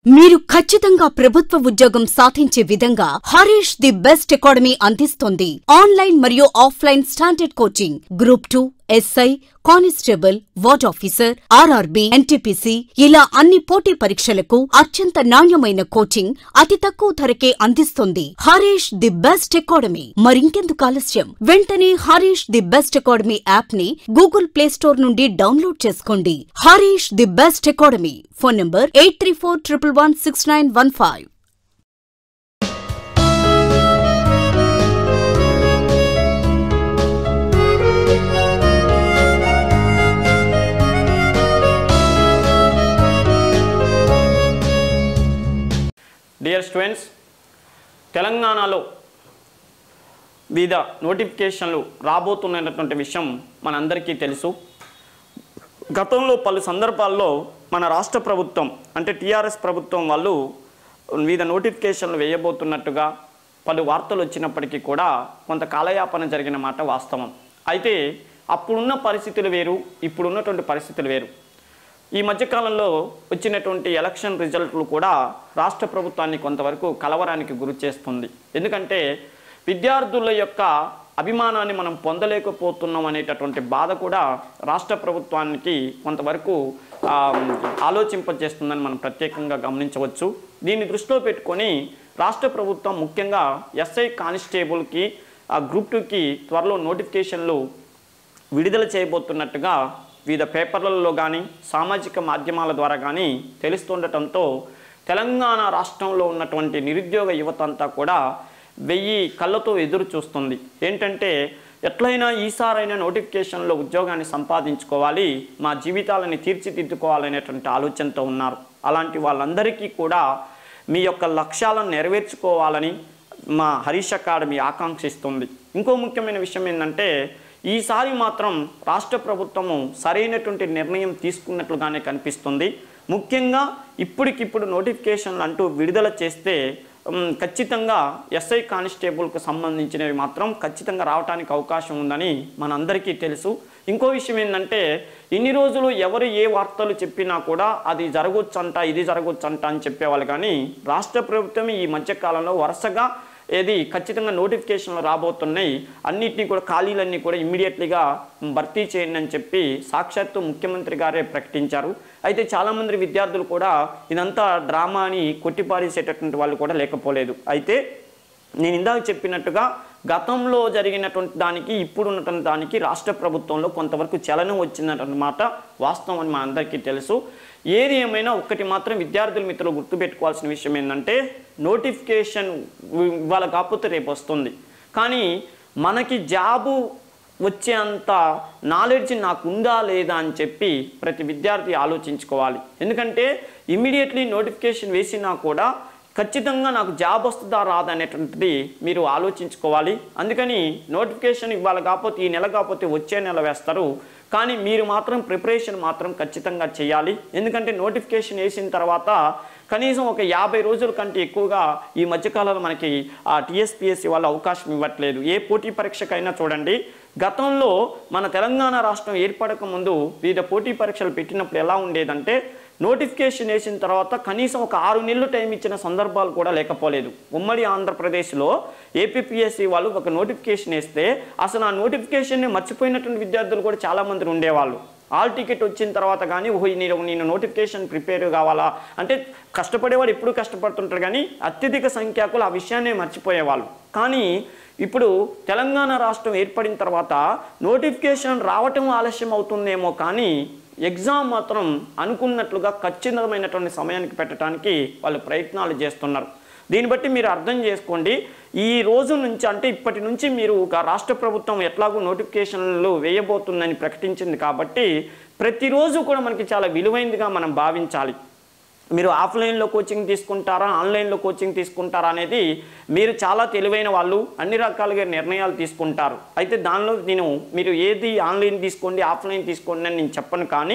మీరు ఖచ్చితంగా ప్రభుత్వ ఉద్యోగం సాధించే విధంగా హరీష్ ది బెస్ట్ అకాడమీ అందిస్తోంది ఆన్లైన్ మరియు offline standard coaching group two SI constable ward officer RRB NTPC ఇలా అన్ని పోటీ పరీక్షలకు అత్యంత నాణ్యమైన కోచింగ్ అతి తక్కువ ధరకే అందిస్తుంది హరీష్ ది బెస్ట్ అకాడమీ మరింకెందుకు ఆలస్యం వెంటనే Harish the best academy app ని గూగుల్ ప్లే స్టోర్ నుండి డౌన్లోడ్ చేసుకోండి Harish the best academy phone number eight three four triple one six nine one five dear students తెలంగాణలో వివిధ నోటిఫికేషన్లు రాబోతున్నటువంటి విషయం మనందరికీ తెలుసు గతంలో పలు సందర్భాల్లో మన రాష్ట్ర ప్రభుత్వం అంటే టీఆర్ఎస్ ప్రభుత్వం వాళ్ళు వివిధ నోటిఫికేషన్లు వేయబోతున్నట్టుగా పలు వార్తలు వచ్చినప్పటికీ కూడా కొంత కాలయాపన జరిగిన మాట వాస్తవం అయితే అప్పుడున్న పరిస్థితులు వేరు ఇప్పుడున్నటువంటి పరిస్థితులు వేరు ఈ మధ్యకాలంలో వచ్చినటువంటి ఎలక్షన్ రిజల్ట్లు కూడా రాష్ట్ర ప్రభుత్వాన్ని కొంతవరకు కలవరానికి గురి చేస్తుంది ఎందుకంటే విద్యార్థుల యొక్క అభిమానాన్ని మనం పొందలేకపోతున్నాం అనేటటువంటి బాధ కూడా రాష్ట్ర ప్రభుత్వానికి కొంతవరకు ఆ, ఆలోచింపజేస్తుందని మనం ప్రత్యేకంగా గమనించవచ్చు దీన్ని దృష్టిలో పెట్టుకొని రాష్ట్ర ప్రభుత్వం ముఖ్యంగా ఎస్ఐ కానిస్టేబుల్కి ఆ గ్రూప్ టూకి త్వరలో నోటిఫికేషన్లు విడుదల చేయబోతున్నట్టుగా వివిధ పేపర్లలో కానీ సామాజిక మాధ్యమాల ద్వారా కానీ తెలుస్తుండటంతో తెలంగాణ రాష్ట్రంలో ఉన్నటువంటి నిరుద్యోగ యువత అంతా కూడా వెయ్యి కళ్ళతో ఎదురు చూస్తుంది ఏంటంటే ఎట్లయినా ఈసారైనా నోటిఫికేషన్లో ఉద్యోగాన్ని సంపాదించుకోవాలి మా జీవితాలని తీర్చిదిద్దుకోవాలనేటువంటి ఆలోచనతో ఉన్నారు అలాంటి వాళ్ళందరికీ కూడా మీ యొక్క లక్ష్యాలను నెరవేర్చుకోవాలని మా హరీష్ అకాడమీ ఆకాంక్షిస్తుంది ఇంకో ముఖ్యమైన విషయం ఏంటంటే ఈసారి మాత్రం రాష్ట్ర ప్రభుత్వము సరైనటువంటి నిర్ణయం తీసుకున్నట్లుగానే కనిపిస్తుంది ముఖ్యంగా ఇప్పటికిప్పుడు నోటిఫికేషన్లు అంటూ విడుదల చేస్తే ఉమ్, ఖచ్చితంగా ఎస్ఐ కానిస్టేబుల్కు సంబంధించినవి మాత్రం ఖచ్చితంగా రావడానికి అవకాశం ఉందని మనందరికీ తెలుసు ఇంకో విషయం ఏంటంటే ఇన్ని రోజులు ఎవరు ఏ వార్తలు చెప్పినా కూడా అది జరగొచ్చంట ఇది జరగొచ్చంట అని చెప్పేవాళ్ళు కానీ రాష్ట్ర ప్రభుత్వం ఈ మధ్యకాలంలో వరుసగా ఏది ఖచ్చితంగా నోటిఫికేషన్లు రాబోతున్నాయి అన్నిటినీ కూడా ఖాళీలన్నీ కూడా ఇమ్మీడియట్లీగా భర్తీ చేయండి అని చెప్పి సాక్షాత్తు ముఖ్యమంత్రి గారే ప్రకటించారు అయితే చాలామంది విద్యార్థులు కూడా ఇదంతా డ్రామా అని కొట్టిపారేసేటటువంటి వాళ్ళు కూడా లేకపోలేదు అయితే నేను ఇందాక చెప్పినట్టుగా గతంలో జరిగినటువంటి దానికి ఇప్పుడు ఉన్నటువంటి దానికి రాష్ట్ర ప్రభుత్వంలో కొంతవరకు చలనం వచ్చినటువంటి మాట వాస్తవం అని మనందరికీ తెలుసు ఏది ఏమైనా ఒక్కటి మాత్రం విద్యార్థుల మిత్రులు గుర్తుపెట్టుకోవాల్సిన విషయం ఏంటంటే నోటిఫికేషన్ ఇవాళ కాకపోతే రేపు వస్తుంది కానీ మనకి జాబు వచ్చేంత నాలెడ్జ్ నాకు ఉందా లేదా అని చెప్పి ప్రతి విద్యార్థి ఆలోచించుకోవాలి ఎందుకంటే ఇమీడియట్లీ నోటిఫికేషన్ వేసినా కూడా ఖచ్చితంగా నాకు జాబ్ వస్తుందా రాదా అనేటువంటిది మీరు ఆలోచించుకోవాలి అందుకని నోటిఫికేషన్ ఇవాళ కాకపోతే ఈ నెల కాకపోతే వచ్చే నెల వేస్తారు కానీ మీరు మాత్రం ప్రిపరేషన్ మాత్రం ఖచ్చితంగా చేయాలి ఎందుకంటే నోటిఫికేషన్ వేసిన తర్వాత కనీసం ఒక యాభై రోజుల కంటే ఎక్కువగా ఈ మధ్యకాలంలో మనకి ఆ టీఎస్పీఎస్సీ వాళ్ళు అవకాశం ఇవ్వట్లేదు ఏ పోటీ పరీక్షకైనా చూడండి గతంలో మన తెలంగాణ రాష్ట్రం ఏర్పడక ముందు వివిధ పోటీ పరీక్షలు పెట్టినప్పుడు ఎలా ఉండేదంటే నోటిఫికేషన్ వేసిన తర్వాత కనీసం ఒక ఆరు నెలలు టైం ఇచ్చిన సందర్భాలు కూడా లేకపోలేదు ఉమ్మడి ఆంధ్రప్రదేశ్లో ఏపీపీఎస్సీ వాళ్ళు ఒక నోటిఫికేషన్ వేస్తే అసలు ఆ నోటిఫికేషన్ని మర్చిపోయినటువంటి విద్యార్థులు కూడా చాలామంది ఉండేవాళ్ళు ఆల్ టికెట్ వచ్చిన తర్వాత కానీ ఓహో నేను నేను నోటిఫికేషన్ ప్రిపేర్ కావాలా అంటే కష్టపడేవాడు ఎప్పుడు కష్టపడుతుంటారు కానీ అత్యధిక సంఖ్యాకులు ఆ విషయాన్ని మర్చిపోయేవాళ్ళు కానీ ఇప్పుడు తెలంగాణ రాష్ట్రం ఏర్పడిన తర్వాత నోటిఫికేషన్ రావటం ఆలస్యం అవుతుందేమో కానీ ఎగ్జామ్ మాత్రం అనుకున్నట్లుగా ఖచ్చితమైనటువంటి సమయానికి పెట్టడానికి వాళ్ళు ప్రయత్నాలు చేస్తున్నారు దీన్ని బట్టి మీరు అర్థం చేసుకోండి ఈ రోజు నుంచి అంటే ఇప్పటి నుంచి మీరు ఒక రాష్ట్ర ప్రభుత్వం ఎట్లాగూ నోటిఫికేషన్లు వేయబోతుందని ప్రకటించింది కాబట్టి ప్రతిరోజు కూడా మనకి చాలా విలువైనదిగా మనం భావించాలి మీరు ఆఫ్లైన్లో కోచింగ్ తీసుకుంటారా ఆన్లైన్లో కోచింగ్ తీసుకుంటారా అనేది మీరు చాలా తెలివైన వాళ్ళు అన్ని రకాలుగా నిర్ణయాలు తీసుకుంటారు అయితే దానిలో నేను మీరు ఏది ఆన్లైన్ తీసుకోండి ఆఫ్లైన్ తీసుకోండి అని నేను చెప్పను కానీ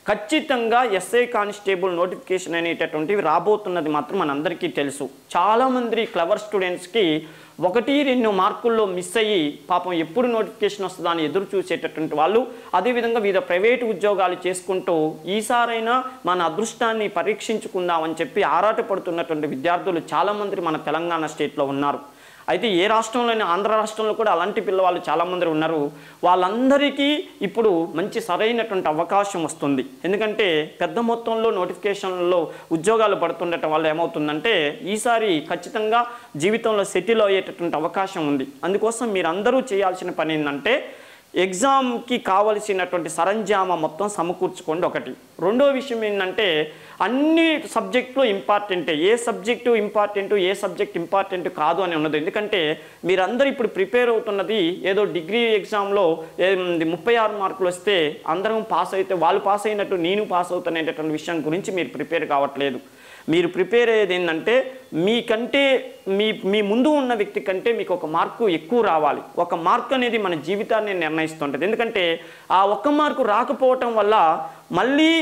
ఖచ్చితంగా ఎస్ఐ కానిస్టేబుల్ నోటిఫికేషన్ అనేటటువంటివి రాబోతున్నది మాత్రం మనందరికీ తెలుసు చాలామంది క్లవర్ స్టూడెంట్స్కి ఒకటి రెండు మార్కుల్లో మిస్ అయ్యి పాపం ఎప్పుడు నోటిఫికేషన్ వస్తుందా అని ఎదురు చూసేటటువంటి వాళ్ళు అదేవిధంగా వివిధ ప్రైవేటు ఉద్యోగాలు చేసుకుంటూ ఈసారైనా మన అదృష్టాన్ని పరీక్షించుకుందామని చెప్పి ఆరాటపడుతున్నటువంటి విద్యార్థులు చాలామంది మన తెలంగాణ స్టేట్లో ఉన్నారు అయితే ఏ రాష్ట్రంలోనే ఆంధ్ర రాష్ట్రంలో కూడా అలాంటి పిల్లవాళ్ళు చాలామంది ఉన్నారు వాళ్ళందరికీ ఇప్పుడు మంచి సరైనటువంటి అవకాశం వస్తుంది ఎందుకంటే పెద్ద మొత్తంలో నోటిఫికేషన్లో ఉద్యోగాలు పడుతుండటం వల్ల ఏమవుతుందంటే ఈసారి ఖచ్చితంగా జీవితంలో సెటిల్ అయ్యేటటువంటి అవకాశం ఉంది అందుకోసం మీరందరూ చేయాల్సిన పని ఏంటంటే ఎగ్జామ్కి కావలసినటువంటి సరంజామా మొత్తం సమకూర్చుకోండి ఒకటి రెండో విషయం ఏంటంటే అన్ని సబ్జెక్టులు ఇంపార్టెంటే ఏ సబ్జెక్టు ఇంపార్టెంట్ ఏ సబ్జెక్ట్ ఇంపార్టెంట్ కాదు అని ఉన్నది ఎందుకంటే మీరందరూ ఇప్పుడు ప్రిపేర్ అవుతున్నది ఏదో డిగ్రీ ఎగ్జామ్లో ముప్పై ఆరు మార్కులు వస్తే అందరం పాస్ అయితే వాళ్ళు పాస్ అయినట్టు నేను పాస్ అవుతానేటటువంటి విషయం గురించి మీరు ప్రిపేర్ కావట్లేదు మీరు ప్రిపేర్ అయ్యేది ఏంటంటే మీకంటే మీ మీ ముందు ఉన్న వ్యక్తి కంటే మీకు ఒక మార్కు ఎక్కువ రావాలి ఒక మార్క్ అనేది మన జీవితాన్ని నిర్ణయిస్తుంటుంది ఎందుకంటే ఆ ఒక్క మార్కు రాకపోవటం వల్ల మళ్ళీ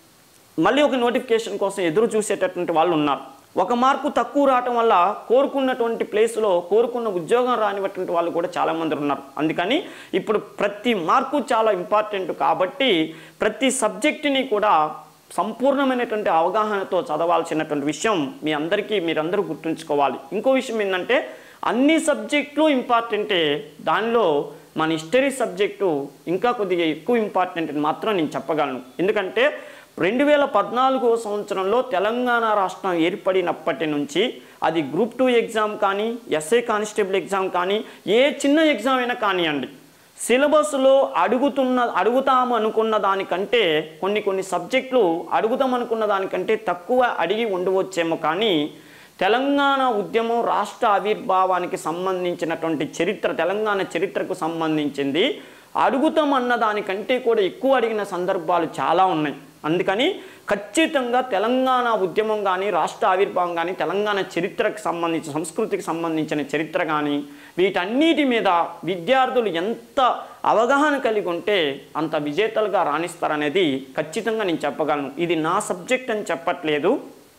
మళ్ళీ ఒక నోటిఫికేషన్ కోసం ఎదురు చూసేటటువంటి వాళ్ళు ఉన్నారు ఒక మార్కు తక్కువ రావటం వల్ల కోరుకున్నటువంటి ప్లేస్లో కోరుకున్న ఉద్యోగం రానివ్వటువంటి వాళ్ళు కూడా చాలామంది ఉన్నారు అందుకని ఇప్పుడు ప్రతి మార్కు చాలా ఇంపార్టెంట్ కాబట్టి ప్రతి సబ్జెక్టుని కూడా సంపూర్ణమైనటువంటి అవగాహనతో చదవాల్సినటువంటి విషయం మీ అందరికీ మీరందరూ గుర్తుంచుకోవాలి ఇంకో విషయం ఏంటంటే అన్ని సబ్జెక్టులు ఇంపార్టెంటే దానిలో మన హిస్టరీ సబ్జెక్టు ఇంకా కొద్దిగా ఎక్కువ ఇంపార్టెంట్ అని మాత్రం నేను చెప్పగలను ఎందుకంటే రెండు వేల పద్నాలుగో సంవత్సరంలో తెలంగాణ రాష్ట్రం ఏర్పడినప్పటి నుంచి అది గ్రూప్ టూ ఎగ్జామ్ కానీ ఎస్ఏ కానిస్టేబుల్ ఎగ్జామ్ కానీ ఏ చిన్న ఎగ్జామ్ అయినా కానివ్వండి సిలబస్లో అడుగుతున్న అడుగుతాము అనుకున్న దానికంటే కొన్ని కొన్ని సబ్జెక్టులు అడుగుతాం అనుకున్న దానికంటే తక్కువ అడిగి ఉండవచ్చేమో కానీ తెలంగాణ ఉద్యమం రాష్ట్ర ఆవిర్భావానికి సంబంధించినటువంటి చరిత్ర తెలంగాణ చరిత్రకు సంబంధించింది అడుగుతాం అన్న దానికంటే కూడా ఎక్కువ అడిగిన సందర్భాలు చాలా ఉన్నాయి అందుకని ఖచ్చితంగా తెలంగాణ ఉద్యమం కానీ రాష్ట్ర ఆవిర్భావం కానీ తెలంగాణ చరిత్రకు సంబంధించి సంస్కృతికి సంబంధించిన చరిత్ర కానీ వీటన్నిటి మీద విద్యార్థులు ఎంత అవగాహన కలిగి ఉంటే అంత విజేతలుగా రాణిస్తారనేది ఖచ్చితంగా నేను చెప్పగలను ఇది నా సబ్జెక్ట్ అని చెప్పట్లేదు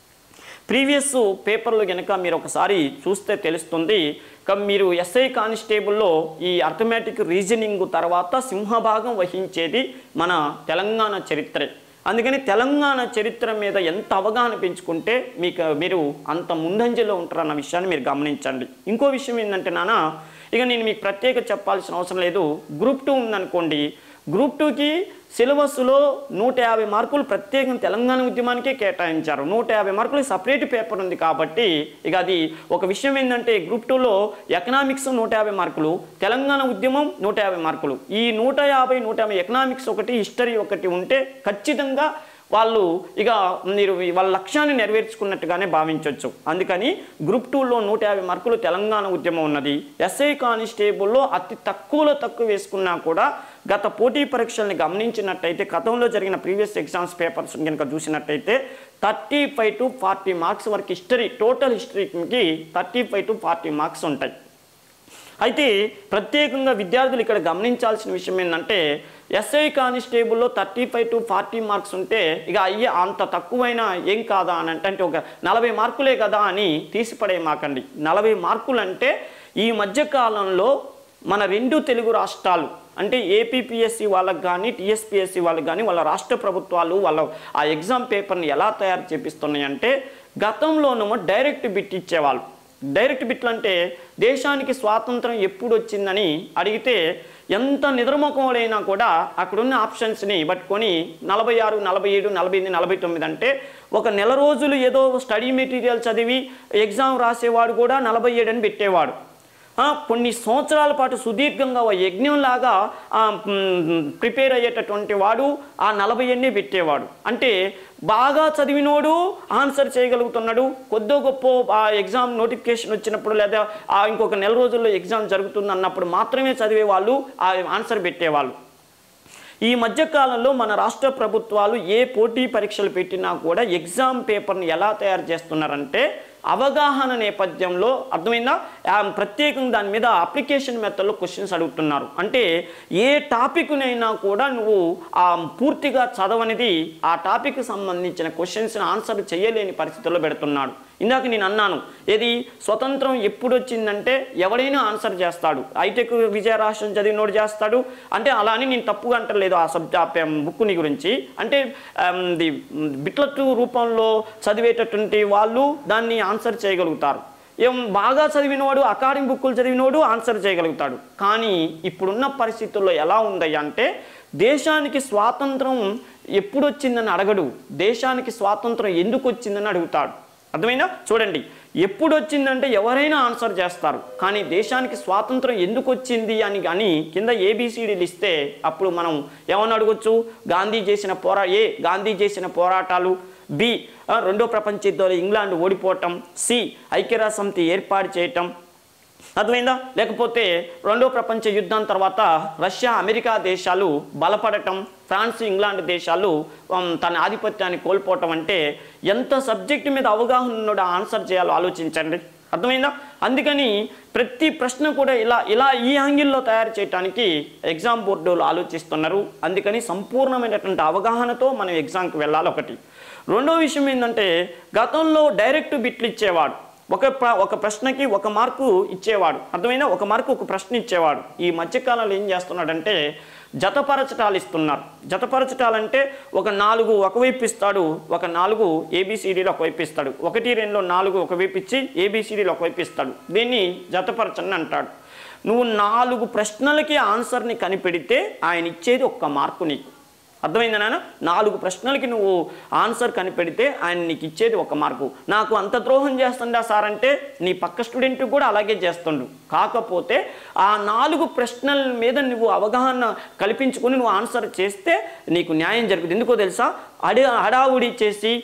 ప్రీవియస్ పేపర్లు కనుక మీరు ఒకసారి చూస్తే తెలుస్తుంది క- మీరు ఎస్ఐ కానిస్టేబుల్లో ఈ అర్థమెటిక్ రీజనింగ్ తర్వాత సింహభాగం వహించేది మన తెలంగాణ చరిత్రే అందుకని తెలంగాణ చరిత్ర మీద ఎంత అవగాహన పెంచుకుంటే మీకు మీరు అంత ముందంజలో ఉంటారన్న విషయాన్ని మీరు గమనించండి ఇంకో విషయం ఏంటంటే నాన్న ఇక నేను మీకు ప్రత్యేక చెప్పాల్సిన అవసరం లేదు గ్రూప్ టూ ఉందనుకోండి గ్రూప్ టూకి సిలబస్లో నూట యాభై మార్కులు ప్రత్యేకంగా తెలంగాణ ఉద్యమానికే కేటాయించారు నూట యాభై మార్కులు సపరేట్ పేపర్ ఉంది కాబట్టి ఇక అది ఒక విషయం ఏంటంటే గ్రూప్ టూలో ఎకనామిక్స్ నూట యాభై మార్కులు తెలంగాణ ఉద్యమం నూట యాభై మార్కులు ఈ నూట యాభై నూట యాభై ఎకనామిక్స్ ఒకటి హిస్టరీ ఒకటి ఉంటే ఖచ్చితంగా వాళ్ళు ఇక మీరు వాళ్ళ లక్ష్యాన్ని నెరవేర్చుకున్నట్టుగానే భావించవచ్చు అందుకని గ్రూప్ టూలో నూట యాభై మార్కులు తెలంగాణ ఉద్యమం ఉన్నది ఎస్ఐ కానిస్టేబుల్లో అతి తక్కువలో తక్కువ వేసుకున్నా కూడా గత పోటీ పరీక్షల్ని గమనించినట్టయితే గతంలో జరిగిన ప్రీవియస్ ఎగ్జామ్స్ పేపర్స్ కనుక చూసినట్టయితే thirty five to forty marks వరకు హిస్టరీ టోటల్ హిస్టరీకి thirty five to forty marks ఉంటాయి అయితే ప్రత్యేకంగా విద్యార్థులు ఇక్కడ గమనించాల్సిన విషయం ఏంటంటే ఎస్ఐ కానిస్టేబుల్లో thirty five to forty marks ఉంటే ఇక అయ్యే అంత తక్కువైనా ఏం కాదా అని అంటే అంటే ఒక నలభై మార్కులే కదా అని తీసిపడే మాకండి నలభై మార్కులు అంటే ఈ మధ్యకాలంలో మన రెండు తెలుగు రాష్ట్రాలు అంటే ఏపీపీఎస్సి వాళ్ళకి కానీ టీఎస్పీఎస్సి వాళ్ళకి కానీ వాళ్ళ రాష్ట్ర ప్రభుత్వాలు వాళ్ళ ఆ ఎగ్జామ్ పేపర్ని ఎలా తయారు చేపిస్తున్నాయి అంటే గతంలోనేమో డైరెక్ట్ బిట్ ఇచ్చేవాళ్ళు డైరెక్ట్ బిట్లు అంటే దేశానికి స్వాతంత్రం ఎప్పుడు వచ్చిందని అడిగితే ఎంత నిద్రముఖములైనా కూడా అక్కడున్న ఆప్షన్స్ని పట్టుకొని నలభై ఆరు నలభై ఏడు నలభై ఎనిమిది నలభై తొమ్మిది అంటే ఒక నెల రోజులు ఏదో స్టడీ మెటీరియల్ చదివి ఎగ్జామ్ రాసేవాడు కూడా నలభై ఏడు అని పెట్టేవాడు ఆ, కొన్ని సంవత్సరాల పాటు సుదీర్ఘంగా ఓ యజ్ఞంలాగా ఆ, మ్, ప్రిపేర్ అయ్యేటటువంటి వాడు ఆ నలభై ఎన్ని పెట్టేవాడు అంటే బాగా చదివినోడు ఆన్సర్ చేయగలుగుతున్నాడు కొద్దో గొప్ప ఆ ఎగ్జామ్ నోటిఫికేషన్ వచ్చినప్పుడు లేదా ఆ ఇంకొక నెల రోజుల్లో ఎగ్జామ్ జరుగుతుంది అన్నప్పుడు మాత్రమే చదివే వాళ్ళు ఆ ఆన్సర్ పెట్టేవాళ్ళు ఈ మధ్యకాలంలో మన రాష్ట్ర ప్రభుత్వాలు ఏ పోటీ పరీక్షలు పెట్టినా కూడా ఎగ్జామ్ పేపర్ని ఎలా తయారు చేస్తున్నారంటే అవగాహన నేపథ్యంలో అర్థమైందా ఆ, ప్రత్యేకంగా దాని మీద అప్లికేషన్ మెథడ్లో క్వశ్చన్స్ అడుగుతున్నారు అంటే ఏ టాపిక్నైనా కూడా నువ్వు ఆ పూర్తిగా చదవనిది ఆ టాపిక్ సంబంధించిన క్వశ్చన్స్ని ఆన్సర్ చేయలేని పరిస్థితుల్లో పెడుతున్నాడు ఇందాక నేను అన్నాను ఏది స్వతంత్రం ఎప్పుడు వచ్చిందంటే ఎవడైనా ఆన్సర్ చేస్తాడు హైటెక్ విజయరాష్ట్రం చదివినోడు చేస్తాడు అంటే అలా అని నేను తప్పుగా అంటలేదు ఆ సబ్జెక్ట్ బుక్ని గురించి అంటే ఆమ్, ది బిట్లట్టు రూపంలో చదివేటటువంటి వాళ్ళు దాన్ని ఆన్సర్ చేయగలుగుతారు ఏం బాగా చదివినవాడు అకాడమిక్ బుక్కులు చదివినవాడు ఆన్సర్ చేయగలుగుతాడు కానీ ఇప్పుడున్న పరిస్థితుల్లో ఎలా ఉందయ్యా అంటే దేశానికి స్వాతంత్రం ఎప్పుడు వచ్చిందని అడగడు దేశానికి స్వాతంత్రం ఎందుకు వచ్చిందని అడుగుతాడు అర్థమైందా చూడండి ఎప్పుడు వచ్చిందంటే ఎవరైనా ఆన్సర్ చేస్తారు కానీ దేశానికి స్వాతంత్రం ఎందుకు వచ్చింది అని కానీ కింద ఏబిసిడీలు ఇస్తే అప్పుడు మనం ఏమని అడగొచ్చు గాంధీ చేసిన పోరా ఏ గాంధీ చేసిన పోరాటాలు బి ఆ, రెండో ప్రపంచ యుద్ధంలో ఇంగ్లాండ్ ఓడిపోవటం సి ఐక్యరాజ్య సమితి ఏర్పాటు చేయటం అర్థమైందా లేకపోతే రెండో ప్రపంచ యుద్ధం తర్వాత రష్యా అమెరికా దేశాలు బలపడటం ఫ్రాన్స్ ఇంగ్లాండ్ దేశాలు ఉమ్, తన ఆధిపత్యాన్ని కోల్పోవటం అంటే ఎంత సబ్జెక్టు మీద అవగాహన ఉన్నాడో ఆన్సర్ చేయాలో ఆలోచించండి అర్థమైందా అందుకని ప్రతి ప్రశ్న కూడా ఇలా ఇలా ఈ యాంగిల్లో తయారు చేయడానికి ఎగ్జామ్ బోర్డులు ఆలోచిస్తున్నారు అందుకని సంపూర్ణమైనటువంటి అవగాహనతో మనం ఎగ్జామ్కి వెళ్ళాలి ఒకటి రెండో విషయం ఏంటంటే గతంలో డైరెక్ట్ బిట్లు ఇచ్చేవాడు ఒక ప్ర- ఒక ప్రశ్నకి ఒక మార్కు ఇచ్చేవాడు అర్థమైనా ఒక మార్కు ఒక ప్రశ్న ఇచ్చేవాడు ఈ మధ్యకాలంలో ఏం చేస్తున్నాడంటే జతపరచటాలు ఇస్తున్నారు జతపరచటాలంటే ఒక నాలుగు ఒకవైపు ఇస్తాడు ఒక నాలుగు ఏబిసిడీలు ఒకవైపు ఇస్తాడు ఒకటి రెండులో నాలుగు ఒకవైపు ఇచ్చి ఏబిసిడీలు ఒకవైపు ఇస్తాడు దీన్ని జతపరచని అంటాడు నువ్వు నాలుగు ప్రశ్నలకి ఆన్సర్ని కనిపెడితే ఆయన ఇచ్చేది ఒక్క మార్కు నీకు అర్థమైందా నాన్న నాలుగు ప్రశ్నలకి నువ్వు ఆన్సర్ కనిపెడితే ఆయన నీకు ఇచ్చేది ఒక మార్కు నాకు అంత ద్రోహం చేస్తుండా సార్ అంటే నీ పక్క స్టూడెంట్ కూడా అలాగే చేస్తుండు కాకపోతే ఆ నాలుగు ప్రశ్నల మీద నువ్వు అవగాహన కల్పించుకొని నువ్వు ఆన్సర్ చేస్తే నీకు న్యాయం జరుగుతుంది ఎందుకో తెలుసా అడి హడావుడి చేసి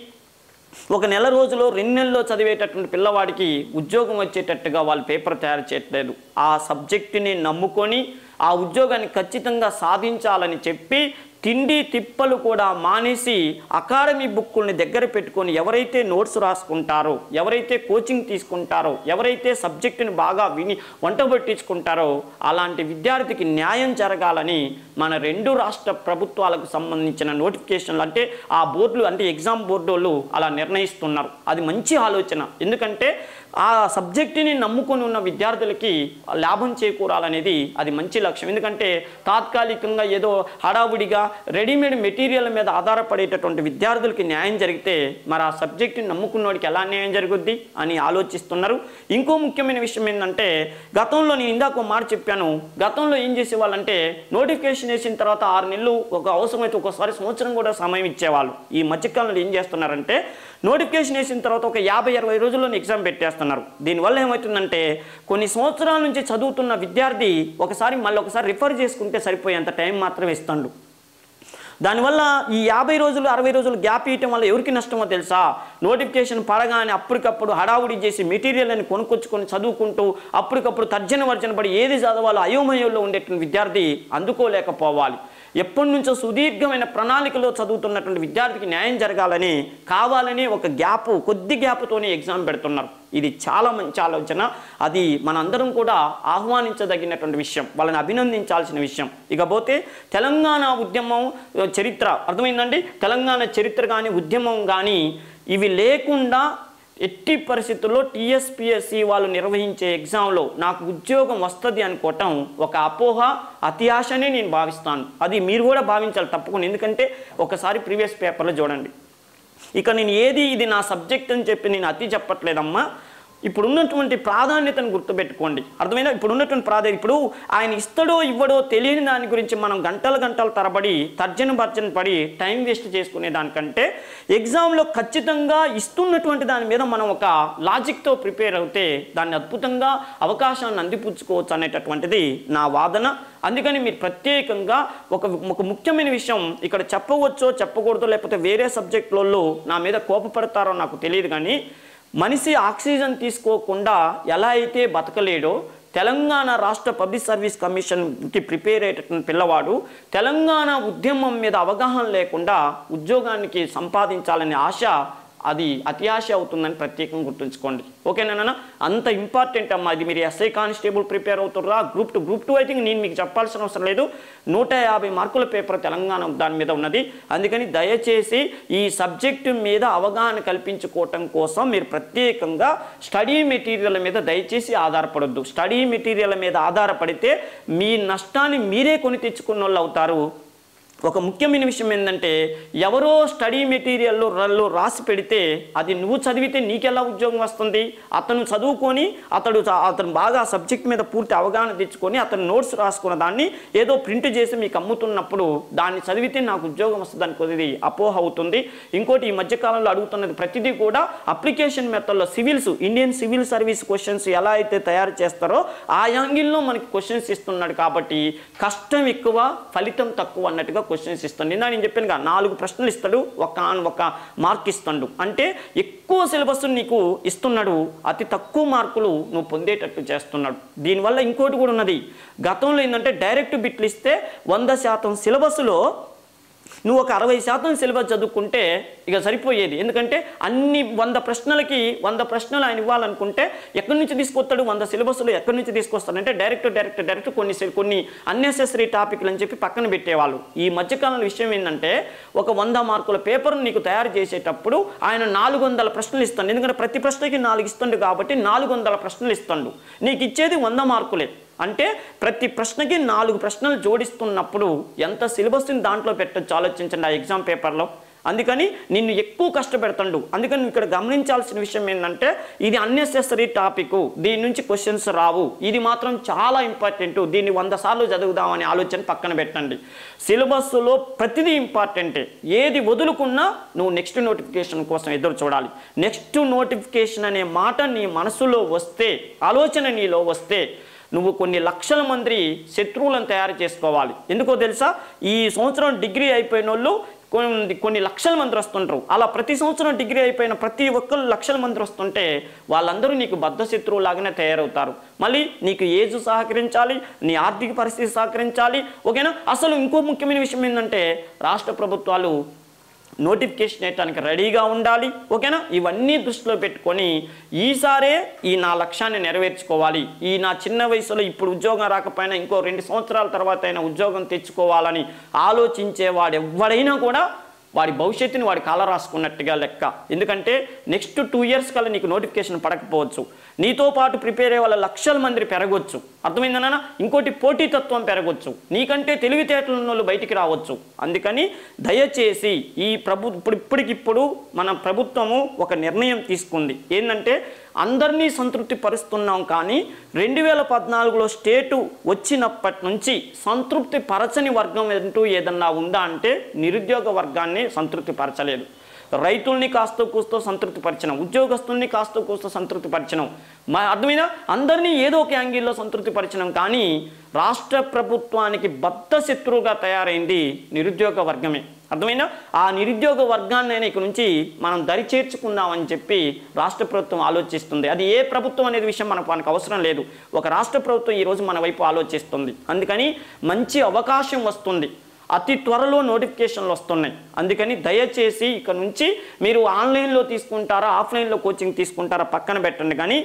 ఒక నెల రోజులో రెండు నెలల్లో చదివేటటువంటి పిల్లవాడికి ఉద్యోగం వచ్చేటట్టుగా వాళ్ళు పేపర్ తయారు చేయట్లేదు ఆ సబ్జెక్టుని నమ్ముకొని ఆ ఉద్యోగాన్ని ఖచ్చితంగా సాధించాలని చెప్పి తిండి తిప్పలు కూడా మానేసి అకాడమీ బుక్కుల్ని దగ్గర పెట్టుకొని ఎవరైతే నోట్స్ రాసుకుంటారో ఎవరైతే కోచింగ్ తీసుకుంటారో ఎవరైతే సబ్జెక్టుని బాగా విని వంట పట్టించుకుంటారో అలాంటి విద్యార్థికి న్యాయం జరగాలని మన రెండు రాష్ట్ర ప్రభుత్వాలకు సంబంధించిన నోటిఫికేషన్లు అంటే ఆ బోర్డులు అంటే ఎగ్జామ్ బోర్డు వాళ్ళు అలా నిర్ణయిస్తున్నారు అది మంచి ఆలోచన ఎందుకంటే ఆ సబ్జెక్టుని నమ్ముకొని ఉన్న విద్యార్థులకి లాభం చేకూరాలనేది అది మంచి లక్ష్యం ఎందుకంటే తాత్కాలికంగా ఏదో హడావుడిగా రెడీమేడ్ మెటీరియల్ మీద ఆధారపడేటటువంటి విద్యార్థులకి న్యాయం జరిగితే మరి ఆ సబ్జెక్టుని నమ్ముకున్నోడికి ఎలా న్యాయం జరుగుద్ది అని ఆలోచిస్తున్నారు ఇంకో ముఖ్యమైన విషయం ఏంటంటే గతంలో నేను ఇందాక ఒక మాట చెప్పాను గతంలో ఏం చేసేవాళ్ళంటే నోటిఫికేషన్ వేసిన తర్వాత ఆరు నెలలు ఒక అవసరమైతే ఒక్కోసారి సంవత్సరం కూడా సమయం ఇచ్చేవాళ్ళు ఈ మధ్యకాలంలో ఏం చేస్తున్నారంటే నోటిఫికేషన్ వేసిన తర్వాత ఒక యాభై అరవై రోజుల్లో ఎగ్జామ్ పెట్టేస్తున్నారు దీనివల్ల ఏమవుతుందంటే కొన్ని సంవత్సరాల నుంచి చదువుతున్న విద్యార్థి ఒకసారి మళ్ళీ ఒకసారి రిఫర్ చేసుకుంటే సరిపోయేంత టైం మాత్రమే ఇస్తాడు దానివల్ల ఈ యాభై రోజులు అరవై రోజులు గ్యాప్ ఇవ్వటం వల్ల ఎవరికి నష్టమో తెలుసా నోటిఫికేషన్ పడగానే అప్పటికప్పుడు హడావుడి చేసి మెటీరియల్ అని కొనుక్కొచ్చుకొని చదువుకుంటూ అప్పటికప్పుడు తర్జన వర్జన పడి ఏది చదవాలో అయోమయంలో ఉండేటువంటి విద్యార్థి అందుకోలేకపోవాలి ఎప్పటి నుంచో సుదీర్ఘమైన ప్రణాళికలో చదువుతున్నటువంటి విద్యార్థికి న్యాయం జరగాలని కావాలని ఒక గ్యాప్ కొద్ది గ్యాప్తోనే ఎగ్జామ్ పెడుతున్నారు ఇది చాలా మంచి ఆలోచన అది మనందరం కూడా ఆహ్వానించదగినటువంటి విషయం వాళ్ళని అభినందించాల్సిన విషయం ఇకపోతే తెలంగాణ ఉద్యమం ఆ, చరిత్ర అర్థమైందండి తెలంగాణ చరిత్ర కానీ ఉద్యమం కానీ ఇవి లేకుండా ఎట్టి పరిస్థితుల్లో టీఎస్పిఎస్సి వాళ్ళు నిర్వహించే ఎగ్జామ్లో నాకు ఉద్యోగం వస్తుంది అనుకోవటం ఒక అపోహ అతి ఆశనే నేను భావిస్తాను అది మీరు కూడా భావించాలి తప్పకుండా ఎందుకంటే ఒకసారి ప్రీవియస్ పేపర్లో చూడండి ఇక నేను ఏది ఇది నా సబ్జెక్ట్ అని చెప్పి నేను అతి చెప్పట్లేదమ్మా ఇప్పుడు ఉన్నటువంటి ప్రాధాన్యతను గుర్తుపెట్టుకోండి అర్థమైనా ఇప్పుడు ఉన్నటువంటి ప్రాధాన్యత ఇప్పుడు ఆయన ఇస్తాడో ఇవ్వడో తెలియని దాని గురించి మనం గంటల గంటల తరబడి తర్జన భర్జన పడి టైం వేస్ట్ చేసుకునే దానికంటే ఎగ్జామ్లో ఖచ్చితంగా ఇస్తున్నటువంటి దాని మీద మనం ఒక లాజిక్తో ప్రిపేర్ అవుతే దాన్ని అద్భుతంగా అవకాశాన్ని అందిపుచ్చుకోవచ్చు అనేటటువంటిది నా వాదన అందుకని మీరు ప్రత్యేకంగా ఒక ఒక ముఖ్యమైన విషయం ఇక్కడ చెప్పవచ్చో చెప్పకూడదో లేకపోతే వేరే సబ్జెక్టులలో నా మీద కోపపడతారో నాకు తెలియదు కానీ మనిషి ఆక్సిజన్ తీసుకోకుండా ఎలా అయితే బతకలేడో తెలంగాణ రాష్ట్ర పబ్లిక్ సర్వీస్ కమిషన్కి ప్రిపేర్ అయ్యేటటువంటి పిల్లవాడు తెలంగాణ ఉద్యమం మీద అవగాహన లేకుండా ఉద్యోగానికి సంపాదించాలనే ఆశ అది అత్యాశ అవుతుందని ప్రత్యేకంగా గుర్తుంచుకోండి ఓకేనా అంత ఇంపార్టెంట్ అమ్మా ఇది మీరు ఎస్ఐ కానిస్టేబుల్ ప్రిపేర్ అవుతుర్రా గ్రూప్ టూ గ్రూప్ టూ అయితే నేను మీకు చెప్పాల్సిన అవసరం లేదు నూట యాభై మార్కుల పేపర్ తెలంగాణ దాని మీద ఉన్నది అందుకని దయచేసి ఈ సబ్జెక్టు మీద అవగాహన కల్పించుకోవటం కోసం మీరు ప్రత్యేకంగా స్టడీ మెటీరియల్ మీద దయచేసి ఆధారపడొద్దు స్టడీ మెటీరియల్ మీద ఆధారపడితే మీ నష్టాన్ని మీరే కొని తెచ్చుకున్న వాళ్ళు అవుతారు ఒక ముఖ్యమైన విషయం ఏంటంటే ఎవరో స్టడీ మెటీరియల్లో రల్లో రాసి పెడితే అది నువ్వు చదివితే నీకెలా ఉద్యోగం వస్తుంది అతను చదువుకొని అతడు చ- అతను బాగా సబ్జెక్ట్ మీద పూర్తి అవగాహన తెచ్చుకొని అతను నోట్స్ రాసుకున్న దాన్ని ఏదో ప్రింట్ చేసి మీకు అమ్ముతున్నప్పుడు దాన్ని చదివితే నాకు ఉద్యోగం వస్తుంది అనుకోది అపోహ అవుతుంది ఇంకోటి ఈ మధ్యకాలంలో అడుగుతున్నది ప్రతిదీ కూడా అప్లికేషన్ మెథడ్లో civils Indian civil service questions ఎలా అయితే తయారు చేస్తారో ఆ యాంగిల్లో మనకి క్వశ్చన్స్ ఇస్తున్నాడు కాబట్టి కష్టం ఎక్కువ ఫలితం తక్కువ అన్నట్టుగా క్వశ్చన్స్ ఇస్తాడు నిన్న నేను చెప్పాను కదా నాలుగు ప్రశ్నలు ఇస్తాడు ఒక ఒక మార్క్ ఇస్తాడు అంటే ఎక్కువ సిలబస్ నీకు ఇస్తున్నాడు అతి తక్కువ మార్కులు నువ్వు పొందేటట్టు చేస్తున్నాడు దీనివల్ల ఇంకోటి కూడా ఉన్నది గతంలో ఏంటంటే డైరెక్ట్ బిట్లు ఇస్తే వంద శాతం సిలబస్లో నువ్వు ఒక అరవై శాతం సిలబస్ చదువుకుంటే ఇక సరిపోయేది ఎందుకంటే అన్ని వంద ప్రశ్నలకి వంద ప్రశ్నలు ఆయన ఇవ్వాలనుకుంటే ఎక్కడి నుంచి తీసుకొస్తాడు వంద సిలబస్లో ఎక్కడి నుంచి తీసుకొస్తాడంటే డైరెక్ట్ డైరెక్ట్ డైరెక్ట్ కొన్ని సి- కొన్ని అన్నెసెసరీ టాపిక్లు అని చెప్పి పక్కన పెట్టేవాళ్ళు ఈ మధ్యకాలంలో విషయం ఏంటంటే ఒక వంద మార్కుల పేపర్ నీకు తయారు చేసేటప్పుడు ఆయన నాలుగు వందల ప్రశ్నలు ఇస్తాడు ఎందుకంటే ప్రతి ప్రశ్నకి నాలుగు ఇస్తుండు కాబట్టి నాలుగు వందల ప్రశ్నలు ఇస్తాడు నీకు ఇచ్చేది వంద మార్కులే అంటే ప్రతి ప్రశ్నకి నాలుగు ప్రశ్నలు జోడిస్తున్నప్పుడు ఎంత సిలబస్ని దాంట్లో పెట్టచ్చు ఆలోచించండి ఆ ఎగ్జామ్ పేపర్లో అందుకని నిన్ను ఎక్కువ కష్టపెడతాడు అందుకని నువ్వు ఇక్కడ గమనించాల్సిన విషయం ఏంటంటే ఇది అన్నెసెసరీ టాపిక్ దీని నుంచి క్వశ్చన్స్ రావు ఇది మాత్రం చాలా ఇంపార్టెంట్ దీన్ని వంద సార్లు చదువుదామనే ఆలోచన పక్కన పెట్టండి సిలబస్లో ప్రతిదీ ఇంపార్టెంటే ఏది వదులుకున్నా నువ్వు నెక్స్ట్ నోటిఫికేషన్ కోసం ఎదురు చూడాలి నెక్స్ట్ నోటిఫికేషన్ అనే మాట నీ మనసులో వస్తే ఆలోచన నీలో వస్తే నువ్వు కొన్ని లక్షల మంది శత్రువులను తయారు చేసుకోవాలి ఎందుకో తెలుసా ఈ సంవత్సరం డిగ్రీ అయిపోయిన వాళ్ళు కొన్ని కొన్ని లక్షల మంది వస్తుంటారు అలా ప్రతి సంవత్సరం డిగ్రీ అయిపోయిన ప్రతి ఒక్కరు లక్షల మంది వస్తుంటే వాళ్ళందరూ నీకు బద్ధ శత్రువులాగానే తయారవుతారు మళ్ళీ నీకు ఏజ్ సహకరించాలి నీ ఆర్థిక పరిస్థితి సహకరించాలి ఓకేనా అసలు ఇంకో ముఖ్యమైన విషయం ఏంటంటే రాష్ట్ర ప్రభుత్వాలు నోటిఫికేషన్ వేయటానికి రెడీగా ఉండాలి ఓకేనా ఇవన్నీ దృష్టిలో పెట్టుకొని ఈసారే ఈ నా లక్ష్యాన్ని నెరవేర్చుకోవాలి ఈ నా చిన్న వయసులో ఇప్పుడు ఉద్యోగం రాకపోయినా ఇంకో రెండు సంవత్సరాల తర్వాత అయినా ఉద్యోగం తెచ్చుకోవాలని ఆలోచించేవాడు ఎవడైనా కూడా వాడి భవిష్యత్తుని వాడి కాల రాసుకున్నట్టుగా లెక్క ఎందుకంటే నెక్స్ట్ టూ ఇయర్స్ కల్లా నీకు నోటిఫికేషన్ పడకపోవచ్చు నీతో పాటు ప్రిపేర్ అయ్యే వాళ్ళ లక్షల మంది పెరగొచ్చు అర్థమైందనా ఇంకోటి పోటీతత్వం పెరగొచ్చు నీకంటే తెలివితేటలు ఉన్న వాళ్ళు బయటికి రావచ్చు అందుకని దయచేసి ఈ ప్రభు ఇప్పుడు ఇప్పటికిప్పుడు మన ప్రభుత్వము ఒక నిర్ణయం తీసుకుంది ఏంటంటే అందరినీ సంతృప్తి పరుస్తున్నాం కానీ రెండు వేల పద్నాలుగులో స్టేటు వచ్చినప్పటి నుంచి సంతృప్తి పరచని వర్గం అంటూ ఏదన్నా ఉందా అంటే నిరుద్యోగ వర్గాన్ని సంతృప్తి పరచలేదు రైతుల్ని కాస్త కూస్తో సంతృప్తి పరిచినాం ఉద్యోగస్తుల్ని కాస్త కూస్తో సంతృప్తి పరిచినాం మా అర్థమైనా అందరినీ ఏదో ఒక యాంగిల్లో సంతృప్తి పరిచినాం కానీ రాష్ట్ర ప్రభుత్వానికి బద్ధ శత్రువుగా తయారైంది నిరుద్యోగ వర్గమే అర్థమైనా ఆ నిరుద్యోగ వర్గాన్ని ఇక నుంచి మనం దరి చేర్చుకుందామని చెప్పి రాష్ట్ర ప్రభుత్వం ఆలోచిస్తుంది అది ఏ ప్రభుత్వం అనేది విషయం మనకు మనకు అవసరం లేదు ఒక రాష్ట్ర ప్రభుత్వం ఈరోజు మన వైపు ఆలోచిస్తుంది అందుకని మంచి అవకాశం వస్తుంది అతి త్వరలో నోటిఫికేషన్లు వస్తున్నాయి అందుకని దయచేసి ఇక నుంచి మీరు ఆన్లైన్లో తీసుకుంటారా ఆఫ్లైన్లో కోచింగ్ తీసుకుంటారా పక్కన పెట్టండి కానీ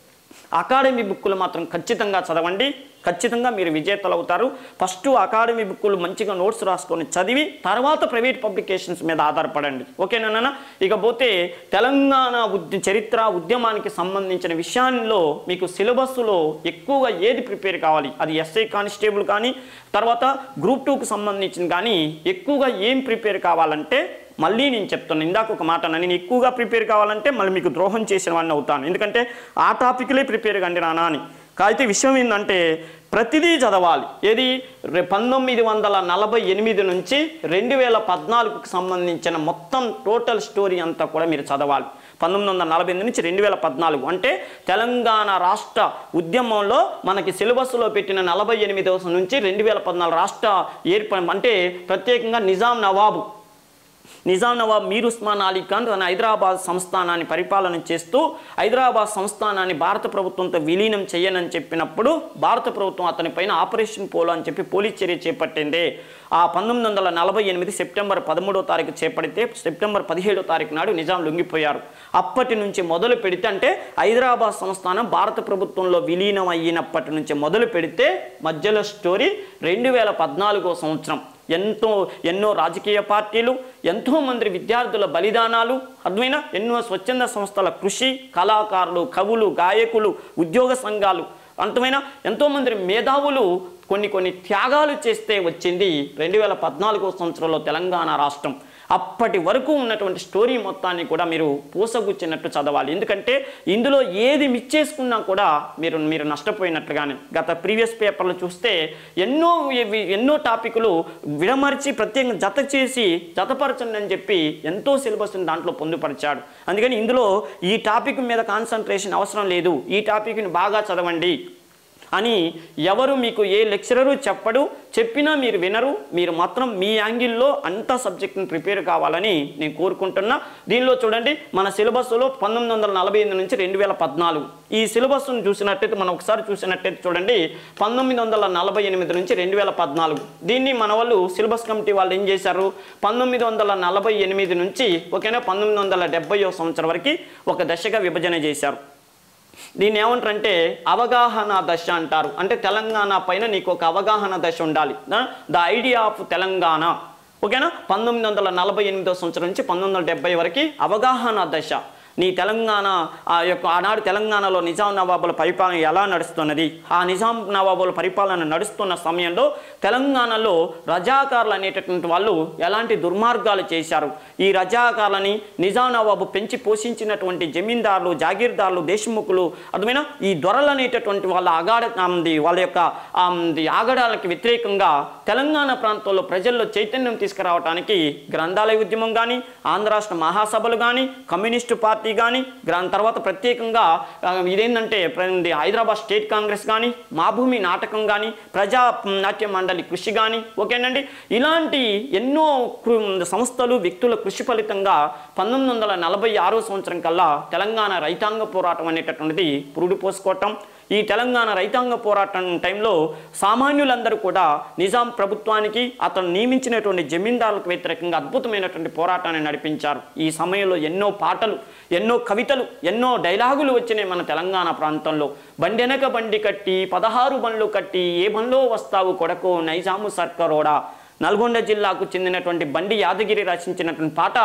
అకాడమీ బుక్కులు మాత్రం ఖచ్చితంగా చదవండి ఖచ్చితంగా మీరు విజేతలు అవుతారు ఫస్ట్ అకాడమీ బుక్కులు మంచిగా నోట్స్ రాసుకొని చదివి తర్వాత ప్రైవేట్ పబ్లికేషన్స్ మీద ఆధారపడండి ఓకేనా ఇకపోతే తెలంగాణ ఉద్య చరిత్ర ఉద్యమానికి సంబంధించిన విషయాల్లో మీకు సిలబస్లో ఎక్కువగా ఏది ప్రిపేర్ కావాలి అది ఎస్ఐ కానిస్టేబుల్ కానీ తర్వాత గ్రూప్ టూకి సంబంధించిన కానీ ఎక్కువగా ఏం ప్రిపేర్ కావాలంటే మళ్ళీ నేను చెప్తాను ఇందాక ఒక మాట అన్నా, నేను ఎక్కువగా ప్రిపేర్ కావాలంటే మళ్ళీ మీకు ద్రోహం చేసిన వాడిని అవుతాను ఎందుకంటే ఆ టాపిక్లే ప్రిపేర్ కండి నానా అని కాకపోతే విషయం ఏంటంటే ప్రతిదీ చదవాలి ఏది రె- పంతొమ్మిది వందల నలభై ఎనిమిది నుంచి రెండు వేల పద్నాలుగుకి సంబంధించిన మొత్తం టోటల్ స్టోరీ అంతా కూడా మీరు చదవాలి పంతొమ్మిది వందల నలభై ఎనిమిది నుంచి రెండు వేల పద్నాలుగు అంటే తెలంగాణ రాష్ట్ర ఉద్యమంలో మనకి సిలబస్లో పెట్టిన నలభై ఎనిమిదవ నుంచి రెండు వేల పద్నాలుగు రాష్ట్ర ఏర్ప అంటే ప్రత్యేకంగా నిజాం నవాబు నిజాం నవాబ్ మీర్ ఉస్మాన్ అలీ ఖాన్ తన హైదరాబాద్ సంస్థానాన్ని పరిపాలన చేస్తూ హైదరాబాద్ సంస్థానాన్ని భారత ప్రభుత్వంతో విలీనం చేయనని చెప్పినప్పుడు భారత ప్రభుత్వం అతని పైన ఆపరేషన్ పోలో అని చెప్పి పోలీస్ చర్య చేపట్టింది ఆ పంతొమ్మిది వందల నలభై ఎనిమిది సెప్టెంబర్ పదమూడో తారీఖు చేపడితే సెప్టెంబర్ పదిహేడో తారీఖు నాడు నిజాం లొంగిపోయారు అప్పటి నుంచి మొదలు పెడితే అంటే హైదరాబాద్ సంస్థానం భారత ప్రభుత్వంలో విలీనం అయినప్పటి నుంచి మొదలు పెడితే మధ్యలో స్టోరీ రెండు వేల పద్నాలుగో సంవత్సరం ఎంతో ఎన్నో రాజకీయ పార్టీలు ఎంతో మంది విద్యార్థుల బలిదానాలు అర్థమైన ఎన్నో స్వచ్ఛంద సంస్థల కృషి కళాకారులు కవులు గాయకులు ఉద్యోగ సంఘాలు అంతమైన ఎంతోమంది మేధావులు కొన్ని కొన్ని త్యాగాలు చేస్తే వచ్చింది రెండు వేల పద్నాలుగో సంవత్సరంలో తెలంగాణ రాష్ట్రం అప్పటి వరకు ఉన్నటువంటి స్టోరీ మొత్తాన్ని కూడా మీరు పూసగుచ్చినట్టు చదవాలి ఎందుకంటే ఇందులో ఏది మిస్ చేసుకున్నా కూడా మీరు మీరు నష్టపోయినట్లుగానే గత ప్రీవియస్ పేపర్లు చూస్తే ఎన్నో ఇవి- ఎన్నో టాపిక్లు విడమర్చి ప్రత్యేకంగా జత చేసి జతపరచండి అని చెప్పి ఎంతో సిలబస్ని దాంట్లో పొందుపరిచాడు అందుకని ఇందులో ఈ టాపిక్ మీద కాన్సన్ట్రేషన్ అవసరం లేదు ఈ టాపిక్ని బాగా చదవండి అని ఎవరు మీకు ఏ లెక్చరరు చెప్పడు చెప్పినా మీరు వినరు మీరు మాత్రం మీ యాంగిల్లో అంత సబ్జెక్ట్ని ప్రిపేర్ కావాలని నేను కోరుకుంటున్నా దీనిలో చూడండి మన సిలబస్లో పంతొమ్మిది వందల నలభై ఎనిమిది నుంచి రెండు వేల పద్నాలుగు ఈ సిలబస్ను చూసినట్టయితే మనం ఒకసారి చూసినట్టయితే చూడండి పంతొమ్మిది వందల నలభై ఎనిమిది నుంచి రెండు వేల పద్నాలుగు దీన్ని మన వాళ్ళు సిలబస్ కమిటీ వాళ్ళు ఏం చేశారు పంతొమ్మిది వందల నలభై ఎనిమిది నుంచి ఓకేనా పంతొమ్మిది వందల డెబ్బయో సంవత్సరం వరకు ఒక దశగా విభజన చేశారు దీన్ని ఏమంటారంటే అవగాహన దశ అంటారు అంటే తెలంగాణ పైన నీకు ఒక అవగాహన దశ ఉండాలి ద ఐడియా ఆఫ్ తెలంగాణ ఓకేనా పంతొమ్మిది వందల నలభై ఎనిమిదో సంవత్సరం నుంచి పంతొమ్మిది వందల డెబ్బై వరకు అవగాహన దశ నీ తెలంగాణ ఆ యొక్క ఆనాడు తెలంగాణలో నిజాం నవాబుల పరిపాలన ఎలా నడుస్తున్నది ఆ నిజాం నవాబుల పరిపాలన నడుస్తున్న సమయంలో తెలంగాణలో రజాకారులు అనేటటువంటి వాళ్ళు ఎలాంటి దుర్మార్గాలు చేశారు ఈ రజాకారులని నిజాం నవాబు పెంచి పోషించినటువంటి జమీందారులు జాగీర్దారులు దేశముఖులు అర్థమైన ఈ దొరలు అనేటటువంటి వాళ్ళ అగాడ ఆమ్ది వాళ్ళ యొక్క ఆమ్ది ఆగడాలకి వ్యతిరేకంగా తెలంగాణ ప్రాంతంలో ప్రజల్లో చైతన్యం తీసుకురావడానికి గ్రంథాలయ ఉద్యమం కానీ ఆంధ్ర రాష్ట్ర మహాసభలు కానీ కమ్యూనిస్టు పార్టీ కానీ దాని తర్వాత ప్రత్యేకంగా ఆ, ఇదేంటంటే ప్ర- ఇది హైదరాబాద్ స్టేట్ కాంగ్రెస్ కానీ మా భూమి నాటకం కానీ ప్రజా నాట్య మండలి కృషి కానీ ఓకేనండి ఇలాంటి ఎన్నో కృ- సంస్థలు వ్యక్తుల కృషి ఫలితంగా పంతొమ్మిది వందల నలభై ఆరో సంవత్సరం కల్లా తెలంగాణ రైతాంగ పోరాటం అనేటటువంటిది పురుడు పోసుకోవటం ఈ తెలంగాణ రైతాంగ పోరాటం టైంలో సామాన్యులందరూ కూడా నిజాం ప్రభుత్వానికి అతను నియమించినటువంటి జమీందారులకు వ్యతిరేకంగా అద్భుతమైనటువంటి పోరాటాన్ని నడిపించారు ఈ సమయంలో ఎన్నో పాటలు ఎన్నో కవితలు ఎన్నో డైలాగులు వచ్చినాయి మన తెలంగాణ ప్రాంతంలో బండెనక బండి కట్టి పదహారు బండ్లు కట్టి ఏ బండ్లో వస్తావు కొడకు నైజాము సర్కరోడా నల్గొండ జిల్లాకు చెందినటువంటి బండి యాదగిరి రచించినటువంటి పాట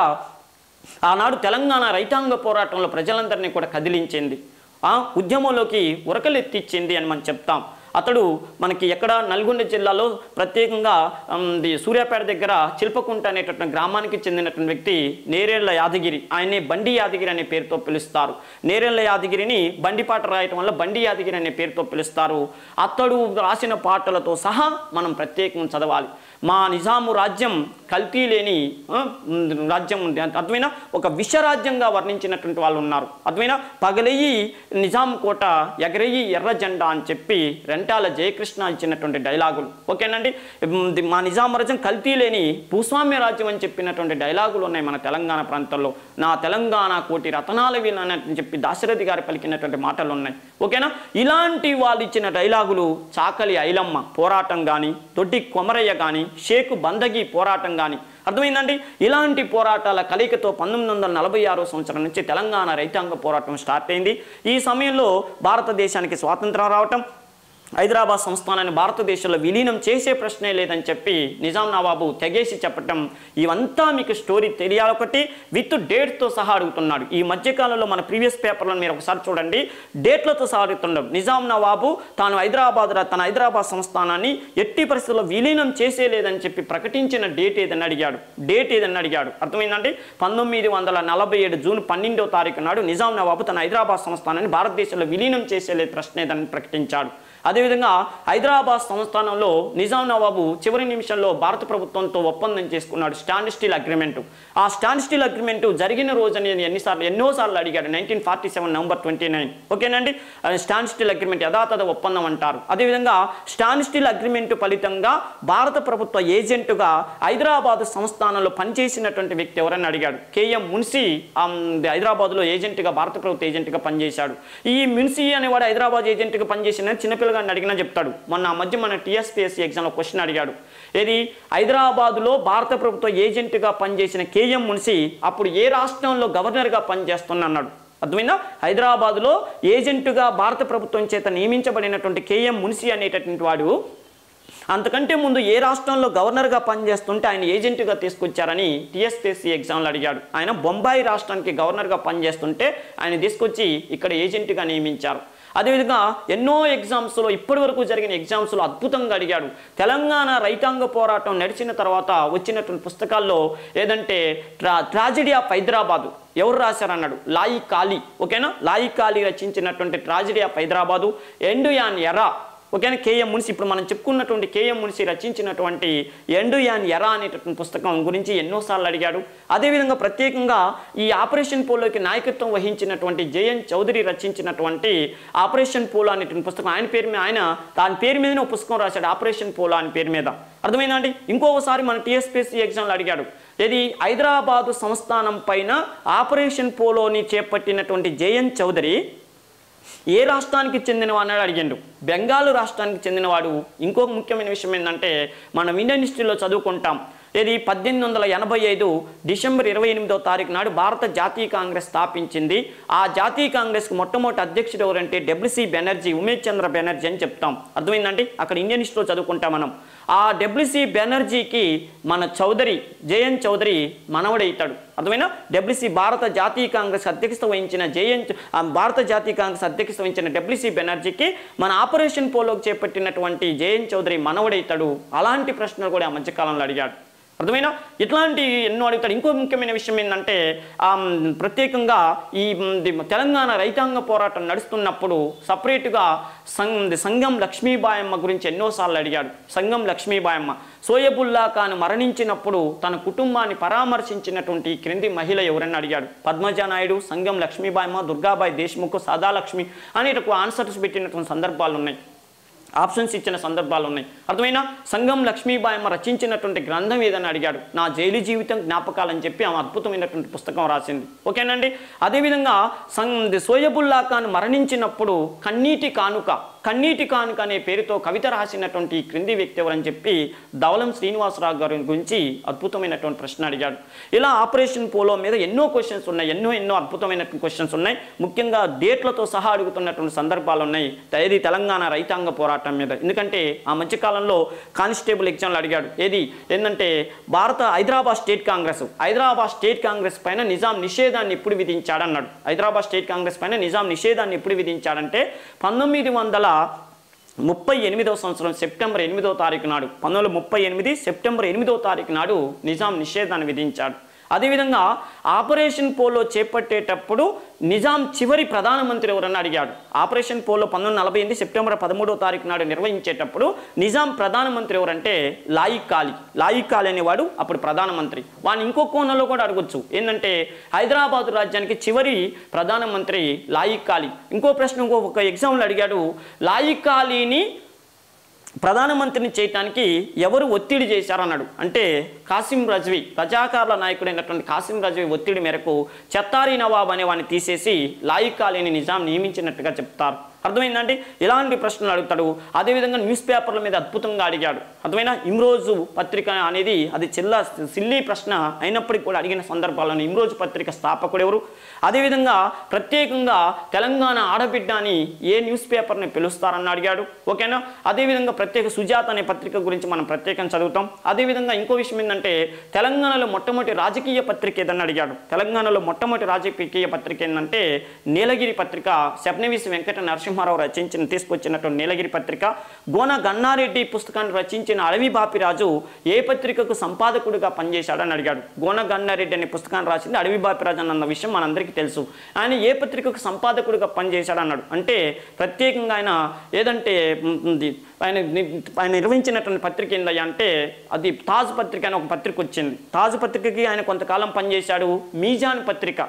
ఆనాడు తెలంగాణ రైతాంగ పోరాటంలో ప్రజలందరినీ కూడా కదిలించింది ఆ ఉద్యమంలోకి ఉరకలెత్తిచ్చింది అని మనం చెప్తాం అతడు మనకి ఎక్కడ నల్గొండ జిల్లాలో ప్రత్యేకంగా ఉమ్, ది సూర్యాపేట దగ్గర చిల్పకుంట అనేటటువంటి గ్రామానికి చెందినటువంటి వ్యక్తి నేరేళ్ల యాదగిరి ఆయన్ని బండి యాదగిరి అనే పేరుతో పిలుస్తారు నేరేళ్ల యాదగిరిని బండి పాట రాయటం వల్ల బండి యాదగిరి అనే పేరుతో పిలుస్తారు అతడు రాసిన పాటలతో సహా మనం ప్రత్యేకంగా చదవాలి మా నిజాము రాజ్యం కల్తీ లేని ఆ, ఉమ్, రాజ్యం ఉంది అంత అర్థమైన ఒక విషరాజ్యంగా వర్ణించినటువంటి వాళ్ళు ఉన్నారు అర్థమైన పగలెయ్యి నిజాం కోట ఎగరెయ్యి ఎర్ర జెండా అని చెప్పి రెంటాల జయకృష్ణ ఇచ్చినటువంటి డైలాగులు ఓకేనండి ఉమ్, ది- మా నిజాం రాజ్యం కల్తీ లేని భూస్వామ్య రాజ్యం అని చెప్పినటువంటి డైలాగులు ఉన్నాయి మన తెలంగాణ ప్రాంతంలో నా తెలంగాణ కోటి రతనాల వీలని చెప్పి దాశరథి గారు పలికినటువంటి మాటలు ఉన్నాయి ఓకేనా ఇలాంటి వాళ్ళు ఇచ్చిన డైలాగులు చాకలి ఐలమ్మ పోరాటం కానీ దొడ్డి కొమరయ్య కానీ షేకు బందగి పోరాటం కానీ అర్థమైందండి ఇలాంటి పోరాటాల కలయికతో పంతొమ్మిది వందల నలభై ఆరో సంవత్సరం నుంచి తెలంగాణ రైతాంగ పోరాటం స్టార్ట్ అయింది ఈ సమయంలో భారతదేశానికి స్వాతంత్రం రావటం హైదరాబాద్ సంస్థానాన్ని భారతదేశంలో విలీనం చేసే ప్రశ్నే లేదని చెప్పి నిజాం నవాబు తెగేసి చెప్పటం ఇవంతా మీకు స్టోరీ తెలియాలొకటి విత్ డేట్తో సహా అడుగుతున్నాడు ఈ మధ్యకాలంలో మన ప్రీవియస్ పేపర్లో మీరు ఒకసారి చూడండి డేట్లతో సహా అడుగుతున్నాడు నిజాం నవాబు తాను హైదరాబాద్ రా- తన హైదరాబాద్ సంస్థానాన్ని ఎట్టి పరిస్థితుల్లో విలీనం చేసే లేదని చెప్పి ప్రకటించిన డేట్ ఏదని అడిగాడు డేట్ ఏదని అడిగాడు అర్థమైందండి పంతొమ్మిది వందల నలభై ఏడు జూన్ పన్నెండవ తారీఖు నాడు నిజాం నవాబు తన హైదరాబాద్ సంస్థానాన్ని భారతదేశంలో విలీనం చేసేలేదు ప్రశ్న ఏదని ప్రకటించాడు అదేవిధంగా హైదరాబాద్ సంస్థానంలో నిజాం నవాబు చివరి నిమిషంలో భారత ప్రభుత్వంతో ఒప్పందం చేసుకున్నాడు స్టాండ్ స్టిల్ అగ్రిమెంట్ ఆ స్టాండ్ స్టిల్ అగ్రిమెంట్ జరిగిన రోజుని ఎన్నిసార్లు ఎన్నోసార్లు అడిగాడు nineteen forty seven November twenty nine ఓకేనండి అది స్టాండ్ స్టిల్ అగ్రిమెంట్ యథాతథ ఒప్పందం అంటారు అదేవిధంగా స్టాండ్ స్టిల్ అగ్రిమెంట్ ఫలితంగా భారత ప్రభుత్వ ఏజెంటుగా హైదరాబాద్ సంస్థానంలో పనిచేసినటువంటి వ్యక్తి ఎవరని అడిగాడు కేఎం మున్సి ఆమ్, హైదరాబాద్లో ఏజెంట్గా భారత ప్రభుత్వ ఏజెంట్గా పనిచేశాడు ఈ మున్సి అనేవాడు హైదరాబాద్ ఏజెంట్గా పనిచేసిన చిన్నపిల్లగాడిని అడిగినా చెప్తాడు మొన్న ఆ మధ్య మన టీఎస్పీఎస్సీ ఎగ్జామ్లో క్వశ్చన్ అడిగాడు ఏది హైదరాబాదులో భారత ప్రభుత్వ ఏజెంట్గా పనిచేసిన కేఎం మున్సి అప్పుడు ఏ రాష్ట్రంలో గవర్నర్గా పనిచేస్తున్నా అన్నాడు అర్థమైందా హైదరాబాదులో ఏజెంటుగా భారత ప్రభుత్వం చేత నియమించబడినటువంటి కేఎం మున్సి అనేటటువంటి వాడు అంతకంటే ముందు ఏ రాష్ట్రంలో గవర్నర్గా పనిచేస్తుంటే ఆయన ఏజెంట్గా తీసుకొచ్చారని టీఎస్పీఎస్సీ ఎగ్జామ్లో అడిగాడు ఆయన బొంబాయి రాష్ట్రానికి గవర్నర్గా పనిచేస్తుంటే ఆయన తీసుకొచ్చి ఇక్కడ ఏజెంట్గా నియమించారు అదేవిధంగా ఎన్నో ఎగ్జామ్స్లో ఇప్పటి వరకు జరిగిన ఎగ్జామ్స్లో అద్భుతంగా అడిగాడు తెలంగాణ రైతాంగ పోరాటం నడిచిన తర్వాత వచ్చినటువంటి పుస్తకాల్లో ఏదంటే ట్రా ట్రాజిడీ ఆఫ్ హైదరాబాదు ఎవరు రాశారన్నాడు లాయి కాళీ ఓకేనా లాయి కాళీ రచించినటువంటి ట్రాజిడీ ఆఫ్ హైదరాబాదు ఎండు యాన్ ఎరా ఓకేనా కేఎం మున్సి ఇప్పుడు మనం చెప్పుకున్నటువంటి కేఎం మున్సి రచించినటువంటి ఎండు యాన్ ఎరా అనేటటువంటి పుస్తకం గురించి ఎన్నోసార్లు అడిగాడు అదేవిధంగా ప్రత్యేకంగా ఈ ఆపరేషన్ పోలోకి నాయకత్వం వహించినటువంటి జేఎన్ చౌదరి రచించినటువంటి ఆపరేషన్ పోలో అనేటువంటి పుస్తకం ఆయన పేరు మీద ఆయన దాని పేరు మీదనే ఒక పుస్తకం రాశాడు ఆపరేషన్ పోలో అని పేరు మీద అర్థమైందా అండి ఇంకొకసారి మన టీఎస్పీఎస్సీ ఎగ్జామ్లో అడిగాడు ఇది హైదరాబాదు సంస్థానం పైన ఆపరేషన్ పోలోని చేపట్టినటువంటి జేఎన్ చౌదరి ఏ రాష్ట్రానికి చెందినవాడు అడిగాడు బెంగాల్ రాష్ట్రానికి చెందినవాడు ఇంకొక ముఖ్యమైన విషయం ఏంటంటే మనం ఇండియన్ హిస్టరీలో చదువుకుంటాం ఇది పద్దెనిమిది వందల ఎనభై ఐదు డిసెంబర్ ఇరవై ఎనిమిదో తారీఖు నాడు భారత జాతీయ కాంగ్రెస్ స్థాపించింది ఆ జాతీయ కాంగ్రెస్కి మొట్టమొదటి అధ్యక్షుడు ఎవరంటే డబ్ల్యూసీ బెనర్జీ ఉమేష్ చంద్ర బెనర్జీ అని చెప్తాం అర్థమైందండి అక్కడ ఇండియన్ హిస్టరీలో చదువుకుంటాం మనం ఆ డబ్ల్యూసీ బెనర్జీకి మన చౌదరి జేఎన్ చౌదరి మనవడైతాడు అర్థమైనా డబ్ల్యూసీ భారత జాతీయ కాంగ్రెస్ అధ్యక్షత వహించిన జేఎన్ ఆ భారత జాతీయ కాంగ్రెస్ అధ్యక్షత వహించిన డబ్ల్యూసీ బెనర్జీకి మన ఆపరేషన్ పోలోకి చేపట్టినటువంటి జేఎన్ చౌదరి మనవడైతాడు అలాంటి ప్రశ్నలు కూడా ఆ మధ్యకాలంలో అడిగాడు అర్థమైనా ఇట్లాంటి ఎన్నో అడుగుతాడు ఇంకో ముఖ్యమైన విషయం ఏంటంటే ఆ, మ్, ప్రత్యేకంగా ఈ మ్, ది రైతాంగ రైతాంగ పోరాటం నడుస్తున్నప్పుడు సపరేట్గా సం సంగం లక్ష్మీబాయమ్మ గురించి ఎన్నోసార్లు అడిగాడు సంగం లక్ష్మీబాయమ్మ సోయబుల్లా ఖాన్ మరణించినప్పుడు తన కుటుంబాన్ని పరామర్శించినటువంటి ఈ క్రింది మహిళ ఎవరని అడిగాడు పద్మజా నాయుడు సంగం లక్ష్మీబాయమ్మ దుర్గాబాయి దేశ్ముఖ్ సాదాలక్ష్మి అనేటకు ఆన్సర్స్ పెట్టినటువంటి సందర్భాలు ఉన్నాయి ఆప్షన్స్ ఇచ్చిన సందర్భాలు ఉన్నాయి అర్థమైనా సంగం లక్ష్మీబాయమ్మ రచించినటువంటి గ్రంథం ఏదని అడిగాడు నా జైలు జీవితం జ్ఞాపకాలని చెప్పి ఆమె అద్భుతమైనటువంటి పుస్తకం రాసింది ఓకేనండి అదేవిధంగా సం సోయబుల్లా ఖాన్ మరణించినప్పుడు కన్నీటి కానుక కన్నీటి కానుక అనే పేరుతో కవిత రాసినటువంటి ఈ క్రింది వ్యక్తి ఎవరని చెప్పి ధవలం శ్రీనివాసరావు గారి గురించి అద్భుతమైనటువంటి ప్రశ్న అడిగాడు ఇలా ఆపరేషన్ పోలో మీద ఎన్నో క్వశ్చన్స్ ఉన్నాయి ఎన్నో ఎన్నో అద్భుతమైనటువంటి క్వశ్చన్స్ ఉన్నాయి ముఖ్యంగా డేట్లతో సహా అడుగుతున్నటువంటి సందర్భాలు ఉన్నాయి ఏది తెలంగాణ రైతాంగ పోరాటం మీద ఎందుకంటే ఆ మధ్యకాలంలో కానిస్టేబుల్ ఎగ్జామ్లు అడిగాడు ఏది ఏంటంటే భారత హైదరాబాద్ స్టేట్ కాంగ్రెస్ హైదరాబాద్ స్టేట్ కాంగ్రెస్ పైన నిజాం నిషేధాన్ని ఎప్పుడు విధించాడన్నాడు హైదరాబాద్ స్టేట్ కాంగ్రెస్ పైన నిజాం నిషేధాన్ని ఎప్పుడు విధించాడంటే పంతొమ్మిది వందల ముప్పై ఎనిమిదవ సంవత్సరం సెప్టెంబర్ ఎనిమిదవ తారీఖు నాడు పంతొమ్మిది వందల ముప్పై ఎనిమిది సెప్టెంబర్ ఎనిమిదవ తారీఖు నాడు నిజాం నిషేధాన్ని విధించాడు అదేవిధంగా ఆపరేషన్ పోలో చేపట్టేటప్పుడు నిజాం చివరి ప్రధానమంత్రి ఎవరని అడిగాడు ఆపరేషన్ పోలో పంతొమ్మిది వందల నలభై ఎనిమిది సెప్టెంబర్ పదమూడవ తారీఖు నాడు నిర్వహించేటప్పుడు నిజాం ప్రధానమంత్రి ఎవరంటే లాయిక్ కాలి లాయిక్ కాలి అనేవాడు అప్పుడు ప్రధానమంత్రి వాడిని ఇంకో కోణంలో కూడా అడగొచ్చు ఏంటంటే హైదరాబాద్ రాజ్యానికి చివరి ప్రధానమంత్రి లాయిక్ కాలి ఇంకో ప్రశ్న ఇంకో ఒక ఎగ్జామ్లో అడిగాడు లాయిక్ కాలీని ప్రధానమంత్రిని చేయటానికి ఎవరు ఒత్తిడి చేశారన్నాడు అంటే కాసిం రజ్వీ రజాకార్ల నాయకుడైనటువంటి కాసిం రజ్వీ ఒత్తిడి మేరకు చెత్తారి నవాబ్ అనే వాడిని తీసేసి లాయిక్ అలీని నిజాం నియమించినట్టుగా చెప్తారు అర్థమైందండి ఇలాంటి ప్రశ్నలు అడుగుతాడు అదేవిధంగా న్యూస్ పేపర్ల మీద అద్భుతంగా అడిగాడు అర్థమైనా ఇమ్రోజు పత్రిక అనేది అది చిల్ల సిల్లీ ప్రశ్న అయినప్పటికీ కూడా అడిగిన సందర్భాలను ఇమ్రోజు పత్రిక స్థాపకుడు ఎవరు అదేవిధంగా ప్రత్యేకంగా తెలంగాణ ఆడబిడ్డ అని ఏ న్యూస్ పేపర్ని పిలుస్తారని అడిగాడు ఓకేనా అదేవిధంగా ప్రత్యేక సుజాత అనే పత్రిక గురించి మనం ప్రత్యేకంగా చదువుతాం అదేవిధంగా ఇంకో విషయం ఏంటంటే ఏంటంటే తెలంగాణలో మొట్టమొదటి రాజకీయ పత్రిక ఏదని అడిగాడు తెలంగాణలో మొట్టమొదటి రాజకీయ పత్రిక ఏంటంటే నీలగిరి పత్రిక శబ్నవీసి వెంకట నరసింహారావు రచించిన తీసుకొచ్చినటువంటి నీలగిరి పత్రిక గోన గన్నారెడ్డి పుస్తకాన్ని రచించిన అడవి బాపిరాజు ఏ పత్రికకు సంపాదకుడిగా పనిచేశాడని అడిగాడు గోన గన్నారెడ్డి అనే పుస్తకాన్ని రాసింది అడవి బాపిరాజు అన్న విషయం మనందరికీ తెలుసు ఆయన ఏ పత్రికకు సంపాదకుడిగా పనిచేశాడు అన్నాడు అంటే ప్రత్యేకంగా ఆయన ఏదంటే ఉమ్, ఉంది, ఆయన ని- ఆయన నిర్వహించినటువంటి పత్రిక ఏందయ్యా అంటే అది తాజ్ పత్రిక అని ఒక పత్రిక వచ్చింది తాజ్ పత్రికకి ఆయన కొంతకాలం పనిచేశాడు మీజాన్ పత్రిక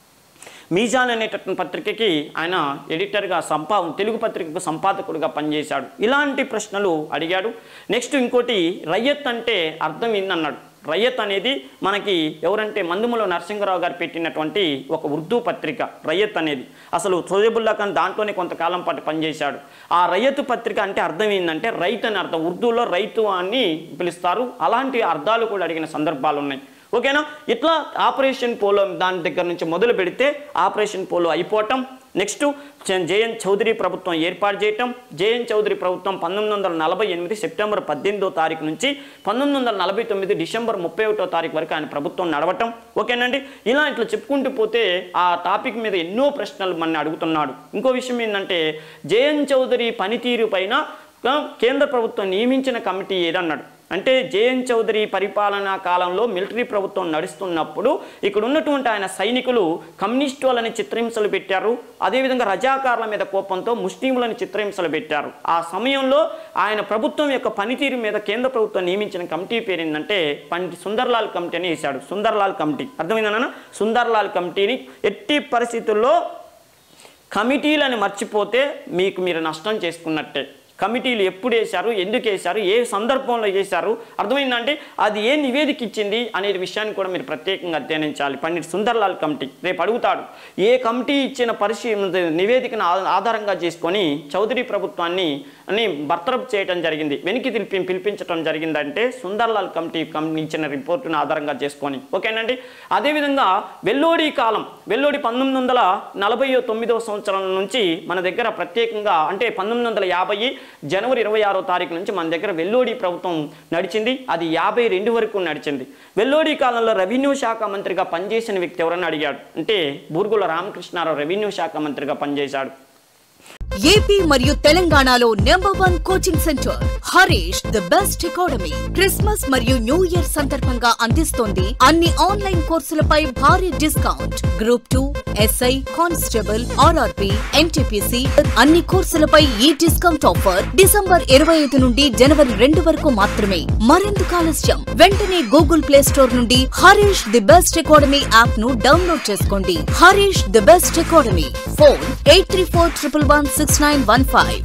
మీజాన్ అనేటటువంటి పత్రికకి ఆయన ఎడిటర్గా సంపా తెలుగు పత్రికకు సంపాదకుడిగా పనిచేశాడు ఇలాంటి ప్రశ్నలు అడిగాడు నెక్స్ట్ ఇంకోటి రయ్యత్ అంటే అర్థం ఏందన్నాడు రయ్యత్ అనేది మనకి ఎవరంటే మందుములో నరసింహరావు గారు పెట్టినటువంటి ఒక ఉర్దూ పత్రిక రయ్యత్ అనేది అసలు సోజబుల్లా ఖాన్ దాంట్లోనే కొంతకాలం పాటు పనిచేశాడు ఆ రయ్యత్ పత్రిక అంటే అర్థం ఏంటంటే రైతు అని అర్థం ఉర్దూలో రైతు అని పిలుస్తారు అలాంటి అర్థాలు కూడా అడిగిన సందర్భాలు ఉన్నాయి ఓకేనా ఇట్లా ఆపరేషన్ పోలో దాని దగ్గర నుంచి మొదలు పెడితే ఆపరేషన్ పోలో అయిపోవటం నెక్స్ట్ జేఎన్ చౌదరి ప్రభుత్వం ఏర్పాటు చేయటం జేఎన్ చౌదరి ప్రభుత్వం పంతొమ్మిది వందల నలభై ఎనిమిది సెప్టెంబర్ పద్దెనిమిదో తారీఖు నుంచి పంతొమ్మిది వందల నలభై తొమ్మిది డిసెంబర్ ముప్పై ఒకటో తారీఖు వరకు ఆయన ప్రభుత్వం నడవటం ఓకేనండి ఇలా ఇట్లా చెప్పుకుంటూ పోతే ఆ టాపిక్ మీద ఎన్నో ప్రశ్నలు మన అడుగుతున్నాడు ఇంకో విషయం ఏంటంటే జేఎన్ చౌదరి పనితీరు పైన ఆ, కేంద్ర ప్రభుత్వం నియమించిన కమిటీ ఏదన్నాడు అంటే జేఎన్ చౌదరి పరిపాలనా కాలంలో మిలిటరీ ప్రభుత్వం నడుస్తున్నప్పుడు ఇక్కడ ఉన్నటువంటి ఆయన సైనికులు కమ్యూనిస్టు వాళ్ళని చిత్రహింసలు పెట్టారు అదేవిధంగా రజాకారుల మీద కోపంతో ముస్లింలను చిత్రహింసలు పెట్టారు ఆ సమయంలో ఆయన ప్రభుత్వం యొక్క పనితీరు మీద కేంద్ర ప్రభుత్వం నియమించిన కమిటీ పేరు ఏంటంటే పండిట్ సుందర్లాల్ కమిటీ అని వేశాడు సుందర్లాల్ కమిటీ అర్థమైందన్న సుందర్లాల్ కమిటీని ఎట్టి పరిస్థితుల్లో కమిటీలను మర్చిపోతే మీకు మీరు నష్టం చేసుకున్నట్టే కమిటీలు ఎప్పుడు వేశారు ఎందుకు వేశారు ఏ సందర్భంలో చేశారు అర్థమైందంటే అది ఏ నివేదిక ఇచ్చింది అనే విషయాన్ని కూడా మీరు ప్రత్యేకంగా అధ్యయనించాలి పండిట్ సుందర్లాల్ కమిటీ రేపు అడుగుతాడు ఏ కమిటీ ఇచ్చిన పరిశీ నివేదికను ఆ- ఆధారంగా చేసుకొని చౌదరి ప్రభుత్వాన్ని అని బర్తరఫ్ చేయడం జరిగింది వెనక్కి పిలిపి పిలిపించడం జరిగిందంటే సుందర్లాల్ కమిటీ కమిటీ ఇచ్చిన రిపోర్టును ఆధారంగా చేసుకొని ఓకేనండి అదేవిధంగా వెల్లోడి కాలం వెల్లోడి పంతొమ్మిది వందల నలభై తొమ్మిదవ సంవత్సరం నుంచి మన దగ్గర ప్రత్యేకంగా అంటే పంతొమ్మిది వందల యాభై జనవరి ఇరవై ఆరో తారీఖు నుంచి మన దగ్గర వెల్లోడి ప్రభుత్వం నడిచింది అది యాభై రెండు వరకు నడిచింది వెల్లోడి కాలంలో రెవెన్యూ శాఖ మంత్రిగా పనిచేసిన వ్యక్తి ఎవరన్నా అడిగాడు అంటే బూర్గుల రామకృష్ణారావు రెవెన్యూ శాఖ మంత్రిగా పనిచేశాడు ఏపీ మరియు తెలంగాణలో number one coaching centre Harish the best academy Christmas మరియు న్యూ ఇయర్ సందర్భంగా అందిస్తోంది అన్ని ఆన్లైన్ కోర్సులపై భారీ discount group two SI constable RRP NTPC అన్ని కోర్సులపై ఈ డిస్కౌంట్ ఆఫర్ డిసెంబర్ ఇరవై ఐదు నుండి జనవరి రెండు వరకు మాత్రమే మరెందుకు ఆలస్యం వెంటనే గూగుల్ ప్లే స్టోర్ నుండి Harish the best academy app ను డౌన్లోడ్ చేసుకోండి Harish the best academy phone eight three four triple one six nine one five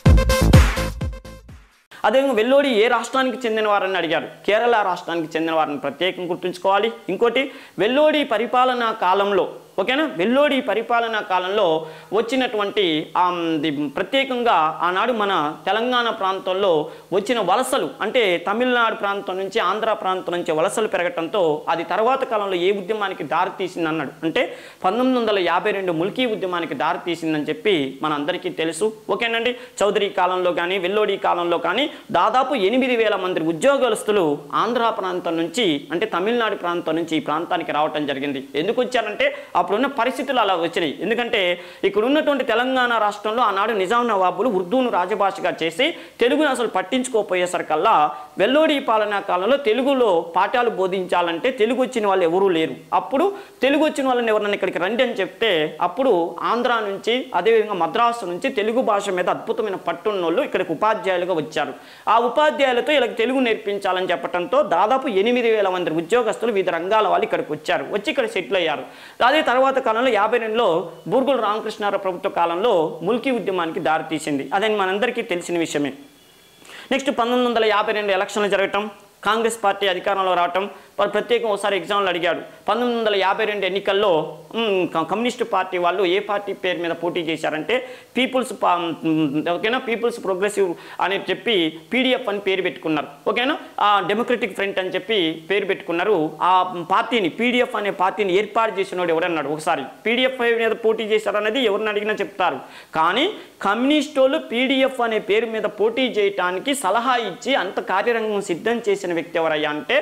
అదేవిధంగా వెల్లోడి ఏ రాష్ట్రానికి చెందిన వారని అడిగారు కేరళ రాష్ట్రానికి చెందిన వారిని ప్రత్యేకం గుర్తుంచుకోవాలి ఇంకోటి వెల్లోడి పరిపాలనా కాలంలో ఓకేనా వెల్లోడి పరిపాలనా కాలంలో వచ్చినటువంటి ఆ, ది ప్రత్యేకంగా ఆనాడు మన తెలంగాణ ప్రాంతంలో వచ్చిన వలసలు అంటే తమిళనాడు ప్రాంతం నుంచి ఆంధ్ర ప్రాంతం నుంచి వలసలు పెరగటంతో అది తర్వాత కాలంలో ఏ ఉద్యమానికి దారి తీసింది అన్నాడు అంటే పంతొమ్మిది వందల యాభై రెండు ముల్కీ ఉద్యమానికి దారి తీసిందని చెప్పి మనందరికీ తెలుసు ఓకేనండి చౌదరి కాలంలో కానీ వెల్లోడి కాలంలో కానీ దాదాపు ఎనిమిది వేల మంది ఉద్యోగస్తులు ఆంధ్ర ప్రాంతం నుంచి అంటే తమిళనాడు ప్రాంతం నుంచి ఈ ప్రాంతానికి రావటం జరిగింది ఎందుకు వచ్చారంటే అప్పుడున్న పరిస్థితులు అలా వచ్చినాయి ఎందుకంటే ఇక్కడ ఉన్నటువంటి తెలంగాణ రాష్ట్రంలో ఆనాడు నిజాం నవాబులు ఉర్దూను రాజభాషగా చేసి తెలుగును అసలు పట్టించుకోపోయేసరికల్లా వెల్లోడి పాలనా కాలంలో తెలుగులో పాఠాలు బోధించాలంటే తెలుగు వచ్చిన వాళ్ళు ఎవరూ లేరు అప్పుడు తెలుగు వచ్చిన వాళ్ళని ఎవరన్నా ఇక్కడికి రండి అని చెప్తే అప్పుడు ఆంధ్ర నుంచి అదేవిధంగా మద్రాసు నుంచి తెలుగు భాష మీద అద్భుతమైన పట్టున్న వాళ్ళు ఇక్కడికి ఉపాధ్యాయులుగా వచ్చారు ఆ ఉపాధ్యాయులతో ఇలా తెలుగు నేర్పించాలని చెప్పడంతో దాదాపు ఎనిమిది వేల మంది ఉద్యోగస్తులు వివిధ రంగాల వాళ్ళు ఇక్కడికి వచ్చారు వచ్చి ఇక్కడ సెటిల్ అయ్యారు అదే తర్వాత కాలంలో యాభై రెండులో బూర్గుల రామకృష్ణారావు ప్రభుత్వ కాలంలో ముల్కీ ఉద్యమానికి దారితీసింది అదని మనందరికీ తెలిసిన విషయమే నెక్స్ట్ పంతొమ్మిది వందల యాభై రెండు ఎలక్షన్లు జరగటం కాంగ్రెస్ పార్టీ అధికారంలో రావటం వారు ప్రత్యేకం ఒకసారి ఎగ్జామ్లు అడిగాడు పంతొమ్మిది వందల యాభై రెండు ఎన్నికల్లో మ్, క- కమ్యూనిస్ట్ పార్టీ వాళ్ళు ఏ పార్టీ పేరు మీద పోటీ చేశారంటే పీపుల్స్ పా- మ్, ఓకేనా పీపుల్స్ ప్రోగ్రెసివ్ అని చెప్పి పీడిఎఫ్ అని పేరు పెట్టుకున్నారు ఓకేనా ఆ డెమోక్రటిక్ ఫ్రంట్ అని చెప్పి పేరు పెట్టుకున్నారు ఆ పార్టీని పీడిఎఫ్ అనే పార్టీని ఏర్పాటు చేసినోడు ఎవరన్నాడు ఒకసారి పీడిఎఫ్ మీద పోటీ చేశారనేది ఎవరిని అడిగినా చెప్తారు కానీ కమ్యూనిస్టోళ్ళు పీడిఎఫ్ అనే పేరు మీద పోటీ చేయటానికి సలహా ఇచ్చి అంత కార్యరంగం సిద్ధం చేసిన వ్యక్తి ఎవరయ్యా అంటే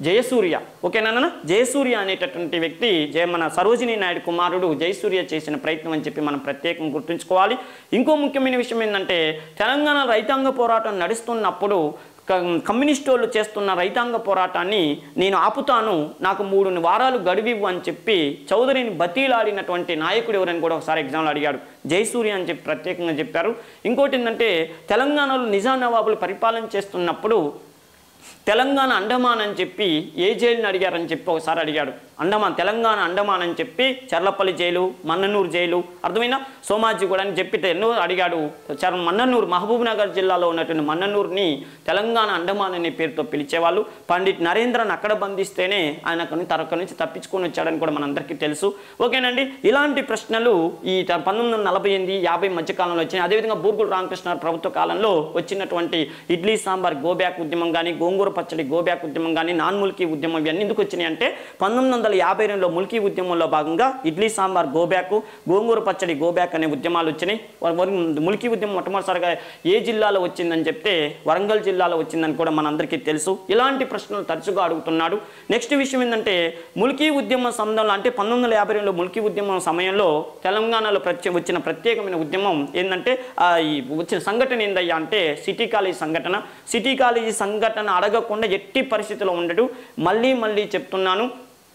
జయసూర్య ఓకేనా జయసూర్య అనేటటువంటి వ్యక్తి జయ మన సరోజినీ నాయుడు కుమారుడు జయసూర్య చేసిన ప్రయత్నం అని చెప్పి మనం ప్రత్యేకంగా గుర్తుంచుకోవాలి ఇంకో ముఖ్యమైన విషయం ఏంటంటే తెలంగాణ రైతాంగ పోరాటం నడుస్తున్నప్పుడు క- కమ్యూనిస్ట్ వాళ్ళు చేస్తున్న రైతాంగ పోరాటాన్ని నేను ఆపుతాను నాకు మూడు వారాలు గడువివ్వు అని చెప్పి చౌదరిని బతీలాడినటువంటి నాయకుడు ఎవరని కూడా ఒకసారి ఎగ్జామ్లో అడిగాడు జయసూర్య అని చెప్పి ప్రత్యేకంగా చెప్పారు ఇంకోటి ఏంటంటే తెలంగాణలో నిజాం నవాబులు పరిపాలన చేస్తున్నప్పుడు తెలంగాణ అండమాన్ అని చెప్పి ఏ జైలుని అడిగారని చెప్పి ఒకసారి అడిగాడు అండమాన్ తెలంగాణ అండమాన్ అని చెప్పి చర్లపల్లి జైలు మన్ననూరు జైలు అర్థమైనా సోమాజీ కూడా అని చెప్పి ఎన్నో అడిగాడు చర్ మన్ననూరు మహబూబ్ నగర్ జిల్లాలో ఉన్నటువంటి మన్ననూరుని తెలంగాణ అండమాన్ అనే పేరుతో పిలిచేవాళ్ళు పండిట్ నరేంద్రన్ అక్కడ బంధిస్తేనే ఆయన అక్కడి నుంచి తరక్క నుంచి తప్పించుకొని వచ్చాడని కూడా మనందరికీ తెలుసు ఓకేనండి ఇలాంటి ప్రశ్నలు ఈ త- పంతొమ్మిది వందల నలభై ఎనిమిది యాభై మధ్యకాలంలో వచ్చినాయి అదేవిధంగా బూర్గుల రామకృష్ణ ప్రభుత్వ కాలంలో వచ్చినటువంటి ఇడ్లీ సాంబార్ గోబ్యాక్ ఉద్యమం కానీ గోంగూర పచ్చడి గోబ్యాక్ ఉద్యమం కానీ నాన్ ముల్కీ ఉద్యమం ఇవన్నీ ఎందుకు వచ్చినాయి అంటే పంతొమ్మిది వందల యాభై రెండులో ముల్కీ ఉద్యమంలో భాగంగా ఇడ్లీ సాంబార్ గోబ్యాక్ గోంగూర పచ్చడి గోబ్యాక్ అనే ఉద్యమాలు వచ్చినాయి వర- వర- ముల్కీ ఉద్యమం మొట్టమొదటిసారిగా ఏ జిల్లాలో వచ్చిందని చెప్తే వరంగల్ జిల్లాలో వచ్చిందని కూడా మనందరికీ తెలుసు ఇలాంటి ప్రశ్నలు తరచుగా అడుగుతున్నాడు నెక్స్ట్ విషయం ఏంటంటే ముల్కీ ఉద్యమ సమయంలో అంటే పంతొమ్మిది వందల యాభై రెండులో ముల్కీ ఉద్యమం సమయంలో తెలంగాణలో ప్రత్యే వచ్చిన ప్రత్యేకమైన ఉద్యమం ఏంటంటే ఆ, ఈ వచ్చిన సంఘటన ఏందయ్యా అంటే సిటీ కాలేజీ సంఘటన సిటీ కాలేజీ సంఘటన అడగకుండా ఎట్టి పరిస్థితిలో ఉండడు మళ్ళీ మళ్ళీ చెప్తున్నాను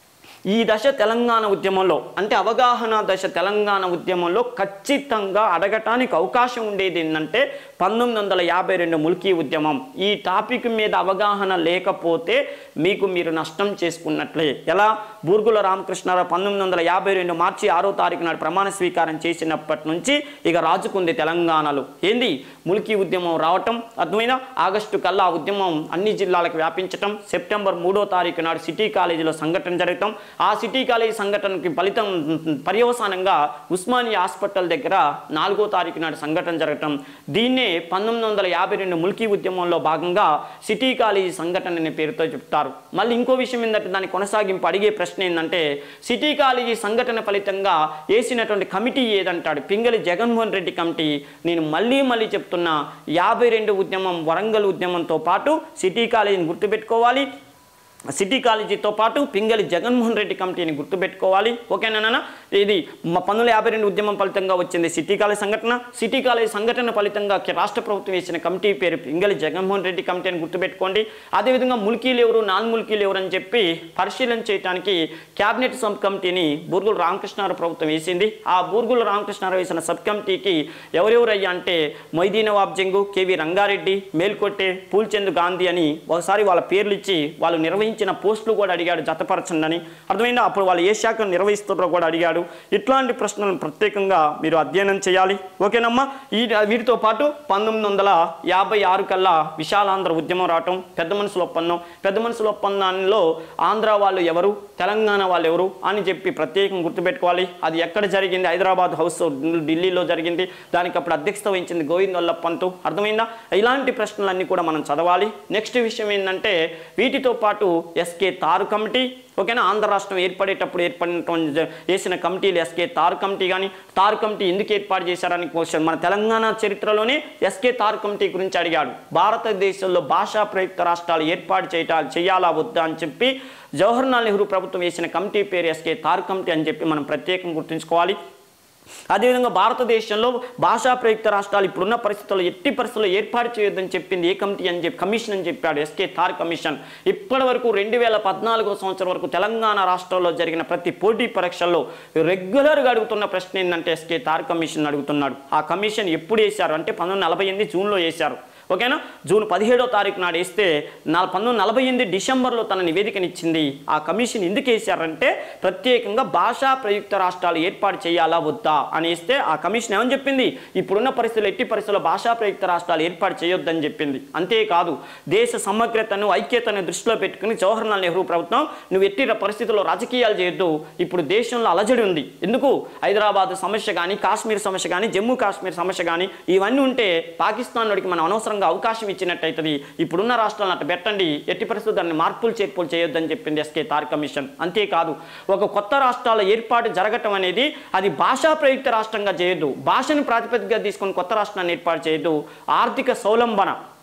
ఈ దశ తెలంగాణ ఉద్యమంలో అంటే అవగాహన దశ తెలంగాణ ఉద్యమంలో ఖచ్చితంగా అడగటానికి అవకాశం ఉండేది ఏంటంటే పంతొమ్మిది వందల యాభై రెండు ముల్కీ ఉద్యమం ఈ టాపిక్ మీద అవగాహన లేకపోతే మీకు మీరు నష్టం చేసుకున్నట్లే ఎలా బూర్గుల రామకృష్ణారావు పంతొమ్మిది వందల యాభై రెండు మార్చి ఆరో తారీఖు నాడు ప్రమాణ స్వీకారం చేసినప్పటి నుంచి ఇక రాజుకుంది తెలంగాణలో ఏంది ముల్కీ ఉద్యమం రావటం అర్థమైన ఆగస్టు కల్లా ఆ ఉద్యమం అన్ని జిల్లాలకు వ్యాపించటం సెప్టెంబర్ మూడో తారీఖు నాడు సిటీ కాలేజీలో సంఘటన జరగటం ఆ సిటీ కాలేజీ సంఘటనకి ఫలితం పర్యవసానంగా ఉస్మానియా హాస్పిటల్ దగ్గర నాలుగో తారీఖు నాడు సంఘటన జరగటం దీన్నే పంతొమ్మిది వందల యాభై రెండు ముల్కీ ఉద్యమంలో భాగంగా సిటీ కాలేజీ సంఘటన అనే పేరుతో చెప్తారు మళ్ళీ ఇంకో విషయం ఏంటంటే దాని కొనసాగింపు అడిగే ప్రశ్న ఏంటంటే సిటీ కాలేజీ సంఘటన ఫలితంగా వేసినటువంటి కమిటీ ఏదంటాడు పింగళి జగన్మోహన్ రెడ్డి కమిటీ నేను మళ్ళీ మళ్ళీ చెప్తున్నా యాభై రెండు ఉద్యమం వరంగల్ ఉద్యమంతో పాటు సిటీ కాలేజీని గుర్తుపెట్టుకోవాలి సిటీ కాలేజీతో పాటు పింగళి జగన్మోహన్ రెడ్డి కమిటీని గుర్తుపెట్టుకోవాలి ఓకేనా ఇది మ- పంతొమ్మిది వందల యాభై రెండు ఉద్యమం ఫలితంగా వచ్చింది సిటీ కాలేజ్ సంఘటన సిటీ కాలేజ్ సంఘటన ఫలితంగా కే- రాష్ట్ర ప్రభుత్వం వేసిన కమిటీ పేరు పింగళి జగన్మోహన్ రెడ్డి కమిటీ అని గుర్తుపెట్టుకోండి అదేవిధంగా ముల్కీలు ఎవరు నాన్ ముల్కీలు ఎవరు అని చెప్పి పరిశీలన చేయడానికి క్యాబినెట్ సబ్ కమిటీని బూర్గుల రామకృష్ణారావు ప్రభుత్వం వేసింది ఆ బూర్గుల రామకృష్ణారావు వేసిన సబ్ కమిటీకి ఎవరెవరయ్యా అంటే మొయిదీన్ నవాబ్ జంగు కేవి రంగారెడ్డి మేల్కొట్టే పూల్చంద్ గాంధీ అని ఒకసారి వాళ్ళ పేర్లు ఇచ్చి వాళ్ళు నిర్వహించిన పోస్టులు కూడా అడిగాడు జతపరచండి అని అర్థమైందా అప్పుడు వాళ్ళు ఏ శాఖను నిర్వహిస్తున్నారో కూడా అడిగాడు ఇట్లాంటి ప్రశ్నలను ప్రత్యేకంగా మీరు అధ్యయనం చేయాలి ఓకేనమ్మా ఈ వీటితో పాటు పంతొమ్మిది వందల యాభై ఆరు కల్లా విశాలాంధ్ర ఉద్యమం రావటం పెద్ద మనుషుల ఒప్పందం పెద్ద మనుషుల ఒప్పందంలో ఆంధ్ర వాళ్ళు ఎవరు తెలంగాణ వాళ్ళు ఎవరు అని చెప్పి ప్రత్యేకంగా గుర్తుపెట్టుకోవాలి అది ఎక్కడ జరిగింది హైదరాబాద్ హౌస్ ఢిల్లీలో జరిగింది దానికి అప్పుడు అధ్యక్షత వహించింది గోవింద్ వల్లభ్ పంతు అర్థమైందా ఇలాంటి ప్రశ్నలన్నీ కూడా మనం చదవాలి నెక్స్ట్ విషయం ఏంటంటే వీటితో పాటు ఎస్కే తారు కమిటీ ఓకేనా ఆంధ్ర రాష్ట్రం ఏర్పడేటప్పుడు ఏర్పడినటువంటి జ- వేసిన కమిటీలు ఎస్కే తార్ కమిటీ కానీ తార్ కమిటీ ఎందుకు ఏర్పాటు చేశారని క్వశ్చన్ మన తెలంగాణ చరిత్రలోనే ఎస్కే తార్ కమిటీ గురించి అడిగాడు భారతదేశంలో భాషా ప్రయుక్త రాష్ట్రాలు ఏర్పాటు చేయటా చేయాలా వద్దా అని చెప్పి జవహర్లాల్ నెహ్రూ ప్రభుత్వం వేసిన కమిటీ పేరు ఎస్కే తార్ కమిటీ అని చెప్పి మనం ప్రత్యేకంగా గుర్తుంచుకోవాలి అదేవిధంగా భారతదేశంలో భాషా ప్రయుక్త రాష్ట్రాలు ఇప్పుడున్న పరిస్థితుల్లో ఎట్టి పరిస్థితుల్లో ఏర్పాటు చేయొద్దని చెప్పింది ఏ కమిటీ అని చెప్పి కమిషన్ అని చెప్పాడు ఎస్కే థార్ కమిషన్ ఇప్పటి వరకు రెండు వేల పద్నాలుగో సంవత్సరం వరకు తెలంగాణ రాష్ట్రంలో జరిగిన ప్రతి పోటీ పరీక్షల్లో రెగ్యులర్గా అడుగుతున్న ప్రశ్న ఏంటంటే ఎస్కే థార్ కమిషన్ అడుగుతున్నాడు ఆ కమిషన్ ఎప్పుడు వేశారు అంటే పంతొమ్మిది నలభై ఎనిమిది జూన్లో వేశారు ఓకేనా జూన్ పదిహేడో తారీఖు నాడు వేస్తే నా పంతొమ్మిది నలభై ఎనిమిది డిసెంబర్లో తన నివేదికనిచ్చింది ఆ కమిషన్ ఎందుకు వేశారంటే ప్రత్యేకంగా భాషా ప్రయుక్త రాష్ట్రాలు ఏర్పాటు చేయాలా వద్దా అని వేస్తే ఆ కమిషన్ ఏమని చెప్పింది ఇప్పుడున్న పరిస్థితులు ఎట్టి పరిస్థితుల్లో భాషా ప్రయుక్త రాష్ట్రాలు ఏర్పాటు చేయొద్దని చెప్పింది అంతేకాదు దేశ సమగ్రతను ఐక్యతను దృష్టిలో పెట్టుకుని జవహర్లాల్ నెహ్రూ ప్రభుత్వం నువ్వు ఎట్టి పరిస్థితుల్లో రాజకీయాలు చేయొద్దు ఇప్పుడు దేశంలో అలజడి ఉంది ఎందుకు హైదరాబాద్ సమస్య కానీ కాశ్మీర్ సమస్య కానీ జమ్మూ కాశ్మీర్ సమస్య కానీ ఇవన్నీ ఉంటే పాకిస్తాన్ వాడికి మనం అనవసరంగా అవకాశం ఇచ్చినట్టయితుంది ఇప్పుడున్న రాష్ట్రాలను అట్ట పెట్టండి ఎట్టి పరిస్థితులు దాన్ని మార్పులు చేర్పులు చేయొద్దని చెప్పింది ఎస్కే తార్ కమిషన్ అంతేకాదు ఒక కొత్త రాష్ట్రాల ఏర్పాటు జరగటం అనేది అది భాషా ప్రయుక్త రాష్ట్రంగా చేయొద్దు భాషను ప్రాతిపదికగా తీసుకొని కొత్త రాష్ట్రాన్ని ఏర్పాటు చేయొద్దు ఆర్థిక సౌలంబన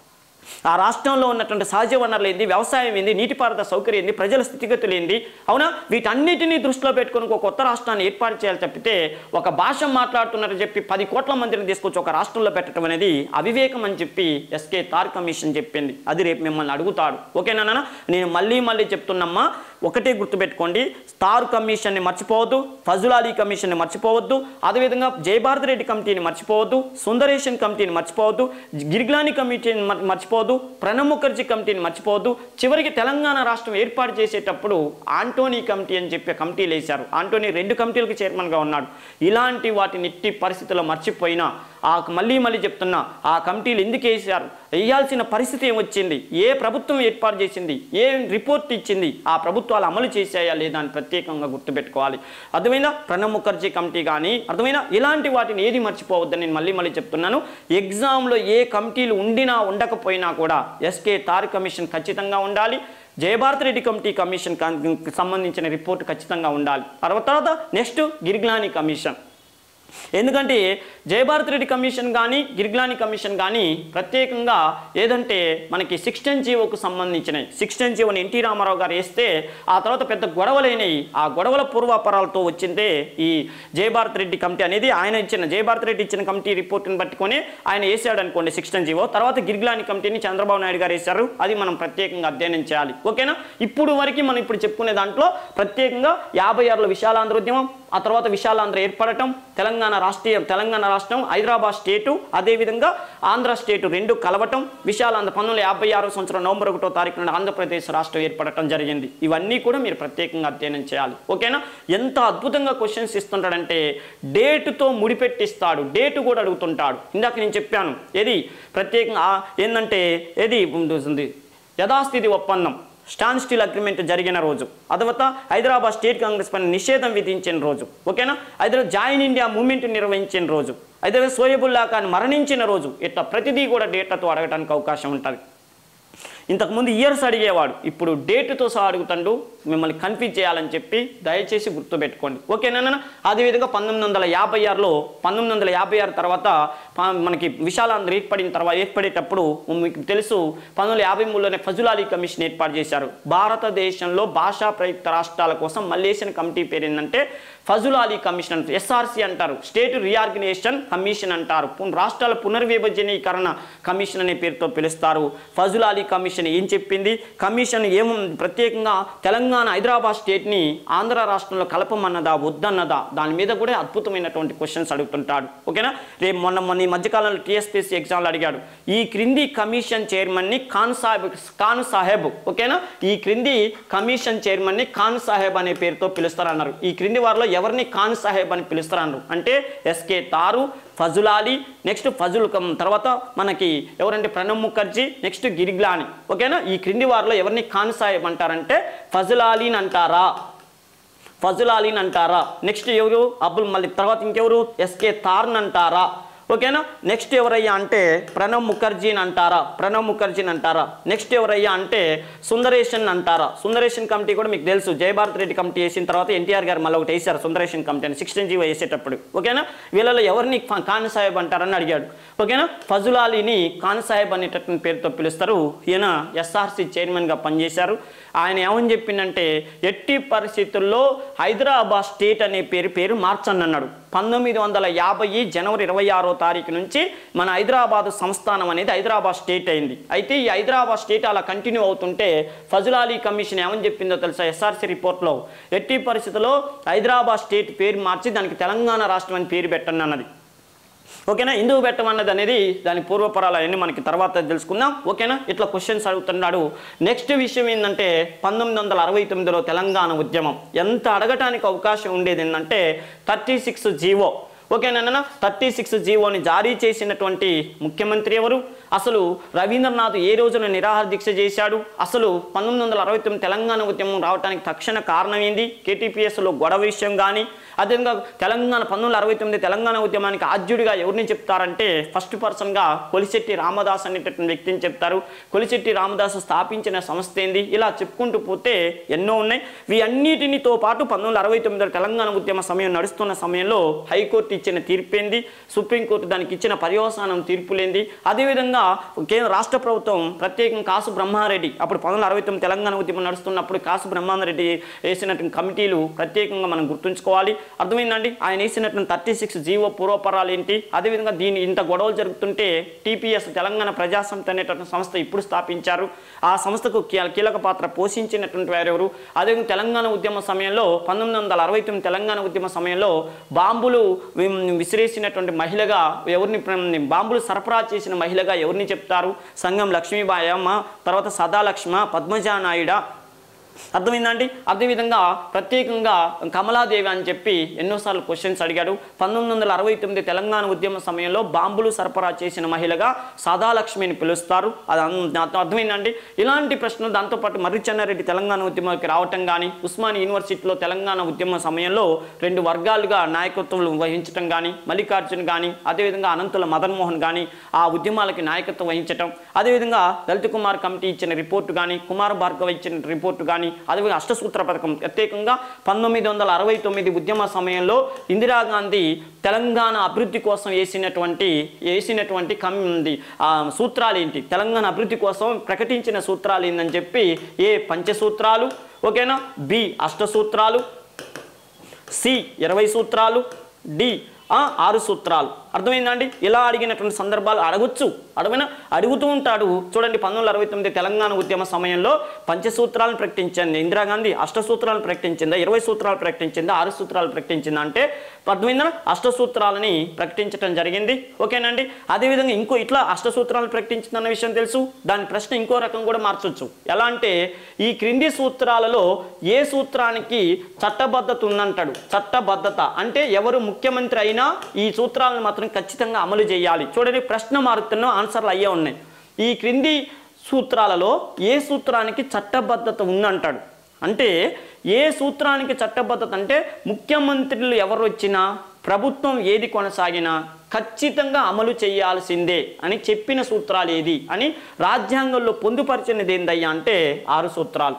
ఆ రాష్ట్రంలో ఉన్నటువంటి సహజ వనరులు ఏంది వ్యవసాయం ఏంది నీటిపారుదల సౌకర్యం ఏంది ప్రజల స్థితిగతులు ఏంది అవునా వీటన్నిటినీ దృష్టిలో పెట్టుకొని ఒక కొత్త రాష్ట్రాన్ని ఏర్పాటు చేయాలి తప్పితే ఒక భాష మాట్లాడుతున్నారని చెప్పి పది కోట్ల మందిని తీసుకొచ్చి ఒక రాష్ట్రంలో పెట్టడం అనేది అవివేకం అని చెప్పి ఎస్కే తార్ కమిషన్ చెప్పింది అది రేపు మిమ్మల్ని అడుగుతాడు ఓకేనా నాన్న? నేను మళ్ళీ మళ్ళీ చెప్తున్నమ్మా ఒకటే గుర్తుపెట్టుకోండి స్టార్ కమిషన్ని మర్చిపోవద్దు ఫజులాలీ కమిషన్ని మర్చిపోవద్దు అదేవిధంగా జయభారతి రెడ్డి కమిటీని మర్చిపోవద్దు సుందరేషన్ కమిటీని మర్చిపోవద్దు గిరిగ్లాని కమిటీని మర్- మర్చిపోవద్దు ప్రణబ్ ముఖర్జీ కమిటీని మర్చిపోవద్దు చివరికి తెలంగాణ రాష్ట్రం ఏర్పాటు చేసేటప్పుడు ఆంటోనీ కమిటీ అని చెప్పే కమిటీలు వేశారు ఆంటోనీ రెండు కమిటీలకు చైర్మన్గా ఉన్నాడు ఇలాంటి వాటిని ఎట్టి పరిస్థితుల్లో మర్చిపోయినా ఆ మళ్ళీ మళ్ళీ చెప్తున్నా ఆ కమిటీలు ఎందుకు వేశారు వేయాల్సిన పరిస్థితి ఏమొచ్చింది ఏ ప్రభుత్వం ఏర్పాటు చేసింది ఏ రిపోర్ట్ ఇచ్చింది ఆ ప్రభుత్వాలు అమలు చేసాయా లేదా అని ప్రత్యేకంగా గుర్తుపెట్టుకోవాలి అర్థమైనా ప్రణబ్ ముఖర్జీ కమిటీ కానీ అర్థమైనా ఇలాంటి వాటిని ఏది మర్చిపోవద్దని నేను మళ్ళీ మళ్ళీ చెప్తున్నాను ఎగ్జామ్లో ఏ కమిటీలు ఉండినా ఉండకపోయినా కూడా ఎస్కే తార్ కమిషన్ ఖచ్చితంగా ఉండాలి జయభారత్ రెడ్డి కమిటీ కమిషన్ కం- సంబంధించిన రిపోర్ట్ ఖచ్చితంగా ఉండాలి తర్వాత నెక్స్ట్ గిరిగ్లాని కమిషన్ ఎందుకంటే జయభారత్ రెడ్డి కమిషన్ కానీ గిరిగ్లాని కమిషన్ కానీ ప్రత్యేకంగా ఏదంటే మనకి సిక్స్టెన్ జీవోకు సంబంధించినవి సిక్స్టెన్ జీవోని ఎన్టీ రామారావు గారు వేస్తే ఆ తర్వాత పెద్ద గొడవలైనవి ఆ గొడవల పూర్వాపరాలతో వచ్చిందే ఈ జయభారత్ రెడ్డి కమిటీ అనేది ఆయన ఇచ్చిన జయభారత్ రెడ్డి ఇచ్చిన కమిటీ రిపోర్ట్ని పట్టుకొని ఆయన వేసాడు అనుకోండి సిక్స్టెన్ జీవో తర్వాత గిరిగ్లాని కమిటీని చంద్రబాబు నాయుడు గారు వేశారు అది మనం ప్రత్యేకంగా అధ్యయనం చేయాలి ఓకేనా ఇప్పుడు వరకు మనం ఇప్పుడు చెప్పుకునే దాంట్లో ప్రత్యేకంగా యాభై ఆరులో విశాలాంధ్ర ఉద్యమం ఆ తర్వాత విశాలాంధ్ర ఏర్పడటం తెలంగాణ రాష్ట్రీయ తెలంగాణ రాష్ట్రం హైదరాబాద్ స్టేటు అదేవిధంగా ఆంధ్ర స్టేటు రెండు కలవటం విశాలాంధ్ర పంతొమ్మిది వందల యాభై ఆరో సంవత్సరం నవంబర్ ఒకటో తారీఖు నుండి ఆంధ్రప్రదేశ్ రాష్ట్రం ఏర్పడటం జరిగింది ఇవన్నీ కూడా మీరు ప్రత్యేకంగా అధ్యయనం చేయాలి ఓకేనా ఎంత అద్భుతంగా క్వశ్చన్స్ ఇస్తుంటాడంటే డేటుతో ముడిపెట్టిస్తాడు డేటు కూడా అడుగుతుంటాడు ఇందాక నేను చెప్పాను ఏది ప్రత్యేకంగా ఆ, ఏంటంటే ఏది ఉంది యథాస్థితి ఒప్పందం స్టాండ్ స్టిల్ అగ్రిమెంట్ జరిగిన రోజు అదవత హైదరాబాద్ స్టేట్ కాంగ్రెస్ పైన నిషేధం విధించిన రోజు ఓకేనా హైదరాబాద్ జాయిన్ ఇండియా మూమెంట్ నిర్వహించిన రోజు హైదరాబాద్ సోయబుల్లా ఖాన్ మరణించిన రోజు ఇట్లా ప్రతిదీ కూడా డేటాతో అడగడానికి అవకాశం ఉంటుంది ఇంతకుముందు ఇయర్స్ అడిగేవాడు ఇప్పుడు డేట్తో సహా అడుగుతాడు మిమ్మల్ని కన్ఫ్యూజ్ చేయాలని చెప్పి దయచేసి గుర్తుపెట్టుకోండి ఓకేనా అదేవిధంగా పంతొమ్మిది వందల యాభై ఆరులో పంతొమ్మిది వందల యాభై ఆరు తర్వాత ప- మనకి విశాలాంధ్ర ఏర్పడిన తర్వాత ఏర్పడేటప్పుడు మీకు తెలుసు పంతొమ్మిది వందల యాభై మూడులోనే ఫజులాలీ కమిషన్ ఏర్పాటు చేశారు భారతదేశంలో భాషా ప్రయుక్త రాష్ట్రాల కోసం మల్లేసిన కమిటీ పేరు ఏంటంటే ఫజులాలీ కమిషన్ అంటారు ఎస్ఆర్సి అంటారు స్టేట్ రీఆర్గనైజేషన్ కమిషన్ అంటారు పున్- రాష్ట్రాల పునర్విభజనీకరణ కమిషన్ అనే పేరుతో పిలుస్తారు ఫజులాలీ కమిషన్ ఏం చెప్పింది కమిషన్ ఏం ప్రత్యేకంగా తెలంగాణ హైదరాబాద్ స్టేట్ని ఆంధ్ర రాష్ట్రంలో కలపమన్నదా వద్దన్నదా దాని మీద కూడా అద్భుతమైనటువంటి క్వశ్చన్స్ అడుగుతుంటాడు ఓకేనా రేపు మొన్న మొన్న ఈ మధ్యకాలంలో టీఎస్పీసీ ఎగ్జామ్లు అడిగాడు ఈ క్రింది కమిషన్ చైర్మన్ని ఖాన్ సాహెబ్ ఖాన్ సాహెబ్ ఓకేనా ఈ క్రింది కమిషన్ చైర్మన్ని ఖాన్ సాహెబ్ అనే పేరుతో పిలుస్తారన్నారు ఈ క్రింది వారిలో ఎవరిని ఖాన్ సాహెబ్ అని పిలుస్తారన్నారు అంటే ఎస్కే తారు ఫజులాలి నెక్స్ట్ ఫజుల్ కమ్ తర్వాత మనకి ఎవరంటే ప్రణబ్ ముఖర్జీ నెక్స్ట్ గిరిగ్లాని ఓకేనా ఈ క్రింది వారిలో ఎవరిని ఖాన్ సాహెబ్ అంటారంటే ఫజులాలీని అంటారా ఫజులాలీని అంటారా నెక్స్ట్ ఎవరు అబ్బుల్ మళ్ళీ తర్వాత ఇంకెవరు ఎస్కే తార్న్ అంటారా ఓకేనా నెక్స్ట్ ఎవరయ్యా అంటే ప్రణబ్ ముఖర్జీని అంటారా ప్రణబ్ ముఖర్జీని అంటారా నెక్స్ట్ ఎవరయ్యా అంటే సుందరేషన్ అంటారా సుందరేషన్ కమిటీ కూడా మీకు తెలుసు జయభారత్ రెడ్డి కమిటీ వేసిన తర్వాత ఎన్టీఆర్ గారు మళ్ళీ ఒకటి వేశారు సుందరేషన్ కమిటీ అని సిక్స్టీన్ జీవో వేసేటప్పుడు ఓకేనా వీళ్ళలో ఎవరిని ఖా- ఖాన్ సాహెబ్ అంటారని అడిగాడు ఓకేనా ఫజులాలీని ఖాన్ సాహెబ్ అనేటటువంటి పేరుతో పిలుస్తారు ఈయన ఎస్ఆర్సి చైర్మన్గా పనిచేశారు ఆయన ఏమని చెప్పిందంటే ఎట్టి పరిస్థితుల్లో హైదరాబాద్ స్టేట్ అనే పేరు పేరు మార్చండి అన్నాడు పంతొమ్మిది వందల యాభై జనవరి ఇరవై ఆరో తారీఖు నుంచి మన హైదరాబాద్ సంస్థానం అనేది హైదరాబాద్ స్టేట్ అయింది అయితే ఈ హైదరాబాద్ స్టేట్ అలా కంటిన్యూ అవుతుంటే ఫజులాలీ కమిషన్ ఏమని చెప్పిందో తెలుసా ఎస్ఆర్సీ రిపోర్ట్లో ఎట్టి పరిస్థితుల్లో హైదరాబాద్ స్టేట్ పేరు మార్చి దానికి తెలంగాణ రాష్ట్రం అని పేరు పెట్టండి అన్నది ఓకేనా ఎందుకు పెట్టమన్నది అనేది దాని పూర్వపరాలు అవన్నీ మనకి తర్వాత తెలుసుకుందాం ఓకేనా ఇట్లా క్వశ్చన్స్ అడుగుతున్నాడు నెక్స్ట్ విషయం ఏంటంటే పంతొమ్మిది వందల అరవై తొమ్మిదిలో తెలంగాణ ఉద్యమం ఎంత అడగటానికి అవకాశం ఉండేది ఏంటంటే థర్టీ సిక్స్ జీవో ఓకేనా థర్టీ సిక్స్ జీవోని జారీ చేసినటువంటి ముఖ్యమంత్రి ఎవరు అసలు రవీంద్రనాథ్ ఏ రోజున నిరాహార దీక్ష చేశాడు అసలు పంతొమ్మిది వందల అరవై తొమ్మిది తెలంగాణ ఉద్యమం రావడానికి తక్షణ కారణం ఏంది కేటీపీఎస్లో గొడవ విషయం కానీ అదేవిధంగా తెలంగాణ పంతొమ్మిది వందల అరవై తొమ్మిది తెలంగాణ ఉద్యమానికి ఆద్యుడిగా ఎవరిని చెప్తారంటే ఫస్ట్ పర్సన్గా కొలిశెట్టి రామదాస్ అనేటటువంటి వ్యక్తిని చెప్తారు కొలిశెట్టి రామదాసు స్థాపించిన సంస్థ ఏంది ఇలా చెప్పుకుంటూ పోతే ఎన్నో ఉన్నాయి వీ అన్నిటినితో పాటు పంతొమ్మిది వందల అరవై తొమ్మిదిలో తెలంగాణ ఉద్యమ సమయం నడుస్తున్న సమయంలో హైకోర్టు ఇచ్చిన తీర్పేంది సుప్రీంకోర్టు దానికి ఇచ్చిన పర్యవసానం తీర్పులేంది అదేవిధంగా కేంద్ర రాష్ట్ర ప్రభుత్వం ప్రత్యేకంగా కాసు బ్రహ్మారెడ్డి అప్పుడు పంతొమ్మిది వందల అరవై తొమ్మిది తెలంగాణ ఉద్యమం నడుస్తున్నప్పుడు కాసు బ్రహ్మారెడ్డి వేసినటువంటి కమిటీలు ప్రత్యేకంగా మనం గుర్తుంచుకోవాలి అర్థమైందండి ఆయన వేసినటువంటి థర్టీ సిక్స్ జీవో పూర్వపరాలు ఏంటి అదేవిధంగా దీని ఇంత గొడవలు జరుగుతుంటే టీపీఎస్ తెలంగాణ ప్రజాసమితి అనేటువంటి సంస్థ ఇప్పుడు స్థాపించారు ఆ సంస్థకు కీ- కీలక పాత్ర పోషించినటువంటి వారెవరు అదేవిధంగా తెలంగాణ ఉద్యమ సమయంలో పంతొమ్మిది వందల అరవై తొమ్మిది తెలంగాణ ఉద్యమ సమయంలో బాంబులు వి- విసిరేసినటువంటి మహిళగా ఎవరిని ప్ర- బాంబులు సరఫరా చేసిన మహిళగా ఎవరిని చెప్తారు సంఘం లక్ష్మీబాయి అమ్మ తర్వాత సదాలక్ష్మ పద్మజా నాయుడ అర్థమైందండి అదేవిధంగా ప్రత్యేకంగా కమలాదేవి అని చెప్పి ఎన్నోసార్లు క్వశ్చన్స్ అడిగాడు పంతొమ్మిది వందల అరవై తొమ్మిది తెలంగాణ ఉద్యమ సమయంలో బాంబులు సరఫరా చేసిన మహిళగా సదాలక్ష్మిని పిలుస్తారు అది అన్- నాకు అర్థమైందండి ఇలాంటి ప్రశ్నలు దాంతోపాటు మర్రి చెన్నారెడ్డి తెలంగాణ ఉద్యమంకి రావటం కానీ ఉస్మాన్ యూనివర్సిటీలో తెలంగాణ ఉద్యమ సమయంలో రెండు వర్గాలుగా నాయకత్వం వహించటం కానీ మల్లికార్జున్ కానీ అదేవిధంగా అనంతుల మదన్ మోహన్ కానీ ఆ ఉద్యమాలకి నాయకత్వం వహించటం అదేవిధంగా దళిత కుమార్ కమిటీ ఇచ్చిన రిపోర్టు కానీ కుమార్ భార్గవ ఇచ్చిన రిపోర్టు కానీ అదేవిధంగా అష్టసూత్ర పథకం ప్రత్యేకంగా పంతొమ్మిది వందల అరవై తొమ్మిది ఉద్యమ సమయంలో ఇందిరాగాంధీ తెలంగాణ అభివృద్ధి కోసం వేసినటువంటి వేసినటువంటి కమ్ ఉంది, ఆ, సూత్రాలు ఏంటి తెలంగాణ అభివృద్ధి కోసం ప్రకటించిన సూత్రాలు ఏందని చెప్పి ఏ పంచసూత్రాలు ఓకేనా బి అష్టసూత్రాలు సి ఇరవై సూత్రాలు డి ఆ, ఆరు సూత్రాలు అర్థమైందండి ఇలా అడిగినటువంటి సందర్భాలు అడగొచ్చు అడగైనా అడుగుతూ ఉంటాడు చూడండి పంతొమ్మిది వందల అరవై తొమ్మిది తెలంగాణ ఉద్యమ సమయంలో పంచసూత్రాలను ప్రకటించింది ఇందిరాగాంధీ అష్టసూత్రాలను ప్రకటించిందా ఇరవై సూత్రాలు ప్రకటించిందా ఆరు సూత్రాలు ప్రకటించిందా అంటే అర్థమైందా అష్టసూత్రాలని ప్రకటించడం జరిగింది ఓకేనండి అదేవిధంగా ఇంకో ఇట్లా అష్టసూత్రాలు ప్రకటించిందన్న విషయం తెలుసు దాని ప్రశ్న ఇంకో రకం కూడా మార్చొచ్చు ఎలా అంటే ఈ క్రింది సూత్రాలలో ఏ సూత్రానికి చట్టబద్ధత ఉందంటాడు చట్టబద్ధత అంటే ఎవరు ముఖ్యమంత్రి అయినా ఈ సూత్రాలను మాత్రం ఖచ్చితంగా అమలు చేయాలి చూడండి ప్రశ్న మారుతున్న ఆన్సర్లు అయ్యే ఉన్నాయి ఈ క్రింది సూత్రాలలో ఏ సూత్రానికి చట్టబద్ధత ఉందంటాడు అంటే ఏ సూత్రానికి చట్టబద్ధత అంటే ముఖ్యమంత్రులు ఎవరు వచ్చినా ప్రభుత్వం ఏది కొనసాగినా ఖచ్చితంగా అమలు చేయాల్సిందే అని చెప్పిన సూత్రాలు ఏది అని రాజ్యాంగంలో పొందుపరిచినది ఏందయ్యా అంటే ఆరు సూత్రాలు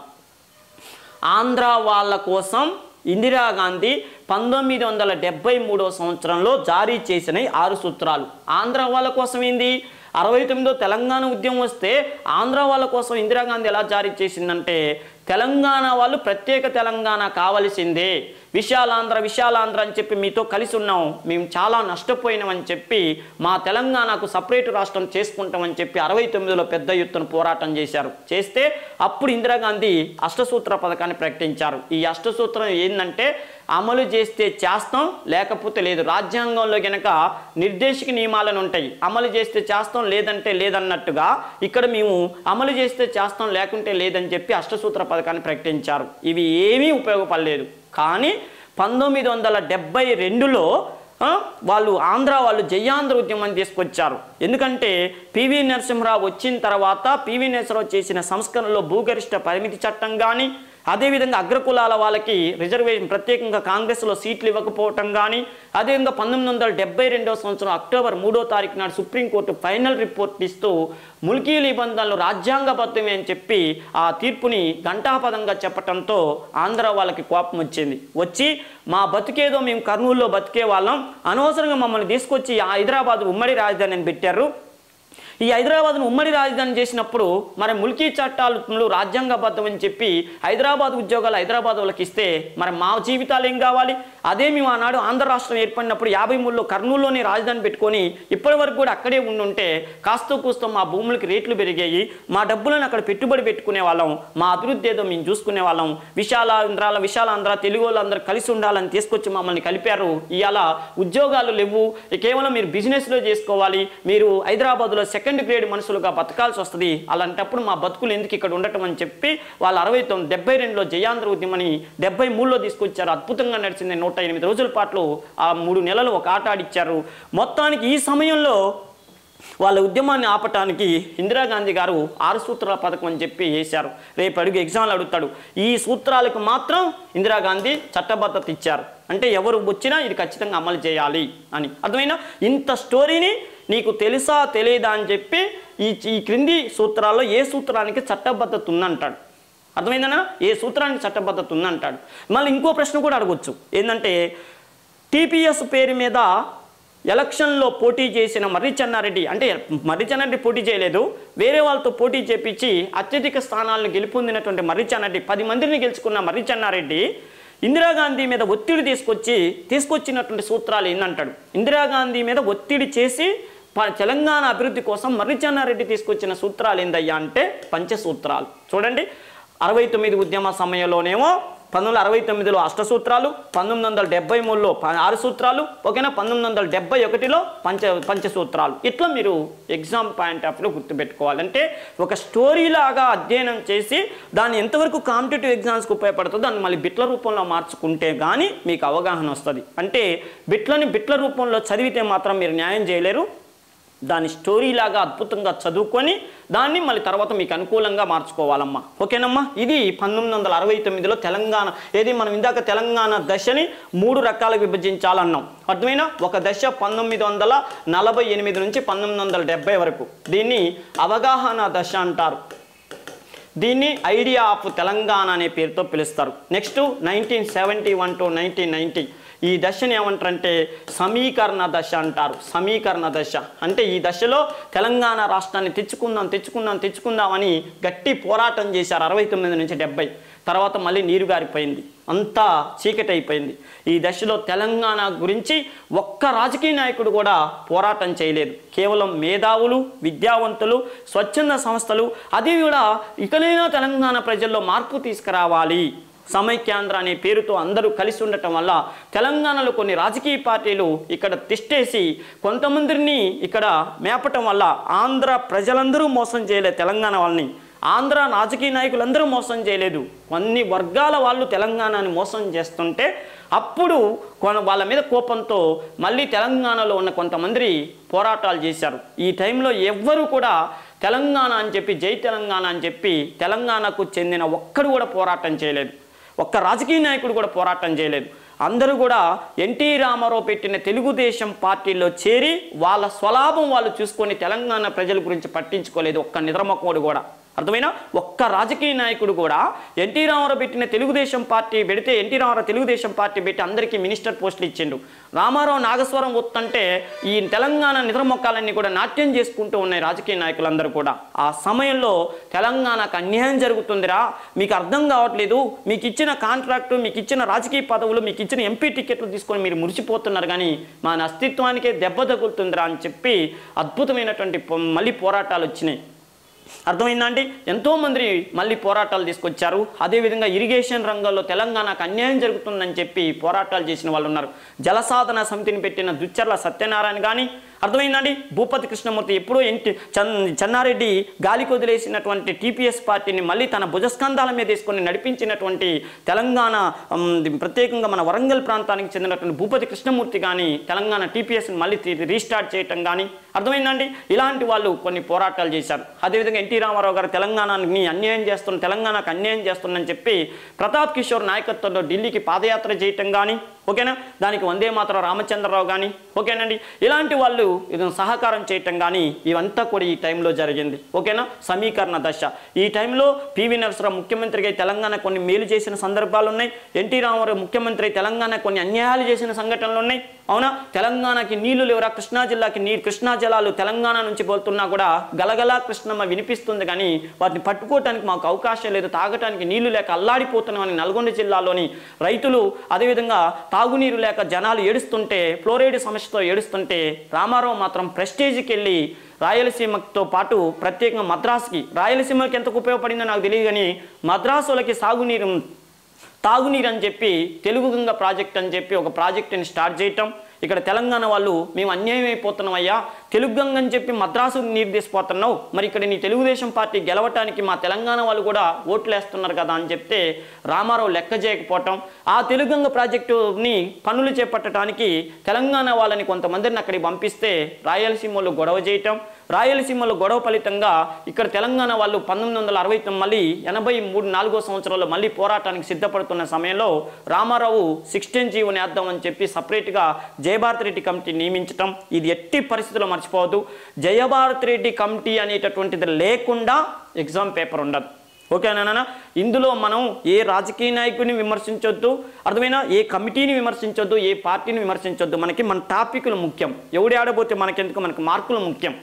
ఆంధ్ర వాళ్ళ కోసం ఇందిరాగాంధీ పంతొమ్మిది వందల డెబ్బై మూడవ సంవత్సరంలో జారీ చేసిన ఈ ఆరు సూత్రాలు ఆంధ్ర వాళ్ళ కోసం ఏంది అరవై తొమ్మిదో తెలంగాణ ఉద్యమం వస్తే ఆంధ్ర వాళ్ళ కోసం ఇందిరాగాంధీ ఎలా జారీ చేసిందంటే తెలంగాణ వాళ్ళు ప్రత్యేక తెలంగాణ కావలసిందే విశాలాంధ్ర విశాలాంధ్ర అని చెప్పి మీతో కలిసి ఉన్నాం మేము చాలా నష్టపోయినామని చెప్పి మా తెలంగాణకు సపరేట్ రాష్ట్రం చేసుకుంటామని చెప్పి అరవై తొమ్మిదిలో పెద్ద ఎత్తున పోరాటం చేశారు చేస్తే అప్పుడు ఇందిరాగాంధీ అష్టసూత్ర పథకాన్ని ప్రకటించారు ఈ అష్టసూత్రం ఏంటంటే అమలు చేస్తే చేస్తాం లేకపోతే లేదు రాజ్యాంగంలో గనక నిర్దేశక నియమాలను ఉంటాయి అమలు చేస్తే చేస్తాం లేదంటే లేదన్నట్టుగా ఇక్కడ మేము అమలు చేస్తే చేస్తాం లేకుంటే లేదని చెప్పి అష్టసూత్ర పథకాన్ని ప్రకటించారు ఇవి ఏమీ ఉపయోగపడలేదు కానీ పంతొమ్మిది వందల డెబ్బై రెండులో ఆ, వాళ్ళు ఆంధ్ర వాళ్ళు జయాంధ్ర ఉద్యమం తీసుకొచ్చారు ఎందుకంటే పివి నరసింహరావు వచ్చిన తర్వాత పివి నరసింహరావు చేసిన సంస్కరణలో భూగరిష్ట పరిమితి చట్టం కానీ అదేవిధంగా అగ్రకులాల వాళ్ళకి రిజర్వేషన్ ప్రత్యేకంగా కాంగ్రెస్లో సీట్లు ఇవ్వకపోవటం కానీ అదేవిధంగా పంతొమ్మిది వందల డెబ్బై రెండవ సంవత్సరం అక్టోబర్ మూడో తారీఖు నాడు సుప్రీంకోర్టు ఫైనల్ రిపోర్ట్ ఇస్తూ ముల్కీ నిబంధనలు రాజ్యాంగబద్ధమే అని చెప్పి ఆ తీర్పుని ఘంటాపదంగా చెప్పటంతో ఆంధ్ర వాళ్ళకి కోపం వచ్చింది వచ్చి మా బతికేదో మేము కర్నూలులో బతికే వాళ్ళం అనవసరంగా మమ్మల్ని తీసుకొచ్చి ఆ హైదరాబాద్ ఉమ్మడి రాజధాని అని పెట్టారు ఈ హైదరాబాద్ను ఉమ్మడి రాజధాని చేసినప్పుడు మరి ముల్కీ చట్టాలు రాజ్యాంగబద్ధం అని చెప్పి హైదరాబాద్ ఉద్యోగాలు హైదరాబాద్ వాళ్ళకి ఇస్తే మరి మా జీవితాలు ఏం కావాలి అదే మేము ఆనాడు ఆంధ్ర రాష్ట్రం ఏర్పడినప్పుడు యాభై మూడులో కర్నూలులోనే రాజధాని పెట్టుకొని ఇప్పటి వరకు కూడా అక్కడే ఉండుంటే కాస్త కూస్తో మా భూములకి రేట్లు పెరిగాయి మా డబ్బులను అక్కడ పెట్టుబడి పెట్టుకునే వాళ్ళం మా అభివృద్ధి ఏదో మేము చూసుకునే వాళ్ళం విశాలాంధ్రాల విశాలాంధ్ర తెలుగు వాళ్ళందరూ కలిసి ఉండాలని తీసుకొచ్చి మమ్మల్ని కలిపారు ఇవాళ ఉద్యోగాలు లేవు కేవలం మీరు బిజినెస్లో చేసుకోవాలి మీరు హైదరాబాద్లో సెకండ్ గ్రేడ్ మనుషులుగా బతకాల్సి వస్తుంది అలాంటప్పుడు మా బతుకులు ఎందుకు ఇక్కడ ఉండటం అని చెప్పి వాళ్ళు అరవై తొమ్మిది డెబ్బై రెండులో జయాంధ్ర ఉద్యమని డెబ్బై మూడులో తీసుకొచ్చారు అద్భుతంగా నడిచింది నూట ఎనిమిది రోజుల పాటు ఆ మూడు నెలలు ఒక ఆట ఆడిచ్చారు మొత్తానికి ఈ సమయంలో వాళ్ళ ఉద్యమాన్ని ఆపటానికి ఇందిరాగాంధీ గారు ఆరు సూత్రాల పథకం అని చెప్పి వేశారు రేపు అడుగు ఎగ్జామ్లు అడుగుతాడు ఈ సూత్రాలకు మాత్రం ఇందిరాగాంధీ చట్టబద్ధత ఇచ్చారు అంటే ఎవరు వచ్చినా ఇది ఖచ్చితంగా అమలు చేయాలి అని అర్థమైనా ఇంత స్టోరీని నీకు తెలుసా తెలియదా అని చెప్పి ఈ ఈ క్రింది సూత్రాల్లో ఏ సూత్రానికి చట్టబద్ధత ఉందంటాడు అర్థమైందనా ఏ సూత్రానికి చట్టబద్ధత ఉందంటాడు మళ్ళీ ఇంకో ప్రశ్న కూడా అడగొచ్చు ఏంటంటే టీపీఎస్ పేరు మీద ఎలక్షన్లో పోటీ చేసిన మర్రి చెన్నారెడ్డి అంటే మర్రి చెన్నారెడ్డి పోటీ చేయలేదు వేరే వాళ్ళతో పోటీ చేపించి అత్యధిక స్థానాలను గెలుపొందినటువంటి మర్రి చెన్నారెడ్డి పది మందిని గెలుచుకున్న మర్రి చెన్నారెడ్డి ఇందిరాగాంధీ మీద ఒత్తిడి తీసుకొచ్చి తీసుకొచ్చినటువంటి సూత్రాలు ఏందంటాడు ఇందిరాగాంధీ మీద ఒత్తిడి చేసి ప- తెలంగాణ అభివృద్ధి కోసం మర్రి చెన్నారెడ్డి తీసుకొచ్చిన సూత్రాలు ఏందయ్యా అంటే పంచసూత్రాలు చూడండి అరవై తొమ్మిది ఉద్యమ సమయంలోనేమో పంతొమ్మిది వందల అరవై తొమ్మిదిలో అష్ట సూత్రాలు పంతొమ్మిది వందల డెబ్బై మూడులో ప- ఆరు సూత్రాలు ఓకేనా పంతొమ్మిది వందల డెబ్బై ఒకటిలో పంచ పంచసూత్రాలు ఇట్లా మీరు ఎగ్జామ్ పాయింట్ ఆఫ్ వ్యూ గుర్తుపెట్టుకోవాలి అంటే ఒక స్టోరీ లాగా అధ్యయనం చేసి దాన్ని ఎంతవరకు కాంపిటేటివ్ ఎగ్జామ్స్కి ఉపయోగపడుతుందో దాన్ని మళ్ళీ బిట్ల రూపంలో మార్చుకుంటే కానీ మీకు అవగాహన వస్తుంది అంటే బిట్లని బిట్ల రూపంలో చదివితే మాత్రం మీరు న్యాయం చేయలేరు దాని స్టోరీ లాగా అద్భుతంగా చదువుకొని దాన్ని మళ్ళీ తర్వాత మీకు అనుకూలంగా మార్చుకోవాలమ్మా ఓకేనమ్మా ఇది పంతొమ్మిది వందల అరవై తొమ్మిదిలో తెలంగాణ ఏది మనం ఇందాక తెలంగాణ దశని మూడు రకాలుగా విభజించాలన్నాం అర్థమైనా ఒక దశ పంతొమ్మిది వందల నలభై ఎనిమిది నుంచి పంతొమ్మిది వందల డెబ్బై వరకు దీన్ని అవగాహన దశ అంటారు దీన్ని ఐడియా ఆఫ్ తెలంగాణ అనే పేరుతో పిలుస్తారు next nineteen seventy one to nineteen ninety ఈ దశని ఏమంటారంటే సమీకరణ దశ అంటారు సమీకరణ దశ అంటే ఈ దశలో తెలంగాణ రాష్ట్రాన్ని తెచ్చుకుందాం తెచ్చుకుందాం తెచ్చుకుందామని గట్టి పోరాటం చేశారు అరవై తొమ్మిది నుంచి డెబ్బై తర్వాత మళ్ళీ నీరు గారిపోయింది అంతా చీకటి అయిపోయింది ఈ దశలో తెలంగాణ గురించి ఒక్క రాజకీయ నాయకుడు కూడా పోరాటం చేయలేదు కేవలం మేధావులు విద్యావంతులు స్వచ్ఛంద సంస్థలు అది కూడా ఇకనైనా తెలంగాణ ప్రజల్లో మార్పు తీసుకురావాలి సమైక్యాంధ్ర అనే పేరుతో అందరూ కలిసి ఉండటం వల్ల తెలంగాణలో కొన్ని రాజకీయ పార్టీలు ఇక్కడ తిష్టేసి కొంతమందిని ఇక్కడ మేపటం వల్ల ఆంధ్ర ప్రజలందరూ మోసం చేయలేదు తెలంగాణ వాళ్ళని ఆంధ్ర రాజకీయ నాయకులందరూ మోసం చేయలేదు కొన్ని వర్గాల వాళ్ళు తెలంగాణని మోసం చేస్తుంటే అప్పుడు కొన వాళ్ళ మీద కోపంతో మళ్ళీ తెలంగాణలో ఉన్న కొంతమంది పోరాటాలు చేశారు ఈ టైంలో ఎవ్వరూ కూడా తెలంగాణ అని చెప్పి జై తెలంగాణ అని చెప్పి తెలంగాణకు చెందిన ఒక్కడు కూడా పోరాటం చేయలేదు ఒక్క రాజకీయ నాయకుడు కూడా పోరాటం చేయలేదు అందరూ కూడా ఎన్టీ రామారావు పెట్టిన తెలుగుదేశం పార్టీలో చేరి వాళ్ళ స్వలాభం వాళ్ళు చూసుకొని తెలంగాణ ప్రజల గురించి పట్టించుకోలేదు ఒక్క నిద్రమొక్కడు కూడా అర్థమైనా ఒక్క రాజకీయ నాయకుడు కూడా ఎన్టీ రామారావు పెట్టిన తెలుగుదేశం పార్టీ పెడితే ఎన్టీ రామారావు తెలుగుదేశం పార్టీ పెట్టి అందరికీ మినిస్టర్ పోస్టులు ఇచ్చిండు రామారావు నాగస్వరం వస్తుంటే ఈ తెలంగాణ నిద్రమొక్కాలన్నీ కూడా నాట్యం చేసుకుంటూ ఉన్నాయి రాజకీయ నాయకులందరూ కూడా ఆ సమయంలో తెలంగాణకు అన్యాయం జరుగుతుందిరా మీకు అర్థం కావట్లేదు మీకు ఇచ్చిన కాంట్రాక్టు మీకు ఇచ్చిన రాజకీయ పదవులు మీకు ఇచ్చిన ఎంపీ టికెట్లు తీసుకొని మీరు మురిసిపోతున్నారు కానీ మన అస్తిత్వానికే దెబ్బ తగులుతుందిరా అని చెప్పి అద్భుతమైనటువంటి పో- మళ్ళీ పోరాటాలు వచ్చినాయి అర్థమైందా అండి ఎంతోమంది మళ్ళీ పోరాటాలు తీసుకొచ్చారు అదేవిధంగా ఇరిగేషన్ రంగంలో తెలంగాణకు అన్యాయం జరుగుతుందని చెప్పి పోరాటాలు చేసిన వాళ్ళు ఉన్నారు జలసాధన సమితిని పెట్టిన దుచ్చర్ల సత్యనారాయణ కానీ అర్థమైందండి భూపతి కృష్ణమూర్తి ఎప్పుడో ఎన్టీ చన్ చెన్నారెడ్డి గాలికి వదిలేసినటువంటి టీపీఎస్ పార్టీని మళ్ళీ తన భుజస్కంధాల మీద తీసుకొని నడిపించినటువంటి తెలంగాణ ఉమ్, ప్రత్యేకంగా మన వరంగల్ ప్రాంతానికి చెందినటువంటి భూపతి కృష్ణమూర్తి కానీ తెలంగాణ టీపీఎస్ని మళ్ళీ తి- రీస్టార్ట్ చేయటం కానీ అర్థమైందండి ఇలాంటి వాళ్ళు కొన్ని పోరాటాలు చేశారు అదేవిధంగా ఎన్టీ రామారావు గారు తెలంగాణని అన్యాయం చేస్తున్న తెలంగాణకు అన్యాయం చేస్తుందని చెప్పి ప్రతాప్ కిషోర్ నాయకత్వంలో ఢిల్లీకి పాదయాత్ర చేయటం కానీ ఓకేనా దానికి వందే మాత్రం రామచంద్రరావు కానీ ఓకేనండి ఇలాంటి వాళ్ళు ఇది సహకారం చేయటం కానీ ఇవంతా కూడా ఈ టైంలో జరిగింది ఓకేనా సమీకరణ దశ ఈ టైంలో పివి నరసరావు ముఖ్యమంత్రిగా ఈ తెలంగాణ కొన్ని మేలు చేసిన సందర్భాలు ఉన్నాయి ఎన్టీ రామారావు ముఖ్యమంత్రి అయి తెలంగాణ కొన్ని అన్యాయాలు చేసిన సంఘటనలు ఉన్నాయి అవునా తెలంగాణకి నీళ్లు లేవురా కృష్ణా జిల్లాకి నీ కృష్ణా జలాలు తెలంగాణ నుంచి పోతున్నా కూడా గలగలా కృష్ణమ్మ వినిపిస్తుంది కానీ వాటిని పట్టుకోవటానికి మాకు అవకాశం లేదు తాగటానికి నీళ్లు లేక అల్లాడిపోతున్నామని నల్గొండ జిల్లాలోని రైతులు అదేవిధంగా తాగునీరు లేక జనాలు ఏడుస్తుంటే ఫ్లోరైడ్ సమస్యతో ఏడుస్తుంటే రామారావు మాత్రం ప్రెస్టేజ్కి వెళ్ళి రాయలసీమతో పాటు ప్రత్యేకంగా మద్రాసుకి రాయలసీమకి ఎంతకు ఉపయోగపడిందో నాకు తెలియదు కానీ మద్రాసులకి సాగునీరు తాగునీరు అని చెప్పి తెలుగు గంగ ప్రాజెక్ట్ అని చెప్పి ఒక ప్రాజెక్టుని స్టార్ట్ చేయటం ఇక్కడ తెలంగాణ వాళ్ళు మేము అన్యాయం అయిపోతున్నాం అయ్యా తెలుగు గంగ అని చెప్పి మద్రాసు నిర్దేశిపోతున్నావు మరి ఇక్కడ నీ తెలుగుదేశం పార్టీ గెలవటానికి మా తెలంగాణ వాళ్ళు కూడా ఓట్లు వేస్తున్నారు కదా అని చెప్తే రామారావు లెక్క చేయకపోవటం ఆ తెలుగు గంగ ప్రాజెక్టుని పనులు చేపట్టడానికి తెలంగాణ వాళ్ళని కొంతమందిని అక్కడికి పంపిస్తే రాయలసీమలో గొడవ చేయటం రాయలసీమలో గొడవ ఫలితంగా ఇక్కడ తెలంగాణ వాళ్ళు పంతొమ్మిది వందల అరవై తొమ్మిది మళ్ళీ ఎనభై మూడు నాలుగో సంవత్సరంలో మళ్ళీ పోరాటానికి సిద్ధపడుతున్న సమయంలో రామారావు సిక్స్టీన్ జీవోని వేద్దామని చెప్పి సపరేట్గా జయభారత్ రెడ్డి కమిటీ నియమించటం ఇది ఎట్టి పరిస్థితుల్లో మర్చిపోవద్దు జయభారత్ రెడ్డి కమిటీ అనేటటువంటిది లేకుండా ఎగ్జామ్ పేపర్ ఉండదు ఓకేనా ఇందులో మనం ఏ రాజకీయ నాయకుడిని విమర్శించొద్దు అర్థమైనా ఏ కమిటీని విమర్శించొద్దు ఏ పార్టీని విమర్శించొద్దు మనకి మన టాపిక్లు ముఖ్యం ఎవడు ఆడబోతే మనకెందుకు మనకు మార్కులు ముఖ్యం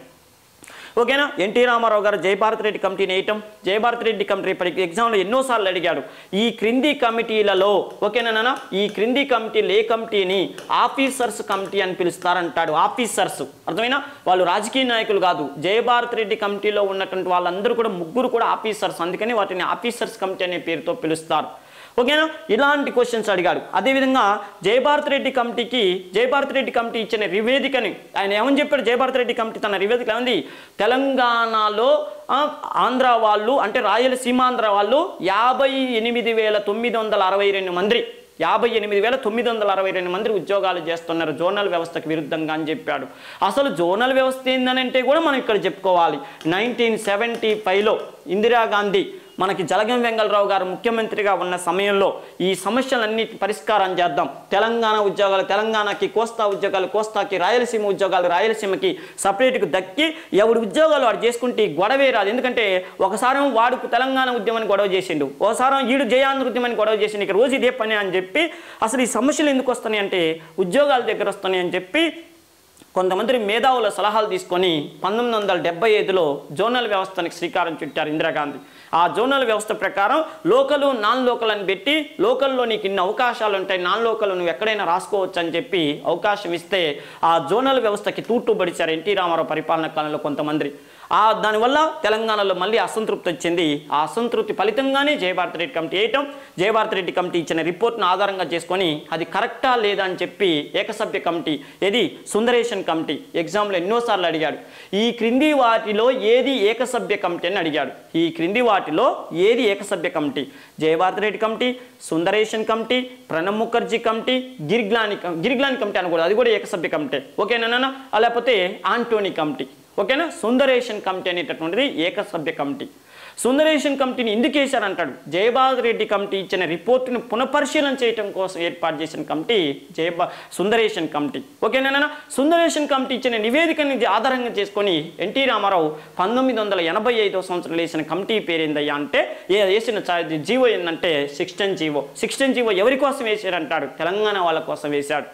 ఓకేనా ఎన్టీ రామారావు గారు జయభారత్ రెడ్డి కమిటీని వేయటం జయభారత్ రెడ్డి కమిటీ పరీక్ష ఎగ్జామ్లో ఎన్నోసార్లు అడిగాడు ఈ క్రింది కమిటీలలో ఓకేనా ఈ క్రింది కమిటీలు ఏ కమిటీని ఆఫీసర్స్ కమిటీ అని పిలుస్తారంటాడు ఆఫీసర్స్ అర్థమైనా వాళ్ళు రాజకీయ నాయకులు కాదు జయభారత్ రెడ్డి కమిటీలో ఉన్నటువంటి వాళ్ళందరూ కూడా ముగ్గురు కూడా ఆఫీసర్స్ అందుకని వాటిని ఆఫీసర్స్ కమిటీ అనే పేరుతో పిలుస్తారు ఓకేనా ఇలాంటి క్వశ్చన్స్ అడిగాడు అదేవిధంగా జయభారత్ రెడ్డి కమిటీకి జయభారత్ రెడ్డి కమిటీ ఇచ్చిన నివేదికని ఆయన ఏమని చెప్పాడు జయభారత్ రెడ్డి కమిటీ తన నివేదిక ఏమంది తెలంగాణలో ఆ, ఆంధ్ర వాళ్ళు అంటే రాయలసీమాంధ్ర వాళ్ళు యాభై ఎనిమిది వేల తొమ్మిది వందల అరవై రెండు మంది యాభై ఎనిమిది వేల తొమ్మిది వందల అరవై రెండు మంది ఉద్యోగాలు చేస్తున్నారు జోనల్ వ్యవస్థకు విరుద్ధంగా అని చెప్పాడు అసలు జోనల్ వ్యవస్థ ఏందనంటే కూడా మనం ఇక్కడ చెప్పుకోవాలి నైన్టీన్ సెవెంటీ ఫైవ్లో ఇందిరాగాంధీ మనకి జలగం వెంగళరావు గారు ముఖ్యమంత్రిగా ఉన్న సమయంలో ఈ సమస్యలన్నిటి పరిష్కారం చేద్దాం తెలంగాణ ఉద్యోగాలు తెలంగాణకి కోస్తా ఉద్యోగాలు కోస్తాకి రాయలసీమ ఉద్యోగాలు రాయలసీమకి సపరేట్గా దక్కి ఎవడి ఉద్యోగాలు వాడు చేసుకుంటే ఈ గొడవే రాదు ఎందుకంటే ఒకసారి వాడుకు తెలంగాణ ఉద్యమాన్ని గొడవ చేసిండు ఒకసారి ఈడు జయాంధ్ర ఉద్యమాన్ని గొడవ చేసిండు ఇక రోజు ఇదే పని అని చెప్పి అసలు ఈ సమస్యలు ఎందుకు వస్తున్నాయి అంటే ఉద్యోగాల దగ్గర వస్తున్నాయి అని చెప్పి కొంతమంది మేధావుల సలహాలు తీసుకొని పంతొమ్మిది వందల డెబ్బై ఐదులో జోనల్ వ్యవస్థనికి శ్రీకారం చుట్టారు ఇందిరాగాంధీ ఆ జోనల్ వ్యవస్థ ప్రకారం లోకలు నాన్ లోకల్ అని పెట్టి లోకల్లో నీకు ఇన్ని అవకాశాలు ఉంటాయి నాన్ లోకల్ నువ్వు ఎక్కడైనా రాసుకోవచ్చు అని చెప్పి అవకాశం ఇస్తే ఆ జోనల్ వ్యవస్థకి తూట్టు పడిచారు ఎన్టీ రామారావు పరిపాలన కాలంలో కొంతమంది ఆ దానివల్ల తెలంగాణలో మళ్ళీ అసంతృప్తి వచ్చింది ఆ అసంతృప్తి ఫలితంగానే జయభారత్ రెడ్డి కమిటీ వేయటం జయభారత్ రెడ్డి కమిటీ ఇచ్చిన రిపోర్ట్ను ఆధారంగా చేసుకొని అది కరెక్టా లేదా అని చెప్పి ఏకసభ్య కమిటీ ఏది సుందరేషన్ కమిటీ ఎగ్జామ్లో ఎన్నోసార్లు అడిగాడు ఈ క్రింది వాటిలో ఏది ఏకసభ్య కమిటీ అని అడిగాడు ఈ క్రింది వాటిలో ఏది ఏకసభ్య committee Jayabharat Reddy committee Sundaresan committee Pranab Mukherjee committee Girglani Girglani committee అనకూడదు అది కూడా ఏకసభ్య కమిటీ ఓకేనా లేకపోతే ఆంటోనీ కమిటీ ఓకేనా సుందరేషన్ కమిటీ అనేటటువంటిది ఏకసభ్య కమిటీ సుందరేషన్ కమిటీని ఎందుకు వేశారంటాడు జయబాద్ రెడ్డి కమిటీ ఇచ్చిన రిపోర్టును పునఃపరిశీలన చేయడం కోసం ఏర్పాటు చేసిన కమిటీ జయబా సుందరేషన్ కమిటీ ఓకేనా సుందరేషన్ కమిటీ ఇచ్చిన నివేదికని ఆధారంగా చేసుకొని ఎన్టీ రామారావు పంతొమ్మిది వందల ఎనభై ఐదో సంవత్సరంలో వేసిన కమిటీ పేరు ఏందయ్యా అంటే ఏ వేసిన చా- జీవో ఏంటంటే సిక్స్టన్ జీవో సిక్స్టన్ జీవో ఎవరి కోసం వేశారంటాడు తెలంగాణ వాళ్ళ కోసం వేశాడు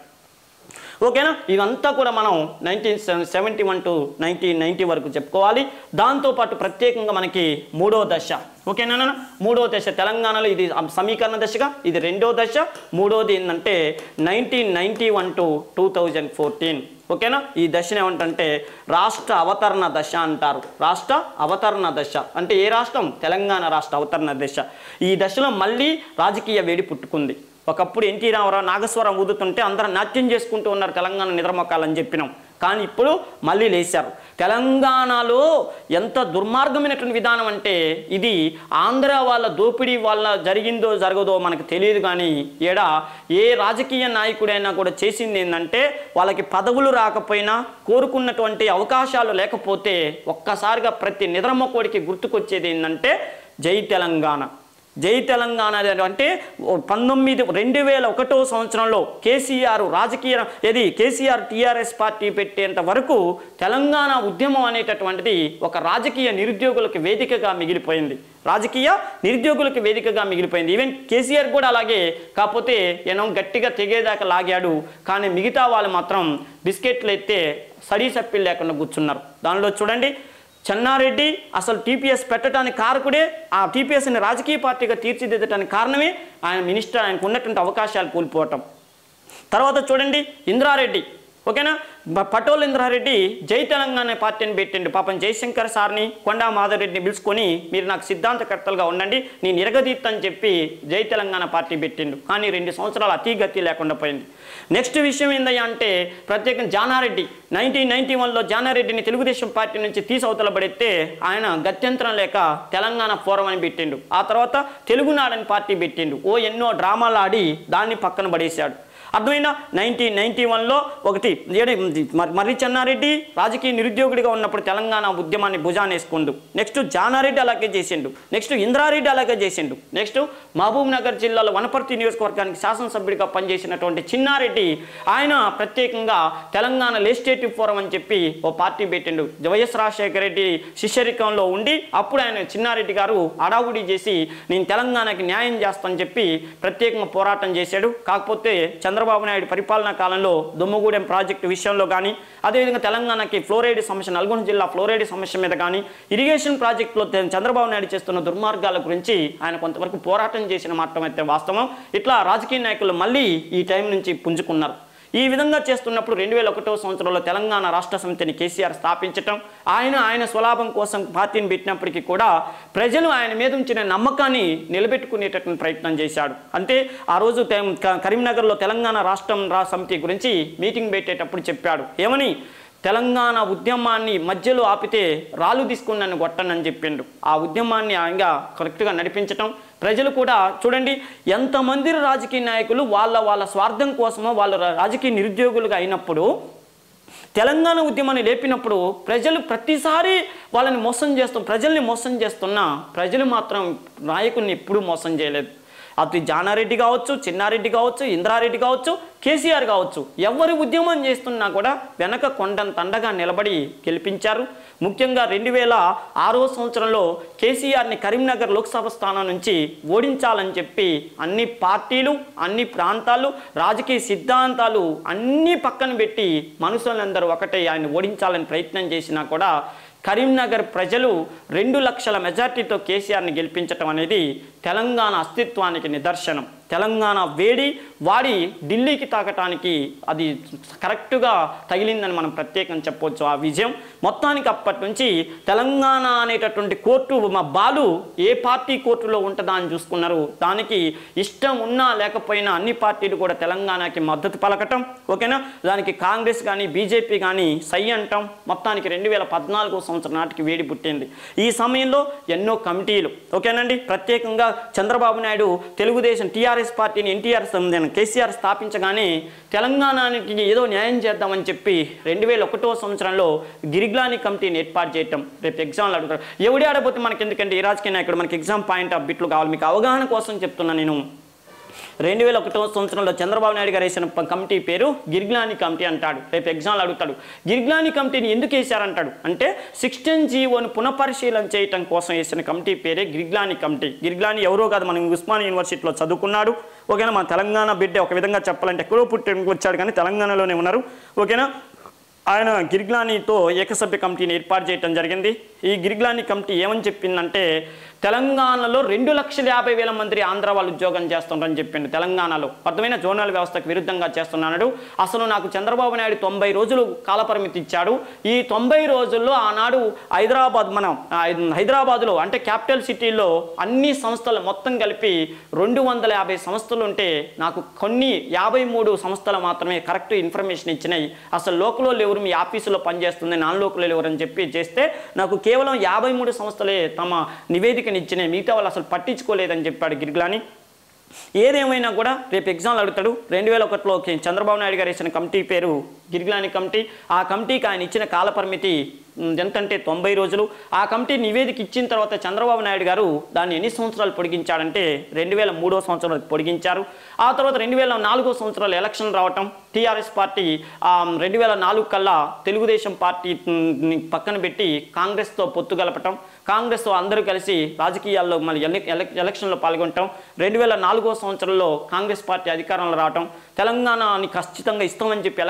ఓకేనా ఇదంతా కూడా మనం nineteen seventy one to nineteen ninety వరకు చెప్పుకోవాలి దాంతోపాటు ప్రత్యేకంగా మనకి మూడో దశ ఓకేనా మూడో దశ తెలంగాణలో ఇది సమీకరణ దశగా ఇది రెండో దశ మూడోది ఏంటంటే nineteen ninety one to two thousand fourteen ఓకేనా ఈ దశను ఏమంటే రాష్ట్ర అవతరణ దశ అంటారు రాష్ట్ర అవతరణ దశ అంటే ఏ రాష్ట్రం తెలంగాణ రాష్ట్ర అవతరణ దశ ఈ దశలో మళ్ళీ రాజకీయ వేడి పుట్టుకుంది ఒకప్పుడు ఎన్టీ రామారావు నాగస్వరం ఊదుతుంటే అందరూ నాట్యం చేసుకుంటూ ఉన్నారు తెలంగాణ నిద్రమొక్కాలని చెప్పినాం కానీ ఇప్పుడు మళ్ళీ లేచారు తెలంగాణలో ఎంత దుర్మార్గమైనటువంటి విధానం అంటే ఇది ఆంధ్ర వాళ్ళ దోపిడీ వల్ల జరిగిందో జరగదో మనకు తెలియదు కానీ ఏడా ఏ రాజకీయ నాయకుడైనా కూడా చేసింది ఏంటంటే వాళ్ళకి పదవులు రాకపోయినా కోరుకున్నటువంటి అవకాశాలు లేకపోతే ఒక్కసారిగా ప్రతి నిద్రమొక్కడికి గుర్తుకొచ్చేది ఏంటంటే జై తెలంగాణ జై తెలంగాణ అంటే పంతొమ్మిది రెండు వేల ఒకటో సంవత్సరంలో కేసీఆర్ రాజకీయ ఏది కేసీఆర్ టీఆర్ఎస్ పార్టీ పెట్టేంత వరకు తెలంగాణ ఉద్యమం అనేటటువంటిది ఒక రాజకీయ నిరుద్యోగులకు వేదికగా మిగిలిపోయింది రాజకీయ నిరుద్యోగులకు వేదికగా మిగిలిపోయింది ఈవెన్ కేసీఆర్ కూడా అలాగే కాకపోతే ఏమో గట్టిగా తెగేదాకా లాగాడు కానీ మిగతా వాళ్ళు మాత్రం బిస్కెట్లు ఎత్తే సడీ సప్పిల్ లేకుండా కూర్చున్నారు దానిలో చూడండి చెన్నారెడ్డి అసలు టీపీఎస్ పెట్టడానికి కారకుడే ఆ టీపీఎస్ని రాజకీయ పార్టీగా తీర్చిదిద్దడానికి కారణమే ఆయన మినిస్టర్ ఆయనకు ఉన్నటువంటి అవకాశాలు కోల్పోవటం తర్వాత చూడండి ఇంద్రారెడ్డి ఓకేనా బ- పటోల్ ఇంద్రారెడ్డి జై తెలంగాణ పార్టీని పెట్టిండు పాపం జయశంకర్ సార్ని కొండా మాధవరెడ్డిని పిలుచుకొని మీరు నాకు సిద్ధాంతకర్తలుగా ఉండండి నేను నిరగదీత్తని చెప్పి జై తెలంగాణ పార్టీ పెట్టిండు కానీ రెండు సంవత్సరాలు అతి గతి లేకుండా పోయింది నెక్స్ట్ విషయం ఏందయ్యా అంటే ప్రత్యేకంగా జానారెడ్డి నైన్టీన్ నైన్టీ వన్లో జానారెడ్డిని తెలుగుదేశం పార్టీ నుంచి తీసి అవతల పడితే ఆయన గత్యంతరం లేక తెలంగాణ ఫోరం అని పెట్టిండు ఆ తర్వాత తెలుగునాడని పార్టీ పెట్టిండు ఓ ఎన్నో డ్రామాలు ఆడి దాన్ని పక్కన పడేశాడు అర్థమైనా నైన్టీన్ నైన్టీ వన్లో ఒకటి ఏడు మరి- మర్రి చెన్నారెడ్డి రాజకీయ నిరుద్యోగుడిగా ఉన్నప్పుడు తెలంగాణ ఉద్యమాన్ని భుజాన్ని వేసుకుండు నెక్స్ట్ జానారెడ్డి అలాగే చేసిండు నెక్స్ట్ ఇంద్రారెడ్డి అలాగే చేసిండు నెక్స్ట్ మహబూబ్ నగర్ జిల్లాలో వనపర్తి నియోజకవర్గానికి శాసనసభ్యుడిగా పనిచేసినటువంటి చిన్నారెడ్డి ఆయన ప్రత్యేకంగా తెలంగాణ లెజిస్లేటివ్ ఫోరం అని చెప్పి ఓ పార్టీ పెట్టిండు వైఎస్ రాజశేఖర రెడ్డి శిష్యరికంలో ఉండి అప్పుడు ఆయన చిన్నారెడ్డి గారు అడావుడి చేసి నేను తెలంగాణకి న్యాయం చేస్తానని చెప్పి ప్రత్యేకంగా పోరాటం చేశాడు కాకపోతే చంద్రబాబు నాయుడు పరిపాలనా కాలంలో దుమ్మగూడెం ప్రాజెక్టు విషయంలో కానీ అదేవిధంగా తెలంగాణకి ఫ్లోరైడ్ సమస్య నల్గొండ జిల్లా ఫ్లోరైడ్ సమస్య మీద కానీ ఇరిగేషన్ ప్రాజెక్టులో తె- చంద్రబాబు నాయుడు చేస్తున్న దుర్మార్గాల గురించి ఆయన కొంతవరకు పోరాటం చేసిన మాత్రం అయితే వాస్తవం ఇట్లా రాజకీయ నాయకులు మళ్ళీ ఈ టైం నుంచి పుంజుకున్నారు ఈ విధంగా చేస్తున్నప్పుడు రెండు వేల ఒకటో సంవత్సరంలో తెలంగాణ రాష్ట్ర సమితిని కేసీఆర్ స్థాపించటం ఆయన ఆయన స్వలాభం కోసం పార్టీని పెట్టినప్పటికీ కూడా ప్రజలు ఆయన మీద ఉంచిన నమ్మకాన్ని నిలబెట్టుకునేటటువంటి ప్రయత్నం చేశాడు అంటే ఆ రోజు తె- క- కరీంనగర్లో తెలంగాణ రాష్ట్రం రా సమితి గురించి మీటింగ్ పెట్టేటప్పుడు చెప్పాడు ఏమని తెలంగాణ ఉద్యమాన్ని మధ్యలో ఆపితే రాళ్ళు తీసుకుని నన్ను కొట్టనని చెప్పిండు ఆ ఉద్యమాన్ని ఆయనగా కరెక్ట్గా నడిపించటం ప్రజలు కూడా చూడండి ఎంతమంది రాజకీయ నాయకులు వాళ్ళ వాళ్ళ స్వార్థం కోసమో వాళ్ళ రా- రాజకీయ నిరుద్యోగులుగా అయినప్పుడు తెలంగాణ ఉద్యమాన్ని లేపినప్పుడు ప్రజలు ప్రతిసారి వాళ్ళని మోసం చేస్తూ ప్రజల్ని మోసం చేస్తున్నా ప్రజలు మాత్రం నాయకుల్ని ఎప్పుడూ మోసం చేయలేదు అటు జానారెడ్డి కావచ్చు చిన్నారెడ్డి కావచ్చు ఇంద్రారెడ్డి కావచ్చు కేసీఆర్ కావచ్చు ఎవరు ఉద్యమం చేస్తున్నా కూడా వెనక కొండంత అండగా నిలబడి గెలిపించారు ముఖ్యంగా రెండు వేల ఆరో సంవత్సరంలో కేసీఆర్ని కరీంనగర్ లోక్సభ స్థానం నుంచి ఓడించాలని చెప్పి అన్ని పార్టీలు అన్ని ప్రాంతాలు రాజకీయ సిద్ధాంతాలు అన్నీ పక్కన పెట్టి మనుషులందరూ ఒకటే ఆయన ఓడించాలని ప్రయత్నం చేసినా కూడా కరీంనగర్ ప్రజలు రెండు లక్షల మెజార్టీతో కేసీఆర్ని గెలిపించటం అనేది తెలంగాణ అస్తిత్వానికి నిదర్శనం తెలంగాణ వేడి వాడి ఢిల్లీకి తాకటానికి అది కరెక్ట్గా తగిలిందని మనం ప్రత్యేకంగా చెప్పొచ్చు ఆ విజయం మొత్తానికి అప్పటి నుంచి తెలంగాణ అనేటటువంటి కోర్టు మా బాలు ఏ పార్టీ కోర్టులో ఉంటుందా అని చూసుకున్నారు దానికి ఇష్టం ఉన్నా లేకపోయినా అన్ని పార్టీలు కూడా తెలంగాణకి మద్దతు పలకటం ఓకేనా దానికి కాంగ్రెస్ కానీ బీజేపీ కానీ సై అంటాం మొత్తానికి రెండు వేల పద్నాలుగో సంవత్సరం నాటికి వేడి పుట్టింది ఈ సమయంలో ఎన్నో కమిటీలు ఓకేనండి ప్రత్యేకంగా చంద్రబాబు నాయుడు తెలుగుదేశం టీఆర్ఎస్ పార్టీని ఎన్టీఆర్ కేసీఆర్ స్థాపించగానే తెలంగాణకి ఏదో న్యాయం చేద్దామని చెప్పి రెండు వేల ఒకటో సంవత్సరంలో గిరిగ్లాని కమిటీని ఏర్పాటు చేయటం రేపు ఎగ్జామ్లు అడుగుతారు ఎవడి ఆడపోతే మనకి ఎందుకంటే ఈ రాజకీయ నాయకుడు మనకి ఎగ్జామ్ పాయింట్ ఆఫ్ బిట్లు కావాలి మీకు అవగాహన కోసం చెప్తున్నా నేను రెండు వేల ఒకటో సంవత్సరంలో చంద్రబాబు నాయుడు గారు వేసిన ప- కమిటీ పేరు గిరిగ్లాని కమిటీ అంటాడు రేపు ఎగ్జామ్లు అడుగుతాడు గిరిగ్లాని కమిటీని ఎందుకు వేశారంటాడు అంటే సిక్స్టీన్ జీవోను పునఃపరిశీలన చేయటం కోసం వేసిన కమిటీ పేరే గిరిగ్లాని కమిటీ గిరిగ్లాని ఎవరో కాదు మనం ఉస్మాన్ యూనివర్సిటీలో చదువుకున్నాడు ఓకేనా మన తెలంగాణ బిడ్డ ఒక విధంగా చెప్పాలంటే ఎక్కడో పుట్టి వచ్చాడు కానీ తెలంగాణలోనే ఉన్నారు ఓకేనా ఆయన గిరిగ్లానితో ఏకసభ్య కమిటీని ఏర్పాటు చేయడం జరిగింది ఈ గిరిగ్లాని కమిటీ ఏమని చెప్పిందంటే తెలంగాణలో రెండు లక్షల యాభై వేల మంది ఆంధ్ర వాళ్ళు ఉద్యోగం చేస్తుంటారని చెప్పిండు తెలంగాణలో అర్థమైన జోనల్ వ్యవస్థకు విరుద్ధంగా చేస్తున్నాడు అసలు నాకు చంద్రబాబు నాయుడు తొంభై రోజులు కాలపరిమితి ఇచ్చాడు ఈ తొంభై రోజుల్లో ఆనాడు హైదరాబాద్ మనం ఆ, హైదరాబాద్లో అంటే క్యాపిటల్ సిటీలో అన్ని సంస్థలు మొత్తం కలిపి రెండు వందల యాభై సంస్థలు ఉంటే నాకు కొన్ని యాభై మూడు సంస్థలు మాత్రమే కరెక్ట్ ఇన్ఫర్మేషన్ ఇచ్చినాయి అసలు లోకల్లో ఎవరు మీ ఆఫీసులో పనిచేస్తుంది నాన్ లోకల్ ఎవరు అని చెప్పి చేస్తే నాకు కేవలం యాభై మూడు సంస్థలే తమ నివేదికని ఇచ్చినాయి మిగతా వాళ్ళు అసలు పట్టించుకోలేదని చెప్పాడు గిరిగ్లాని ఏదేమైనా కూడా రేపు ఎగ్జామ్లు అడుగుతాడు రెండు వేల ఒకటిలో చంద్రబాబు నాయుడు గారు వేసిన కమిటీ పేరు గిరిగ్లాని కమిటీ ఆ కమిటీకి ఆయన ఇచ్చిన కాలపరిమితి ఉమ్, ఎంతంటే తొంభై రోజులు ఆ కమిటీ నివేదిక ఇచ్చిన తర్వాత చంద్రబాబు నాయుడు గారు దాన్ని ఎన్ని సంవత్సరాలు పొడిగించాడంటే రెండు వేల మూడో సంవత్సరం పొడిగించారు ఆ తర్వాత రెండు వేల నాలుగో సంవత్సరాలు ఎలక్షన్ రావటం టీఆర్ఎస్ పార్టీ ఆ, రెండు వేల నాలుగు కల్లా తెలుగుదేశం పార్టీ ఉమ్, పక్కన పెట్టి కాంగ్రెస్తో పొత్తు గలపటం కాంగ్రెస్ అందరూ కలిసి రాజకీయాల్లో మళ్ళీ ఎల- ఎల- ఎలక్షన్లో పాల్గొనటం రెండు వేల నాలుగో సంవత్సరంలో కాంగ్రెస్ పార్టీ అధికారంలో రావటం తెలంగాణని ఖచ్చితంగా ఇస్తామని చెప్పి ఎలక్షన్ టైంలో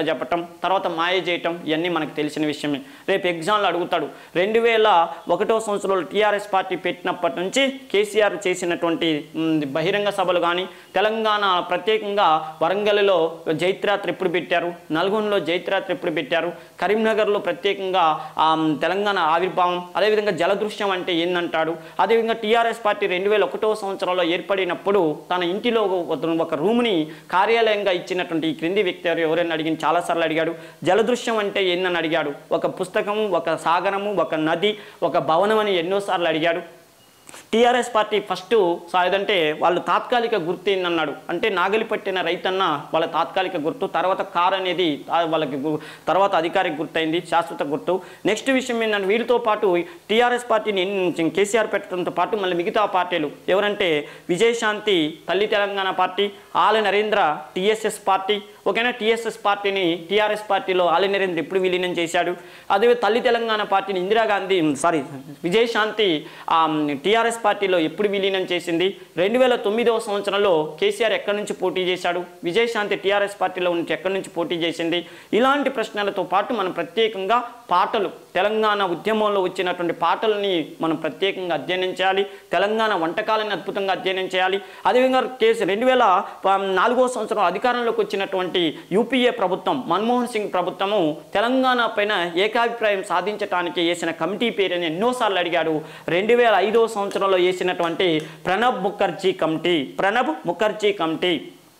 విధంగా చెప్పటం తర్వాత మాయ చేయటం ఇవన్నీ మనకు తెలిసిన విషయమే రేపు ఎగ్జామ్లు అడుగుతాడు రెండు వేల ఒకటో సంవత్సరంలో టీఆర్ఎస్ పార్టీ పెట్టినప్పటి నుంచి కేసీఆర్ చేసినటువంటి మ్, బహిరంగ సభలు కానీ తెలంగాణ ప్రత్యేకంగా వరంగల్లో జైత్రాత్రి ఎప్పుడు పెట్టారు నల్గొండలో జైత్రాత్రి ఎప్పుడు పెట్టారు కరీంనగర్లో ప్రత్యేకంగా ఆ, తెలంగాణ ఆవిర్భావం అదేవిధంగా జలదృశ్యం అంటే ఏందంటాడు అదేవిధంగా టీఆర్ఎస్ పార్టీ రెండు వేల ఒకటో సంవత్సరంలో ఏర్పడినప్పుడు తన ఇంటిలో ఒక- ఒక రూమ్ని కార్యాలయంగా ఇచ్చినటువంటి ఈ క్రింది వ్యక్తి ఎవరు ఎవరైనా అడిగిన చాలాసార్లు అడిగాడు జలదృశ్యం అంటే ఏందని అడిగాడు ఒక పుస్తకము ఒక సాగరము ఒక నది ఒక భవనం అని ఎన్నోసార్లు అడిగాడు టీఆర్ఎస్ పార్టీ ఫస్ట్ సాయదంటే వాళ్ళు తాత్కాలిక గుర్తు ఏందన్నాడు అంటే నాగలి పట్టిన రైతన్న వాళ్ళ తాత్కాలిక గుర్తు తర్వాత కార్ అనేది ఆ వాళ్ళకి గు- తర్వాత అధికారిక గుర్తయింది శాశ్వత గుర్తు నెక్స్ట్ విషయం ఏంటంటే వీరితో పాటు టీఆర్ఎస్ పార్టీని ఎన్- కేసీఆర్ పెట్టడంతో పాటు మళ్ళీ మిగతా పార్టీలు ఎవరంటే విజయశాంతి తల్లి Telangana party Ale Narendra TSS party ఓకేనా టీఎస్ఎస్ పార్టీని టీఆర్ఎస్ పార్టీలో ఆలి నరేంద్ర ఎప్పుడు విలీనం చేశాడు అదే తల్లి తెలంగాణ పార్టీని ఇందిరాగాంధీ సారీ విజయశాంతి టీఆర్ఎస్ పార్టీలో ఎప్పుడు విలీనం చేసింది రెండు వేల తొమ్మిదవ సంవత్సరంలో కేసీఆర్ ఎక్కడి నుంచి పోటీ చేశాడు విజయశాంతి టీఆర్ఎస్ పార్టీలో నుంచి ఎక్కడి నుంచి పోటీ చేసింది ఇలాంటి ప్రశ్నలతో పాటు మనం ప్రత్యేకంగా పాటలు తెలంగాణ ఉద్యమంలో వచ్చినటువంటి పాటలని మనం ప్రత్యేకంగా అధ్యయనం చేయాలి తెలంగాణ వంటకాలను అద్భుతంగా అధ్యయనం చేయాలి అదేవిధంగా కేసు రెండు వేల నాలుగో సంవత్సరం అధికారంలోకి వచ్చినటువంటి యూపీఏ ప్రభుత్వం మన్మోహన్ సింగ్ ప్రభుత్వము తెలంగాణ పైన ఏకాభిప్రాయం సాధించడానికి వేసిన కమిటీ పేరుని ఎన్నోసార్లు అడిగాడు రెండు వేల ఐదో సంవత్సరంలో వేసినటువంటి ప్రణబ్ ముఖర్జీ కమిటీ ప్రణబ్ ముఖర్జీ కమిటీ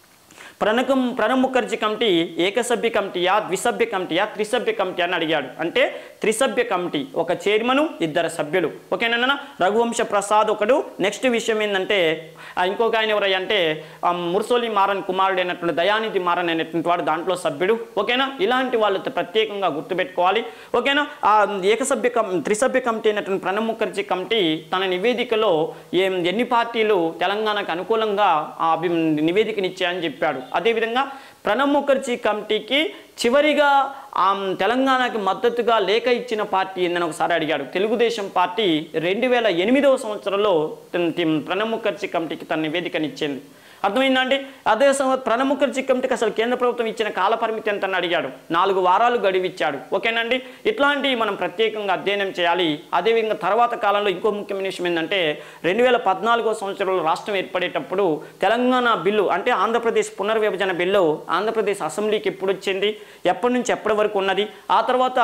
ప్రణకం ప్రణబ్ ముఖర్జీ కమిటీ ఏకసభ్య కమిటీయా ద్విసభ్య కమిటీయా త్రిసభ్య కమిటీ అని అడిగాడు అంటే త్రిసభ్య కమిటీ ఒక చైర్మను ఇద్దరు సభ్యులు ఓకేనా రఘువంశ ప్రసాద్ ఒకడు నెక్స్ట్ విషయం ఏంటంటే ఆ ఇంకొక ఆయన ఎవరయ్య అంటే ఆ ముర్సోలి మారన్ కుమారుడు అయినటువంటి దయానిధి మారన్ అయినటువంటి వాడు దాంట్లో సభ్యుడు ఓకేనా ఇలాంటి వాళ్ళు ప్రత్యేకంగా గుర్తుపెట్టుకోవాలి ఓకేనా ఆ ఏకసభ్య కం త్రిసభ్య కమిటీ అయినటువంటి ప్రణబ్ ముఖర్జీ కమిటీ తన నివేదికలో ఏం ఎన్ని పార్టీలు తెలంగాణకు అనుకూలంగా ఆ అభి నివేదికనిచ్చాయని చెప్పాడు అదేవిధంగా ప్రణబ్ ముఖర్జీ కమిటీకి చివరిగా ఆ తెలంగాణకి మద్దతుగా లేఖ ఇచ్చిన పార్టీ ఏందని ఒకసారి అడిగాడు తెలుగుదేశం పార్టీ రెండు వేల ఎనిమిదవ సంవత్సరంలో తన- తన ప్రణబ్ ముఖర్జీ కమిటీకి తన నివేదికనిచ్చింది అర్థమైందండి అదే సమయం ప్రణబ్ ముఖర్జీ కమిటీకి అసలు కేంద్ర ప్రభుత్వం ఇచ్చిన కాల పరిమితి ఎంత అని అడిగాడు నాలుగు వారాలు గడివిచ్చాడు ఓకేనండి ఇట్లాంటివి మనం ప్రత్యేకంగా అధ్యయనం చేయాలి అదేవిధంగా తర్వాత కాలంలో ఇంకో ముఖ్యమైన విషయం ఏంటంటే రెండు వేల పద్నాలుగో సంవత్సరంలో రాష్ట్రం ఏర్పడేటప్పుడు తెలంగాణ బిల్లు అంటే ఆంధ్రప్రదేశ్ పునర్విభజన బిల్లు ఆంధ్రప్రదేశ్ అసెంబ్లీకి ఎప్పుడు వచ్చింది ఎప్పటి నుంచి ఎప్పటి వరకు ఉన్నది ఆ తర్వాత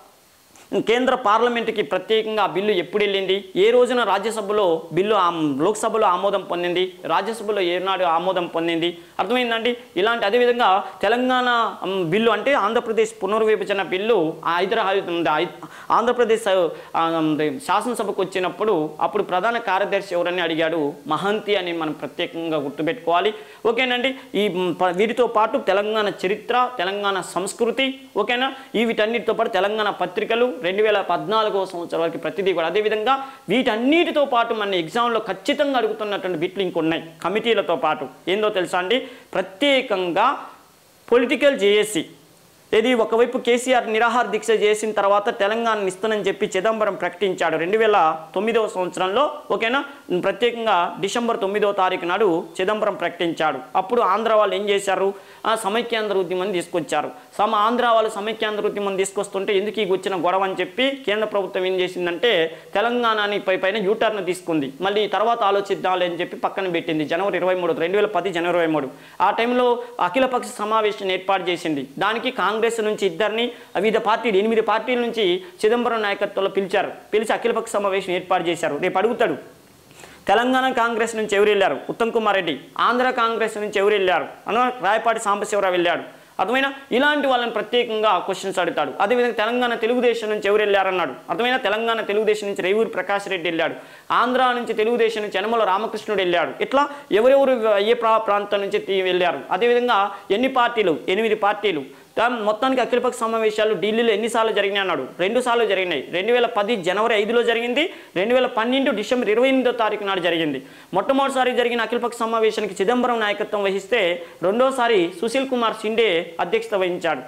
కేంద్ర పార్లమెంటుకి ప్రత్యేకంగా ఆ బిల్లు ఎప్పుడు వెళ్ళింది ఏ రోజున రాజ్యసభలో బిల్లు ఆమ్- లోక్సభలో ఆమోదం పొందింది రాజ్యసభలో ఏనాడు ఆమోదం పొందింది అర్థమైందండి ఇలాంటి అదేవిధంగా తెలంగాణ ఉమ్, బిల్లు అంటే ఆంధ్రప్రదేశ్ పునర్విభజన బిల్లు హైదరాబాద్ ఆంధ్రప్రదేశ్ ఆ, ఉమ్, శాసనసభకు వచ్చినప్పుడు అప్పుడు ప్రధాన కార్యదర్శి ఎవరని అడిగాడు మహంతి అని మనం ప్రత్యేకంగా గుర్తుపెట్టుకోవాలి ఓకేనండి ఈ ఉమ్, ప- వీటితో పాటు తెలంగాణ చరిత్ర తెలంగాణ సంస్కృతి ఓకేనా ఈ వీటన్నిటితో పాటు తెలంగాణ పత్రికలు రెండు వేల పద్నాలుగో సంవత్సరం వరకు ప్రతిదీ కూడా అదేవిధంగా వీటన్నిటితో పాటు మన ఎగ్జామ్లో ఖచ్చితంగా అడుగుతున్నటువంటి బిట్లు ఇంకొన్నాయి కమిటీలతో పాటు ఏందో తెలుసా అండి ప్రత్యేకంగా పొలిటికల్ జేఏసీ ఇది ఒకవైపు కేసీఆర్ నిరాహార దీక్ష చేసిన తర్వాత తెలంగాణ ఇస్తానని చెప్పి చిదంబరం ప్రకటించాడు రెండు వేల తొమ్మిదవ సంవత్సరంలో ఓకేనా ప్రత్యేకంగా డిసెంబర్ తొమ్మిదవ తారీఖు నాడు చిదంబరం ప్రకటించాడు అప్పుడు ఆంధ్ర వాళ్ళు ఏం చేశారు ఆ సమైక్యాంధ్ర ఉద్యమం తీసుకొచ్చారు సమ ఆంధ్ర వాళ్ళు సమైక్యాంధ్ర ఉద్యమం తీసుకొస్తుంటే ఎందుకు ఈ వచ్చిన గొడవ అని చెప్పి కేంద్ర ప్రభుత్వం ఏం చేసిందంటే తెలంగాణని పై పైన యూటర్న్ తీసుకుంది మళ్ళీ తర్వాత ఆలోచిద్దాంలే అని చెప్పి పక్కన పెట్టింది జనవరి ఇరవై మూడు రెండు వేల పది జనవరి ఇరవై మూడు ఆ టైంలో అఖిలపక్ష సమావేశం ఏర్పాటు చేసింది దానికి కాంగ్రెస్ నుంచి ఇద్దరిని వివిధ పార్టీలు ఎనిమిది పార్టీల నుంచి చిదంబరం నాయకత్వంలో పిలిచారు పిలిచి అఖిలపక్ష సమావేశం ఏర్పాటు చేశారు రేపు అడుగుతాడు తెలంగాణ కాంగ్రెస్ నుంచి ఎవరు వెళ్ళారు ఉత్తమ్ కుమార్ రెడ్డి ఆంధ్ర కాంగ్రెస్ నుంచి ఎవరు వెళ్ళారు అన్న రాయపాటి సాంబశివరావు వెళ్ళాడు అర్థమైనా ఇలాంటి వాళ్ళని ప్రత్యేకంగా క్వశ్చన్స్ అడుగుతాడు అదేవిధంగా తెలంగాణ తెలుగుదేశం నుంచి ఎవరు వెళ్ళారన్నాడు అర్థమైనా తెలంగాణ తెలుగుదేశం నుంచి రేవూరి ప్రకాష్ రెడ్డి వెళ్ళాడు ఆంధ్ర నుంచి తెలుగుదేశం నుంచి యనమల రామకృష్ణుడు వెళ్ళాడు ఇట్లా ఎవరెవరు ఏ ప్రా ప్రాంతం నుంచి తీ- వెళ్ళారు అదేవిధంగా ఎన్ని పార్టీలు ఎనిమిది పార్టీలు దా- మొత్తానికి అఖిలపక్ష సమావేశాలు ఢిల్లీలో ఎన్నిసార్లు జరిగినాయి అన్నాడు రెండు సార్లు జరిగినాయి రెండు వేల పది జనవరి ఐదులో జరిగింది రెండు వేల పన్నెండు డిసెంబర్ ఇరవై ఎనిమిదో తారీఖు నాడు జరిగింది మొట్టమొదటిసారి జరిగిన అఖిలపక్ష సమావేశానికి చిదంబరం నాయకత్వం వహిస్తే రెండోసారి సుశీల్ కుమార్ షిండే అధ్యక్షత వహించాడు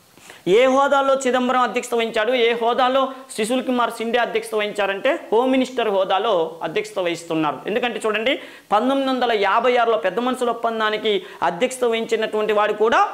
ఏ హోదాలో చిదంబరం అధ్యక్షత వహించాడు ఏ హోదాలో సుశీల్ కుమార్ సిండే అధ్యక్షత వహించారంటే హోమ్ మినిస్టర్ హోదాలో అధ్యక్షత వహిస్తున్నారు ఎందుకంటే చూడండి పంతొమ్మిది వందల యాభై ఆరులో పెద్ద మనుషుల ఒప్పందానికి అధ్యక్షత వహించినటువంటి వాడు కూడా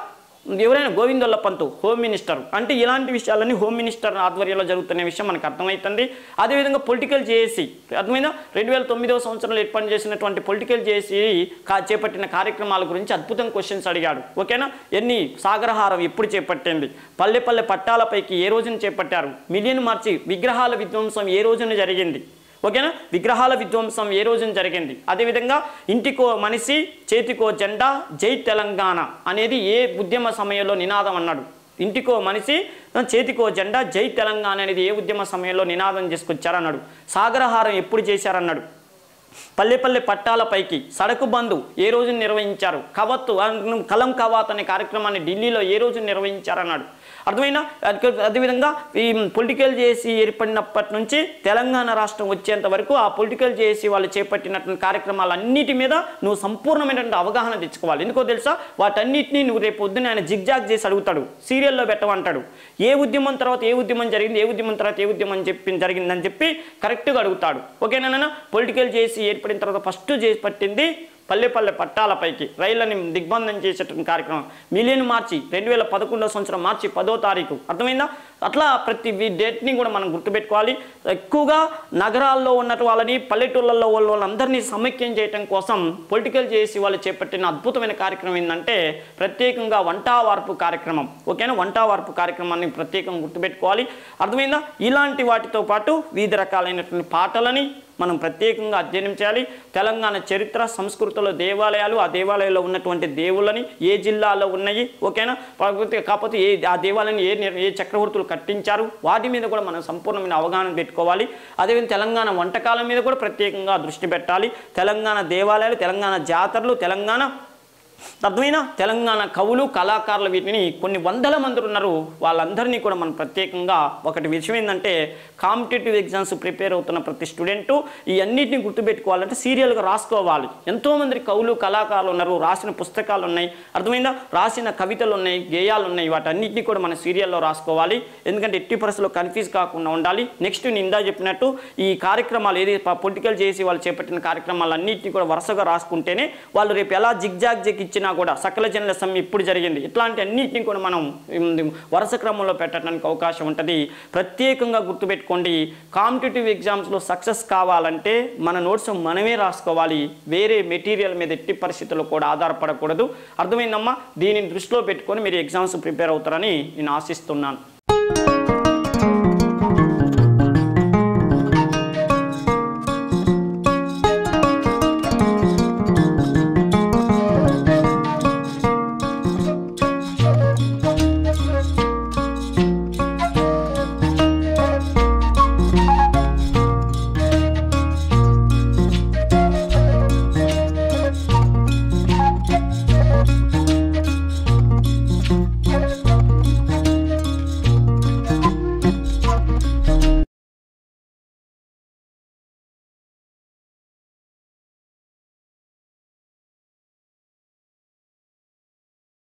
ఎవరైనా గోవిందొల్ల పంతు హోమ్ మినిస్టర్ అంటే ఇలాంటి విషయాలన్నీ హోమ్ మినిస్టర్ ఆధ్వర్యంలో జరుగుతున్న విషయం మనకు అర్థమవుతుంది అదేవిధంగా పొలిటికల్ జేఏసీ అర్థమైందా రెండు వేల తొమ్మిదవ సంవత్సరంలో ఏర్పాటు చేసినటువంటి పొలిటికల్ జేఏసీ కా చేపట్టిన కార్యక్రమాల గురించి అద్భుతం క్వశ్చన్స్ అడిగాడు ఓకేనా ఎన్ని సాగరహారం ఎప్పుడు చేపట్టింది పల్లె పల్లె పట్టాలపైకి ఏ రోజున చేపట్టారు మిలియన్ మార్చి విగ్రహాల విధ్వంసం ఏ రోజున జరిగింది ఓకేనా విగ్రహాల విధ్వంసం ఏ రోజున జరిగింది అదేవిధంగా ఇంటికో మనిషి చేతికో జెండా జై తెలంగాణ అనేది ఏ ఉద్యమ సమయంలో నినాదం అన్నాడు ఇంటికో మనిషి చేతికో జెండా జై తెలంగాణ అనేది ఏ ఉద్యమ సమయంలో నినాదం చేసుకొచ్చారన్నాడు సాగరహారం ఎప్పుడు చేశారన్నాడు పల్లె పల్లె పట్టాలపైకి సడకు బంధు ఏ రోజు నిర్వహించారు కవత్తు అను- కలం కవాత్ అనే కార్యక్రమాన్ని ఢిల్లీలో ఏ రోజు నిర్వహించారన్నాడు అర్థమైనా అదే- అదేవిధంగా ఈ పొలిటికల్ చేసి ఏర్పడినప్పటి నుంచి తెలంగాణ రాష్ట్రం వచ్చేంత వరకు ఆ పొలిటికల్ చేసి వాళ్ళు చేపట్టినటువంటి కార్యక్రమాలన్నిటి మీద నువ్వు సంపూర్ణమైనటువంటి అవగాహన తెచ్చుకోవాలి ఎందుకో తెలుసా వాటన్నిటిని నువ్వు రేపు పొద్దున్న ఆయన జిగ్జాగ్ చేసి అడుగుతాడు సీరియల్లో పెట్టమంటాడు ఏ ఉద్యమం తర్వాత ఏ ఉద్యమం జరిగింది ఏ ఉద్యమం తర్వాత ఏ ఉద్యమం చెప్పి జరిగిందని చెప్పి కరెక్ట్గా అడుగుతాడు ఓకేనా పొలిటికల్ చేసి ఏర్పడిన తర్వాత ఫస్ట్ చేసి పట్టింది పల్లె పల్లె పట్టాలపైకి రైళ్లని దిగ్బంధం చేసేటువంటి కార్యక్రమం మిలియన్ మార్చి రెండు వేల పదకొండవ సంవత్సరం మార్చి పదో తారీఖు అర్థమైందా అట్లా ప్రతి వి- డేట్ని కూడా మనం గుర్తుపెట్టుకోవాలి ఎక్కువగా నగరాల్లో ఉన్నట్టు వాళ్ళని పల్లెటూళ్ళల్లో వాళ్ళ వాళ్ళందరినీ సమైక్యం చేయడం కోసం పొలిటికల్ చేసి వాళ్ళు చేపట్టిన అద్భుతమైన కార్యక్రమం ఏంటంటే ప్రత్యేకంగా వంటా వార్పు కార్యక్రమం ఓకేనా వంటా వార్పు కార్యక్రమాన్ని ప్రత్యేకంగా గుర్తుపెట్టుకోవాలి అర్థమైందా ఇలాంటి వాటితో పాటు వివిధ రకాలైనటువంటి పాటలని మనం ప్రత్యేకంగా అధ్యయనం చేయాలి తెలంగాణ చరిత్ర సంస్కృతిలో దేవాలయాలు ఆ దేవాలయాల్లో ఉన్నటువంటి దేవుళ్ళని ఏ జిల్లాలో ఉన్నాయి ఓకేనా కాకపోతే కాకపోతే ఏ ఆ దేవాలయాన్ని ఏ నిర్- ఏ చక్రవర్తులు కట్టించారు వాటి మీద కూడా మనం సంపూర్ణమైన అవగాహన పెట్టుకోవాలి అదేవిధంగా తెలంగాణ వంటకాల మీద కూడా ప్రత్యేకంగా దృష్టి పెట్టాలి తెలంగాణ దేవాలయాలు తెలంగాణ జాతరలు తెలంగాణ అర్థమైనా తెలంగాణ కవులు కళాకారులు వీటిని కొన్ని వందల మంది ఉన్నారు వాళ్ళందరినీ కూడా మనం ప్రత్యేకంగా ఒకటి విషయం ఏంటంటే కాంపిటేటివ్ ఎగ్జామ్స్ ప్రిపేర్ అవుతున్న ప్రతి స్టూడెంట్ ఈ అన్నిటిని గుర్తుపెట్టుకోవాలంటే సీరియల్గా రాసుకోవాలి ఎంతోమంది కవులు కళాకారులు ఉన్నారు రాసిన పుస్తకాలు ఉన్నాయి అర్థమైందా రాసిన కవితలు ఉన్నాయి గేయాలు ఉన్నాయి వాటన్నిటిని కూడా మన సీరియల్లో రాసుకోవాలి ఎందుకంటే ఎట్టి పరిస్థితుల్లో కన్ఫ్యూజ్ కాకుండా ఉండాలి నెక్స్ట్ నేను ఇందా చెప్పినట్టు ఈ కార్యక్రమాలు ఏది పొలిటికల్ చేసి వాళ్ళు చేపట్టిన కార్యక్రమాలన్నింటినీ కూడా వరుసగా రాసుకుంటేనే వాళ్ళు రేపు ఎలా జిగ్జాగ్ జగ్ ఇచ్చినా కూడా సకల జనుల సమ్మె ఇప్పుడు జరిగింది ఇట్లాంటి అన్నింటినీ కూడా మనం ఉమ్, వరుస క్రమంలో పెట్టడానికి అవకాశం ఉంటుంది ప్రత్యేకంగా గుర్తుపెట్టుకోండి కాంపిటేటివ్ ఎగ్జామ్స్లో సక్సెస్ కావాలంటే మన నోట్స్ మనమే రాసుకోవాలి వేరే మెటీరియల్ మీద ఎట్టి పరిస్థితుల్లో కూడా ఆధారపడకూడదు అర్థమైందమ్మా దీనిని దృష్టిలో పెట్టుకొని మీరు ఎగ్జామ్స్ ప్రిపేర్ అవుతారని నేను ఆశిస్తున్నాను